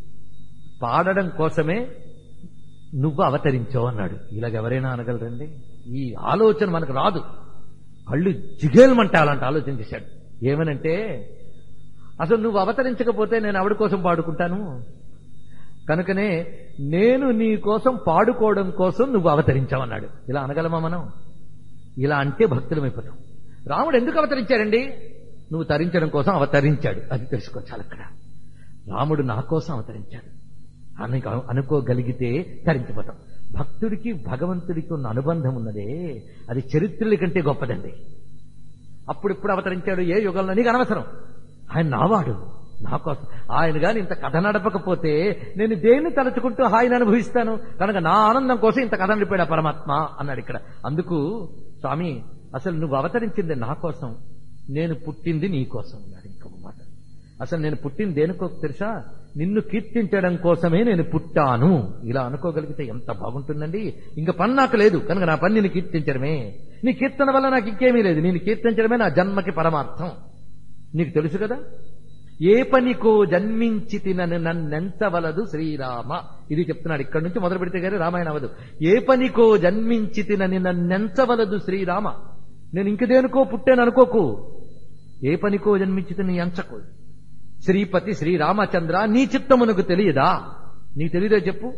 పాడడం కోసమే నువ్వు అవతరించావు అన్నాడు ఇలాగ ఎవరైనా అనగలరండి ఈ ఆలోచన మనకు రాదు కళ్ళు జిగేల్మంటే అలాంటి ఆలోచన చేశాడు ఏమనంటే అసలు నువ్వు అవతరించకపోతే నేను ఆవిడ కోసం పాడుకుంటాను కనుకనే నేను నీ కోసం పాడుకోవడం కోసం నువ్వు అవతరించావన్నాడు ఇలా అనగలమా మనం ఇలా అంటే భక్తులమైపోతాం రాముడు ఎందుకు అవతరించాడండి నువ్వు తరించడం కోసం అవతరించాడు అది తెలుసుకోవచ్చు అక్కడ రాముడు నా కోసం అవతరించాడు అని అనుకోగలిగితే తరించిపోతాం భక్తుడికి భగవంతుడికి ఉన్న అనుబంధం ఉన్నదే అది చరిత్రల కంటే గొప్పదండి అప్పుడిప్పుడు అవతరించాడు ఏ యుగంలో నీకు అనవసరం ఆయన నావాడు నా కోసం ఆయన గాని ఇంత కథ నడపకపోతే నేను దేన్ని తలుచుకుంటూ హాయిని అనుభవిస్తాను కనుక నా ఆనందం కోసం ఇంత కథ నడిపాడు ఆ పరమాత్మ అన్నాడు ఇక్కడ అందుకు స్వామి అసలు నువ్వు అవతరించింది నా కోసం నేను పుట్టింది నీ కోసం అన్నాడు ఇంకొక మాట అసలు నేను పుట్టింది దేనికో తెలుసా నిన్ను కీర్తించడం కోసమే నేను పుట్టాను ఇలా అనుకోగలిగితే ఎంత బాగుంటుందండి ఇంక పని నాకు లేదు కనుక నా పని నేను కీర్తించడమే నీ కీర్తన వల్ల నాకు ఇంకేమీ లేదు నేను కీర్తించడమే నా జన్మకి పరమార్థం నీకు తెలుసు కదా ఏ పనికో జన్మించి తినని నన్నెంచవలదు శ్రీరామ ఇది చెప్తున్నాడు ఇక్కడి నుంచి మొదలు పెడితే గానీ రామాయణ అవదు ఏ పనికో జన్మించి తినని నన్నెంచవలదు శ్రీరామ నేను ఇంక దేనికో పుట్టాను అనుకోకు ఏ పనికో జన్మించి తిని ఎంచకు శ్రీపతి శ్రీరామచంద్ర నీ చిత్తమునకు తెలియదా నీకు తెలియదో చెప్పు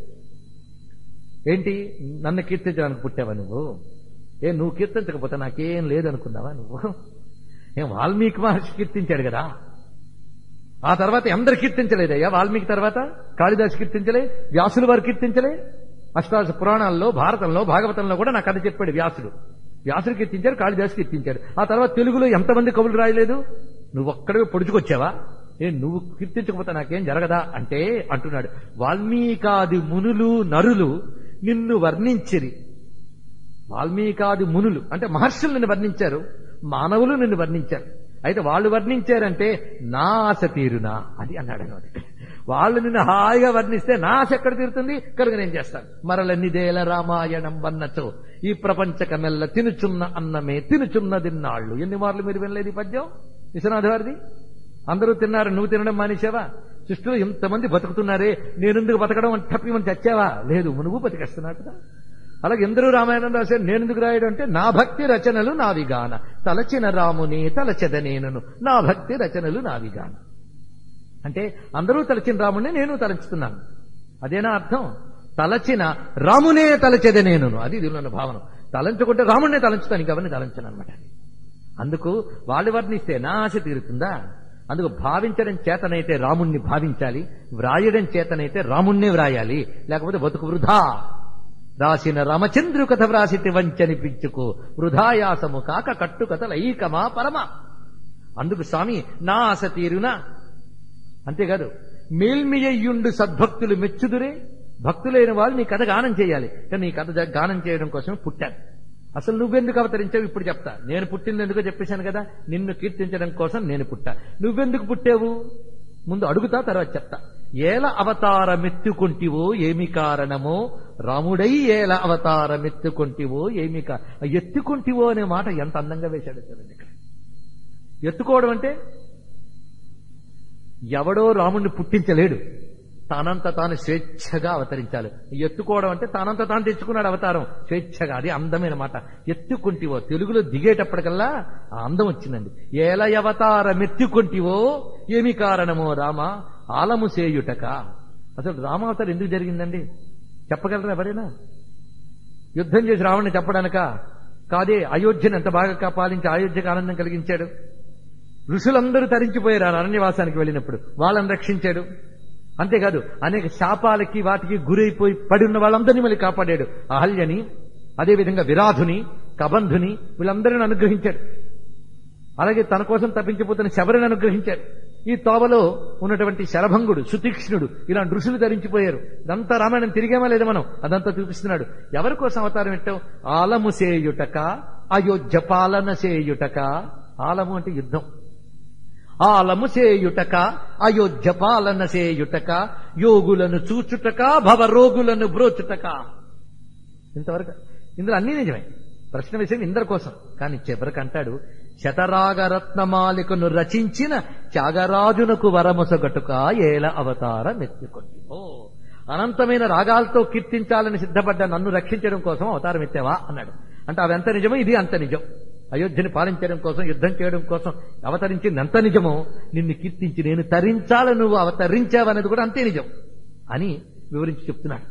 ఏంటి నన్ను కీర్తించడానికి పుట్టావా నువ్వు ఏ నువ్వు కీర్తించకపోతే నాకేం లేదనుకున్నావా నువ్వు ఏం వాల్మీకి మహర్షి కీర్తించాడు కదా ఆ తర్వాత అందరు కీర్తించలేదయ్యా వాల్మీకి తర్వాత కాళిదాసు కీర్తించలే వ్యాసులు వారు కీర్తించలే అష్టాదశ పురాణాల్లో భారతంలో భాగవతంలో కూడా నా కథ చెప్పాడు వ్యాసుడు వ్యాసుడు కీర్తించారు కాళిదాసు కీర్తించాడు ఆ తర్వాత తెలుగులో ఎంతమంది కవులు రాయలేదు నువ్వు ఒక్కడే పొడుచుకొచ్చావా ఏ నువ్వు కీర్తించకపోతే నాకేం జరగదా అంటే అంటున్నాడు వాల్మీకాది మునులు నరులు నిన్ను వర్ణించిరి వాల్మీకాది మునులు అంటే మహర్షులు నిన్ను వర్ణించారు మానవులు నిన్ను వర్ణించారు అయితే వాళ్ళు వర్ణించారంటే నా ఆశ తీరునా అది అన్నాడు అనమాట వాళ్ళు నిన్ను హాయిగా వర్ణిస్తే నా ఆశ ఎక్కడ తీరుతుంది కనుక నేను చేస్తాను మరల నిదేల రామాయణం వన్నచో ఈ ప్రపంచకమెల్ల తినుచున్న అన్నమే తినుచున్నదిన్నాళ్ళు ఎన్ని మార్లు మీరు వినలేదు ఈ పద్యం విశ్వనాథ వారిది అందరూ తిన్నారు నువ్వు తినడం మానేసావా సృష్టిలో ఇంతమంది బతుకుతున్నారే నేనెందుకు బతకడం అని తప్పి చచ్చావా లేదు నువ్వు బతికేస్తున్నావు కదా అలాగే ఎందరూ రామాయణం రాశారు నేనెందుకు రాయడం అంటే నా భక్తి రచనలు నావిగాన తలచిన రాముని తలచెదనేనను నా భక్తి రచనలు నావిగాన అంటే అందరూ తలచిన రాముడిని నేను తలంచుతున్నాను అదేనా అర్థం తలచిన రామునే తలచెద నేను అది దీనిలో ఉన్న భావన తలంచుకుంటే రాముడినే తలంచుతాను ఇంకెవరిని తలంచను అనమాట అందుకు వాళ్ళు వర్ణిస్తే నా ఆశ తీరుతుందా అందుకు భావించడం చేతనైతే రాముణ్ణి భావించాలి వ్రాయడం చేతనైతే రాముణ్ణే వ్రాయాలి లేకపోతే బతుకు వృధా రాసిన రామచంద్రు కథ వ్రాసితి వంచనిపించుకో వృధాయాసము కాక కట్టుకథల ఐకమా పరమ అందుకు స్వామి నా ఆశ తీరునా అంతేకాదు మేల్మియ్యుండు సద్భక్తులు మెచ్చుదురే భక్తులైన వాళ్ళు నీ కథ గానం చేయాలి కానీ నీ కథ జ- గానం చేయడం కోసం పుట్టాను అసలు నువ్వెందుకు అవతరించావు ఇప్పుడు చెప్తా నేను పుట్టింది ఎందుకో చెప్పేశాను కదా నిన్ను కీర్తించడం కోసం నేను పుట్టా నువ్వెందుకు పుట్టావు ముందు అడుగుతా తర్వాత చెప్తా ఏల అవతారమెత్తుకొంటివో ఏమి కారణమో రాముడై ఏల అవతారమెత్తుకొంటివో ఏమి కా ఎత్తుకొంటివో అనే మాట ఎంత అందంగా వేశాడు చూడండి ఇక్కడ ఎత్తుకోవడం అంటే ఎవడో రాముణ్ణి పుట్టించలేడు తానంత తాను స్వేచ్ఛగా అవతరించాలి ఎత్తుకోవడం అంటే తానంత తాను తెచ్చుకున్నాడు అవతారం స్వేచ్ఛగా అది అందమైన మాట ఎత్తుకుంటివో తెలుగులో దిగేటప్పటికల్లా ఆ అందం వచ్చిందండి ఏల అవతారం ఎత్తుకుంటివో ఏమి కారణమో రామ ఆలము సేయుటక అసలు రామావతారం ఎందుకు జరిగిందండి చెప్పగలరా ఎవరైనా యుద్ధం చేసి రావణ్ణి చెప్పడానిక కాదే అయోధ్యను ఎంత బాగా పాలించి అయోధ్యకు ఆనందం కలిగించాడు ఋషులందరూ తరించిపోయారు ఆ అరణ్యవాసానికి వెళ్ళినప్పుడు వాళ్ళని రక్షించాడు అంతేకాదు అనేక శాపాలకి వాటికి గురైపోయి పడి ఉన్న వాళ్ళందరినీ మళ్ళీ కాపాడాడు అహల్యని అదేవిధంగా విరాధుని కబంధుని వీళ్ళందరిని అనుగ్రహించాడు అలాగే తన కోసం తప్పించిపోతున్న శబరిని అనుగ్రహించాడు ఈ తోవలో ఉన్నటువంటి శరభంగుడు సుతీక్ష్ణుడు ఇలాంటి ఋషులు ధరించిపోయారు ఇదంతా రామాయణం తిరిగేమా లేదా మనం అదంతా చూపిస్తున్నాడు ఎవరి కోసం అవతారం పెట్టావు ఆలము సేయుటక అయోధ్య పాలన సేయుటక ఆలము అంటే యుద్ధం ఆలము సేయుటక అయోధ్య పాలన సేయుటక యోగులను చూచుటక భవరోగులను బ్రోచుటక ఇంతవరకు ఇందులో అన్నీ నిజమే ప్రశ్న విషయం ఇందరి కోసం కానీ చివరికి అంటాడు శతరాగరత్నమాలికను రచించిన త్యాగరాజునకు వరమొసగటుక ఏల అవతారం ఎత్తుకొంది ఓ అనంతమైన రాగాలతో కీర్తించాలని సిద్ధపడ్డ నన్ను రక్షించడం కోసం అవతారం ఎత్తావా అన్నాడు అంటే అవి ఎంత నిజమో ఇది అంత నిజం అయోధ్యని పాలించడం కోసం యుద్ధం చేయడం కోసం అవతరించింది ఎంత నిజమో నిన్ను కీర్తించి నేను తరించాలని నువ్వు అవతరించావనేది కూడా అంతే నిజం అని వివరించి చెప్తున్నాడు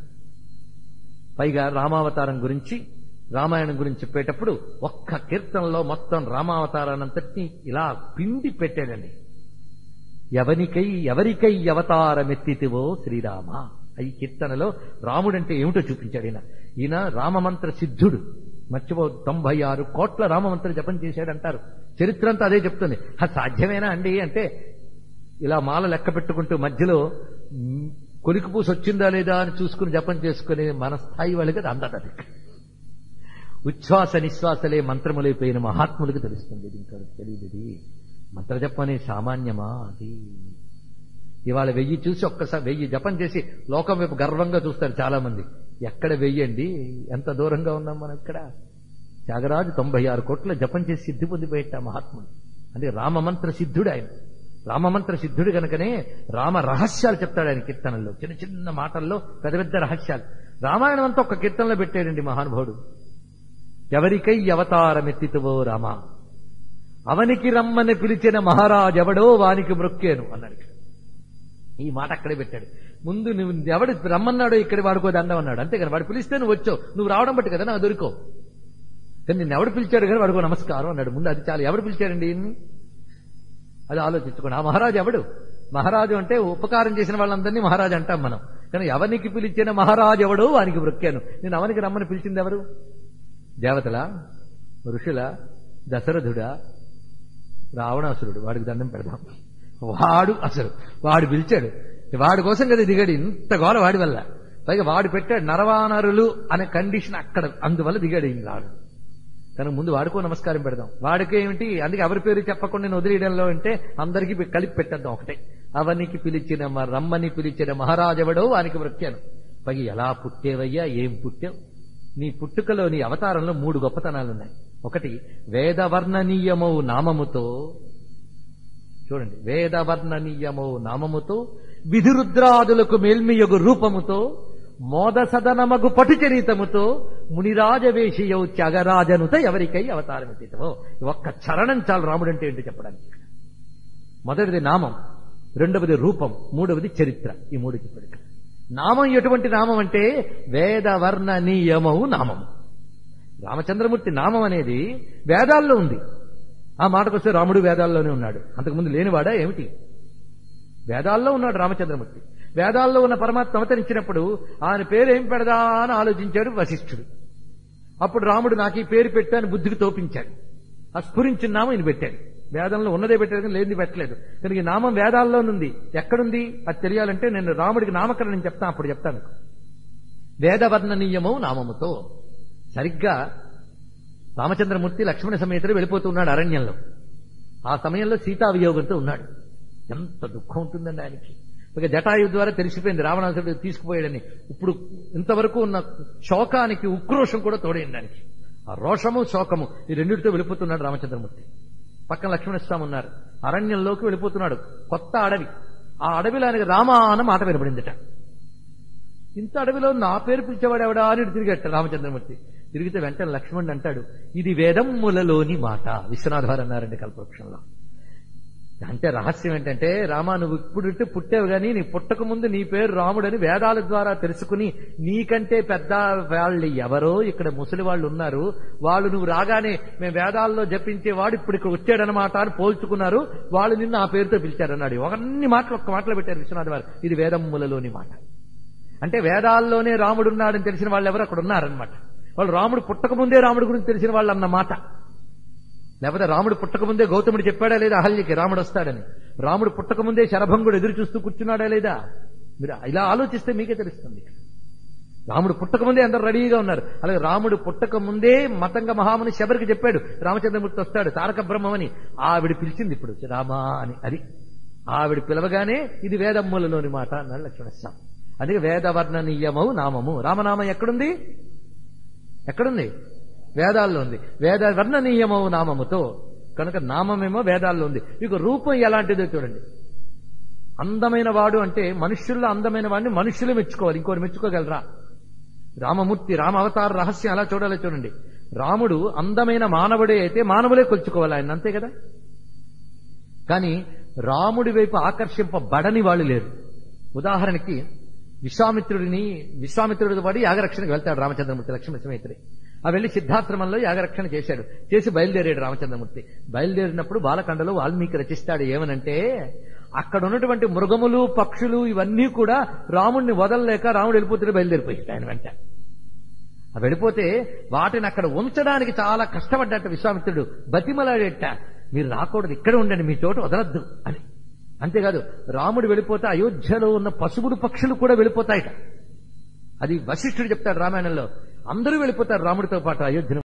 పైగా రామావతారం గురించి రామాయణం గురించి చెప్పేటప్పుడు ఒక్క కీర్తనలో మొత్తం రామావతారానంతటినీ ఇలా పిండి పెట్టాడండి ఎవనికై ఎవరికై అవతారమెత్తితివో శ్రీరామ ఈ కీర్తనలో రాముడంటే ఏమిటో చూపించాడు ఈయన ఈయన రామమంత్ర సిద్ధుడు మర్చిపో తొంభై ఆరు కోట్ల రామమంత్ర జపం చేశాడంటారు చరిత్ర అంతా అదే చెప్తుంది "హ, సాధ్యమేనా అండి అంటే ఇలా మాల లెక్క పెట్టుకుంటూ మధ్యలో మ్, కొలికి పూసి వచ్చిందా లేదా అని చూసుకుని జపం చేసుకునే మన స్థాయి వాళ్ళకి అది అందదు అది ఉచ్ఛ్వాస నిశ్వాసలే మంత్రములైపోయిన మహాత్ములకు తెలుస్తుంది ఇది ఇంకా తెలియదు ఇది మంత్రజపం అనే సామాన్యమా అది ఇవాళ వెయ్యి చూసి ఒక్కసారి వెయ్యి జపం చేసి లోకం వైపు గర్వంగా చూస్తారు చాలా మంది ఎక్కడ వెయ్యండి ఎంత దూరంగా ఉన్నాం మనం ఇక్కడ త్యాగరాజు తొంభై ఆరు కోట్ల జపం చేసి సిద్ధి పొందిపోయేట మహాత్ముడు అంటే రామమంత్ర సిద్ధుడు ఆయన రామమంత్ర సిద్ధుడు కనుకనే రామ రహస్యాలు చెప్తాడు ఆయన కీర్తనల్లో చిన్న చిన్న మాటల్లో పెద్ద పెద్ద రహస్యాలు రామాయణం అంతా ఒక కీర్తనలో పెట్టాడండి మహానుభావుడు ఎవరికై అవతారమెత్తితువో రామ అవనికి రమ్మని పిలిచిన మహారాజెవడో వానికి మృక్కేను అన్నాడు ఇక్కడ. ఈ మాట అక్కడే పెట్టాడు ముందు నువ్వు ఎవడు రమ్మన్నాడో ఇక్కడ వాడుకో దండం అన్నాడు అంతేగాని వాడు పిలిస్తే నువ్వు వచ్చావు నువ్వు రావడం బట్టి కదా నాకు దొరికో కానీ నిన్ను ఎవడు పిలిచాడు కానీ వాడుకో నమస్కారం అన్నాడు ముందు అది చాలా ఎవడు పిలిచాడండి ఈయన్ని అది ఆలోచించుకోండి ఆ మహారాజు ఎవడు మహారాజు అంటే ఉపకారం చేసిన వాళ్ళందరినీ మహారాజు అంటాం మనం కానీ ఎవరికి పిలిచిన మహారాజు ఎవడో వానికి వృక్కాను నేను అవనికి రమ్మని పిలిచింది ఎవరు దేవతల ఋషుల దశరథుడా రావణాసురుడు వాడికి దండం పెడదాం వాడు అసలు వాడు పిలిచాడు వాడి కోసం కదా దిగాడు ఇంత గోల వాడి వల్ల పైగా వాడు పెట్టాడు నరవానరులు అనే కండిషన్ అక్కడ అందువల్ల దిగాడు ఈయన రాడు కనుక ముందు వాడుకో నమస్కారం పెడదాం వాడికి ఏమిటి అందుకే ఎవరి పేరు చెప్పకుండా నేను వదిలేయడంలో అంటే అందరికీ పె- కలిపి పెట్టేద్దాం ఒకటే అవనికి పిలిచిన మ- రమ్మని పిలిచిన మహారాజవడో వానికి వృత్యాను పగి ఎలా పుట్టేవయ్యా ఏం పుట్టావు నీ పుట్టుకలో నీ అవతారంలో మూడు గొప్పతనాలున్నాయి ఒకటి వేదవర్ణనీయమౌ నామముతో చూడండి వేదవర్ణనీయమో నామముతో విధిరుద్రాదులకు మేల్మియగు రూపముతో మోద సదనమగు పటుచరితముతో మునిరాజవేషియౌ త్యాగరాజనుత ఎవరికై అవతారమెత్తితమో ఒక్క చరణం చాలు రాముడు అంటే ఏంటి చెప్పడానికి మొదటిది నామం రెండవది రూపం మూడవది చరిత్ర ఈ మూడు చెప్పాడు ఇక్కడ. నామం ఎటువంటి నామం అంటే వేదవర్ణనీయమవు నామము రామచంద్రమూర్తి నామం అనేది వేదాల్లో ఉంది ఆ మాటకొస్తే రాముడు వేదాల్లోనే ఉన్నాడు అంతకుముందు లేనివాడా ఏమిటి వేదాల్లో ఉన్నాడు రామచంద్రమూర్తి వేదాల్లో ఉన్న పరమాత్మ అవతరించినప్పుడు ఆయన పేరు ఏం పెడదా అని ఆలోచించాడు వశిష్ఠుడు అప్పుడు రాముడు నాకు ఈ పేరు పెట్టాను బుద్ధికి తోపించాడు ఆ స్ఫురించిన నామం ఈయన పెట్టాడు వేదంలో ఉన్నదే పెట్టాడు కానీ లేనిది పెట్టలేదు కనుక ఈ నామం వేదాల్లోనుంది ఎక్కడుంది అది తెలియాలంటే నేను రాముడికి నామకరణం చెప్తాను అప్పుడు చెప్తాను వేదవర్ణనీయమో నామముతో సరిగ్గా రామచంద్రమూర్తి లక్ష్మణ సమేతుడు వెళ్ళిపోతున్నాడు అరణ్యంలో ఆ సమయంలో సీతా వియోగంతో ఉన్నాడు ఎంత దుఃఖం ఉంటుందండి ఆయనకి ఇక జటాయు ద్వారా తెలిసిపోయింది రావణాసుడు తీసుకుపోయాడని ఇప్పుడు ఇంతవరకు ఉన్న శోకానికి ఉక్రోషం కూడా తోడైంది దానికి ఆ రోషము శోకము ఈ రెండింటితో వెళ్ళిపోతున్నాడు రామచంద్రమూర్తి పక్కన లక్ష్మణస్వామి ఉన్నారు అరణ్యంలోకి వెళ్ళిపోతున్నాడు కొత్త అడవి ఆ అడవిలో ఆయనకి రామ అన్న మాట వినబడిందట ఇంత అడవిలో నా పేరు పిలిచేవాడు ఎవడా అని తిరిగట్ట రామచంద్రమూర్తి తిరిగితే వెంటనే లక్ష్మణుడు అంటాడు ఇది వేదమ్ములలోని మాట విశ్వనాథవారు అన్నారండి కల్పవృక్షంలో అంటే రహస్యం ఏంటంటే రామా నువ్వు ఇప్పుడు పుట్టావు గాని నీ పుట్టక ముందు నీ పేరు రాముడని వేదాల ద్వారా తెలుసుకుని నీకంటే పెద్ద వాళ్ళు ఎవరో ఇక్కడ ముసలి వాళ్ళు ఉన్నారు వాళ్ళు నువ్వు రాగానే మేము వేదాల్లో జపించే వాడు ఇప్పుడు ఇక్కడ వచ్చాడనమాట అని పోల్చుకున్నారు వాళ్ళు నిన్ను ఆ పేరుతో పిలిచారన్నాడు అవన్నీ మాటలు ఒక్క మాటలో పెట్టారు విశ్వనాథ్ వారు ఇది వేదమ్ములలోని మాట అంటే వేదాల్లోనే రాముడు ఉన్నాడని తెలిసిన వాళ్ళు ఎవరు అక్కడ ఉన్నారనమాట వాళ్ళు రాముడు పుట్టక ముందే రాముడి గురించి తెలిసిన వాళ్ళు అన్నమాట లేకపోతే రాముడు పుట్టక ముందే గౌతముడు చెప్పాడా లేదా అహల్యకి రాముడు వస్తాడని రాముడు పుట్టక ముందే శరభంగుడు ఎదురు చూస్తూ కూర్చున్నాడా లేదా మీరు ఇలా ఆలోచిస్తే మీకే తెలుస్తుంది రాముడు పుట్టక ముందే అందరు రెడీగా ఉన్నారు అలాగే రాముడు పుట్టక ముందే మతంగ మహాముని శబరికి చెప్పాడు రామచంద్రమూర్తి వస్తాడు తారక బ్రహ్మమని ఆవిడ పిలిచింది ఇప్పుడు రామా అని అది ఆవిడ పిలవగానే ఇది వేదమ్ములలోని మాట అన్నాడు లక్ష్మణస్వామి అందుకే వేదవర్ణనీయమవు నామము రామనామం ఎక్కడుంది ఎక్కడుంది వేదాల్లో ఉంది వేద వర్ణనీయమవు నామముతో కనుక నామమేమో వేదాల్లో ఉంది ఇక రూపం ఎలాంటిదో చూడండి అందమైన వాడు అంటే మనుష్యుల్లో అందమైన వాడిని మనుష్యులు మెచ్చుకోవాలి ఇంకోటి మెచ్చుకోగలరా రామమూర్తి రామ అవతార రహస్యం అలా చూడాలో చూడండి రాముడు అందమైన మానవుడే అయితే మానవులే కొలుచుకోవాలి ఆయన అంతే కదా కానీ రాముడి వైపు ఆకర్షింపబడని వాళ్ళు లేరు ఉదాహరణకి విశ్వామిత్రుడిని విశ్వామిత్రుడి వాడి యాగరక్షణకు వెళ్తాడు రామచంద్రమూర్తి లక్ష్మణ సమేతుడి ఆ వెళ్లి సిద్ధాశ్రమంలో యాగరక్షణ చేశాడు చేసి బయలుదేరాడు రామచంద్రమూర్తి బయలుదేరినప్పుడు బాలకండలో వాల్మీకి రచిస్తాడు ఏమనంటే అక్కడ ఉన్నటువంటి మృగములు పక్షులు ఇవన్నీ కూడా రాముడిని వదలలేక రాముడు వెళ్ళిపోతే బయలుదేరిపోయాడు ఆయన వెంట ఆ వెళ్ళిపోతే వాటిని అక్కడ ఉంచడానికి చాలా కష్టపడ్డట విశ్వామిత్రుడు బతిమలాడేట మీరు రాకూడదు ఇక్కడ ఉండండి మీ చోటు వదలద్దు అని అంతేకాదు రాముడు వెళ్ళిపోతే అయోధ్యలో ఉన్న పశువుడు పక్షులు కూడా వెళ్ళిపోతాయట అది వశిష్ఠుడు చెప్తాడు రామాయణంలో అందరూ వెళ్ళిపోతారు రాముడితో పాటు అయోధ్యను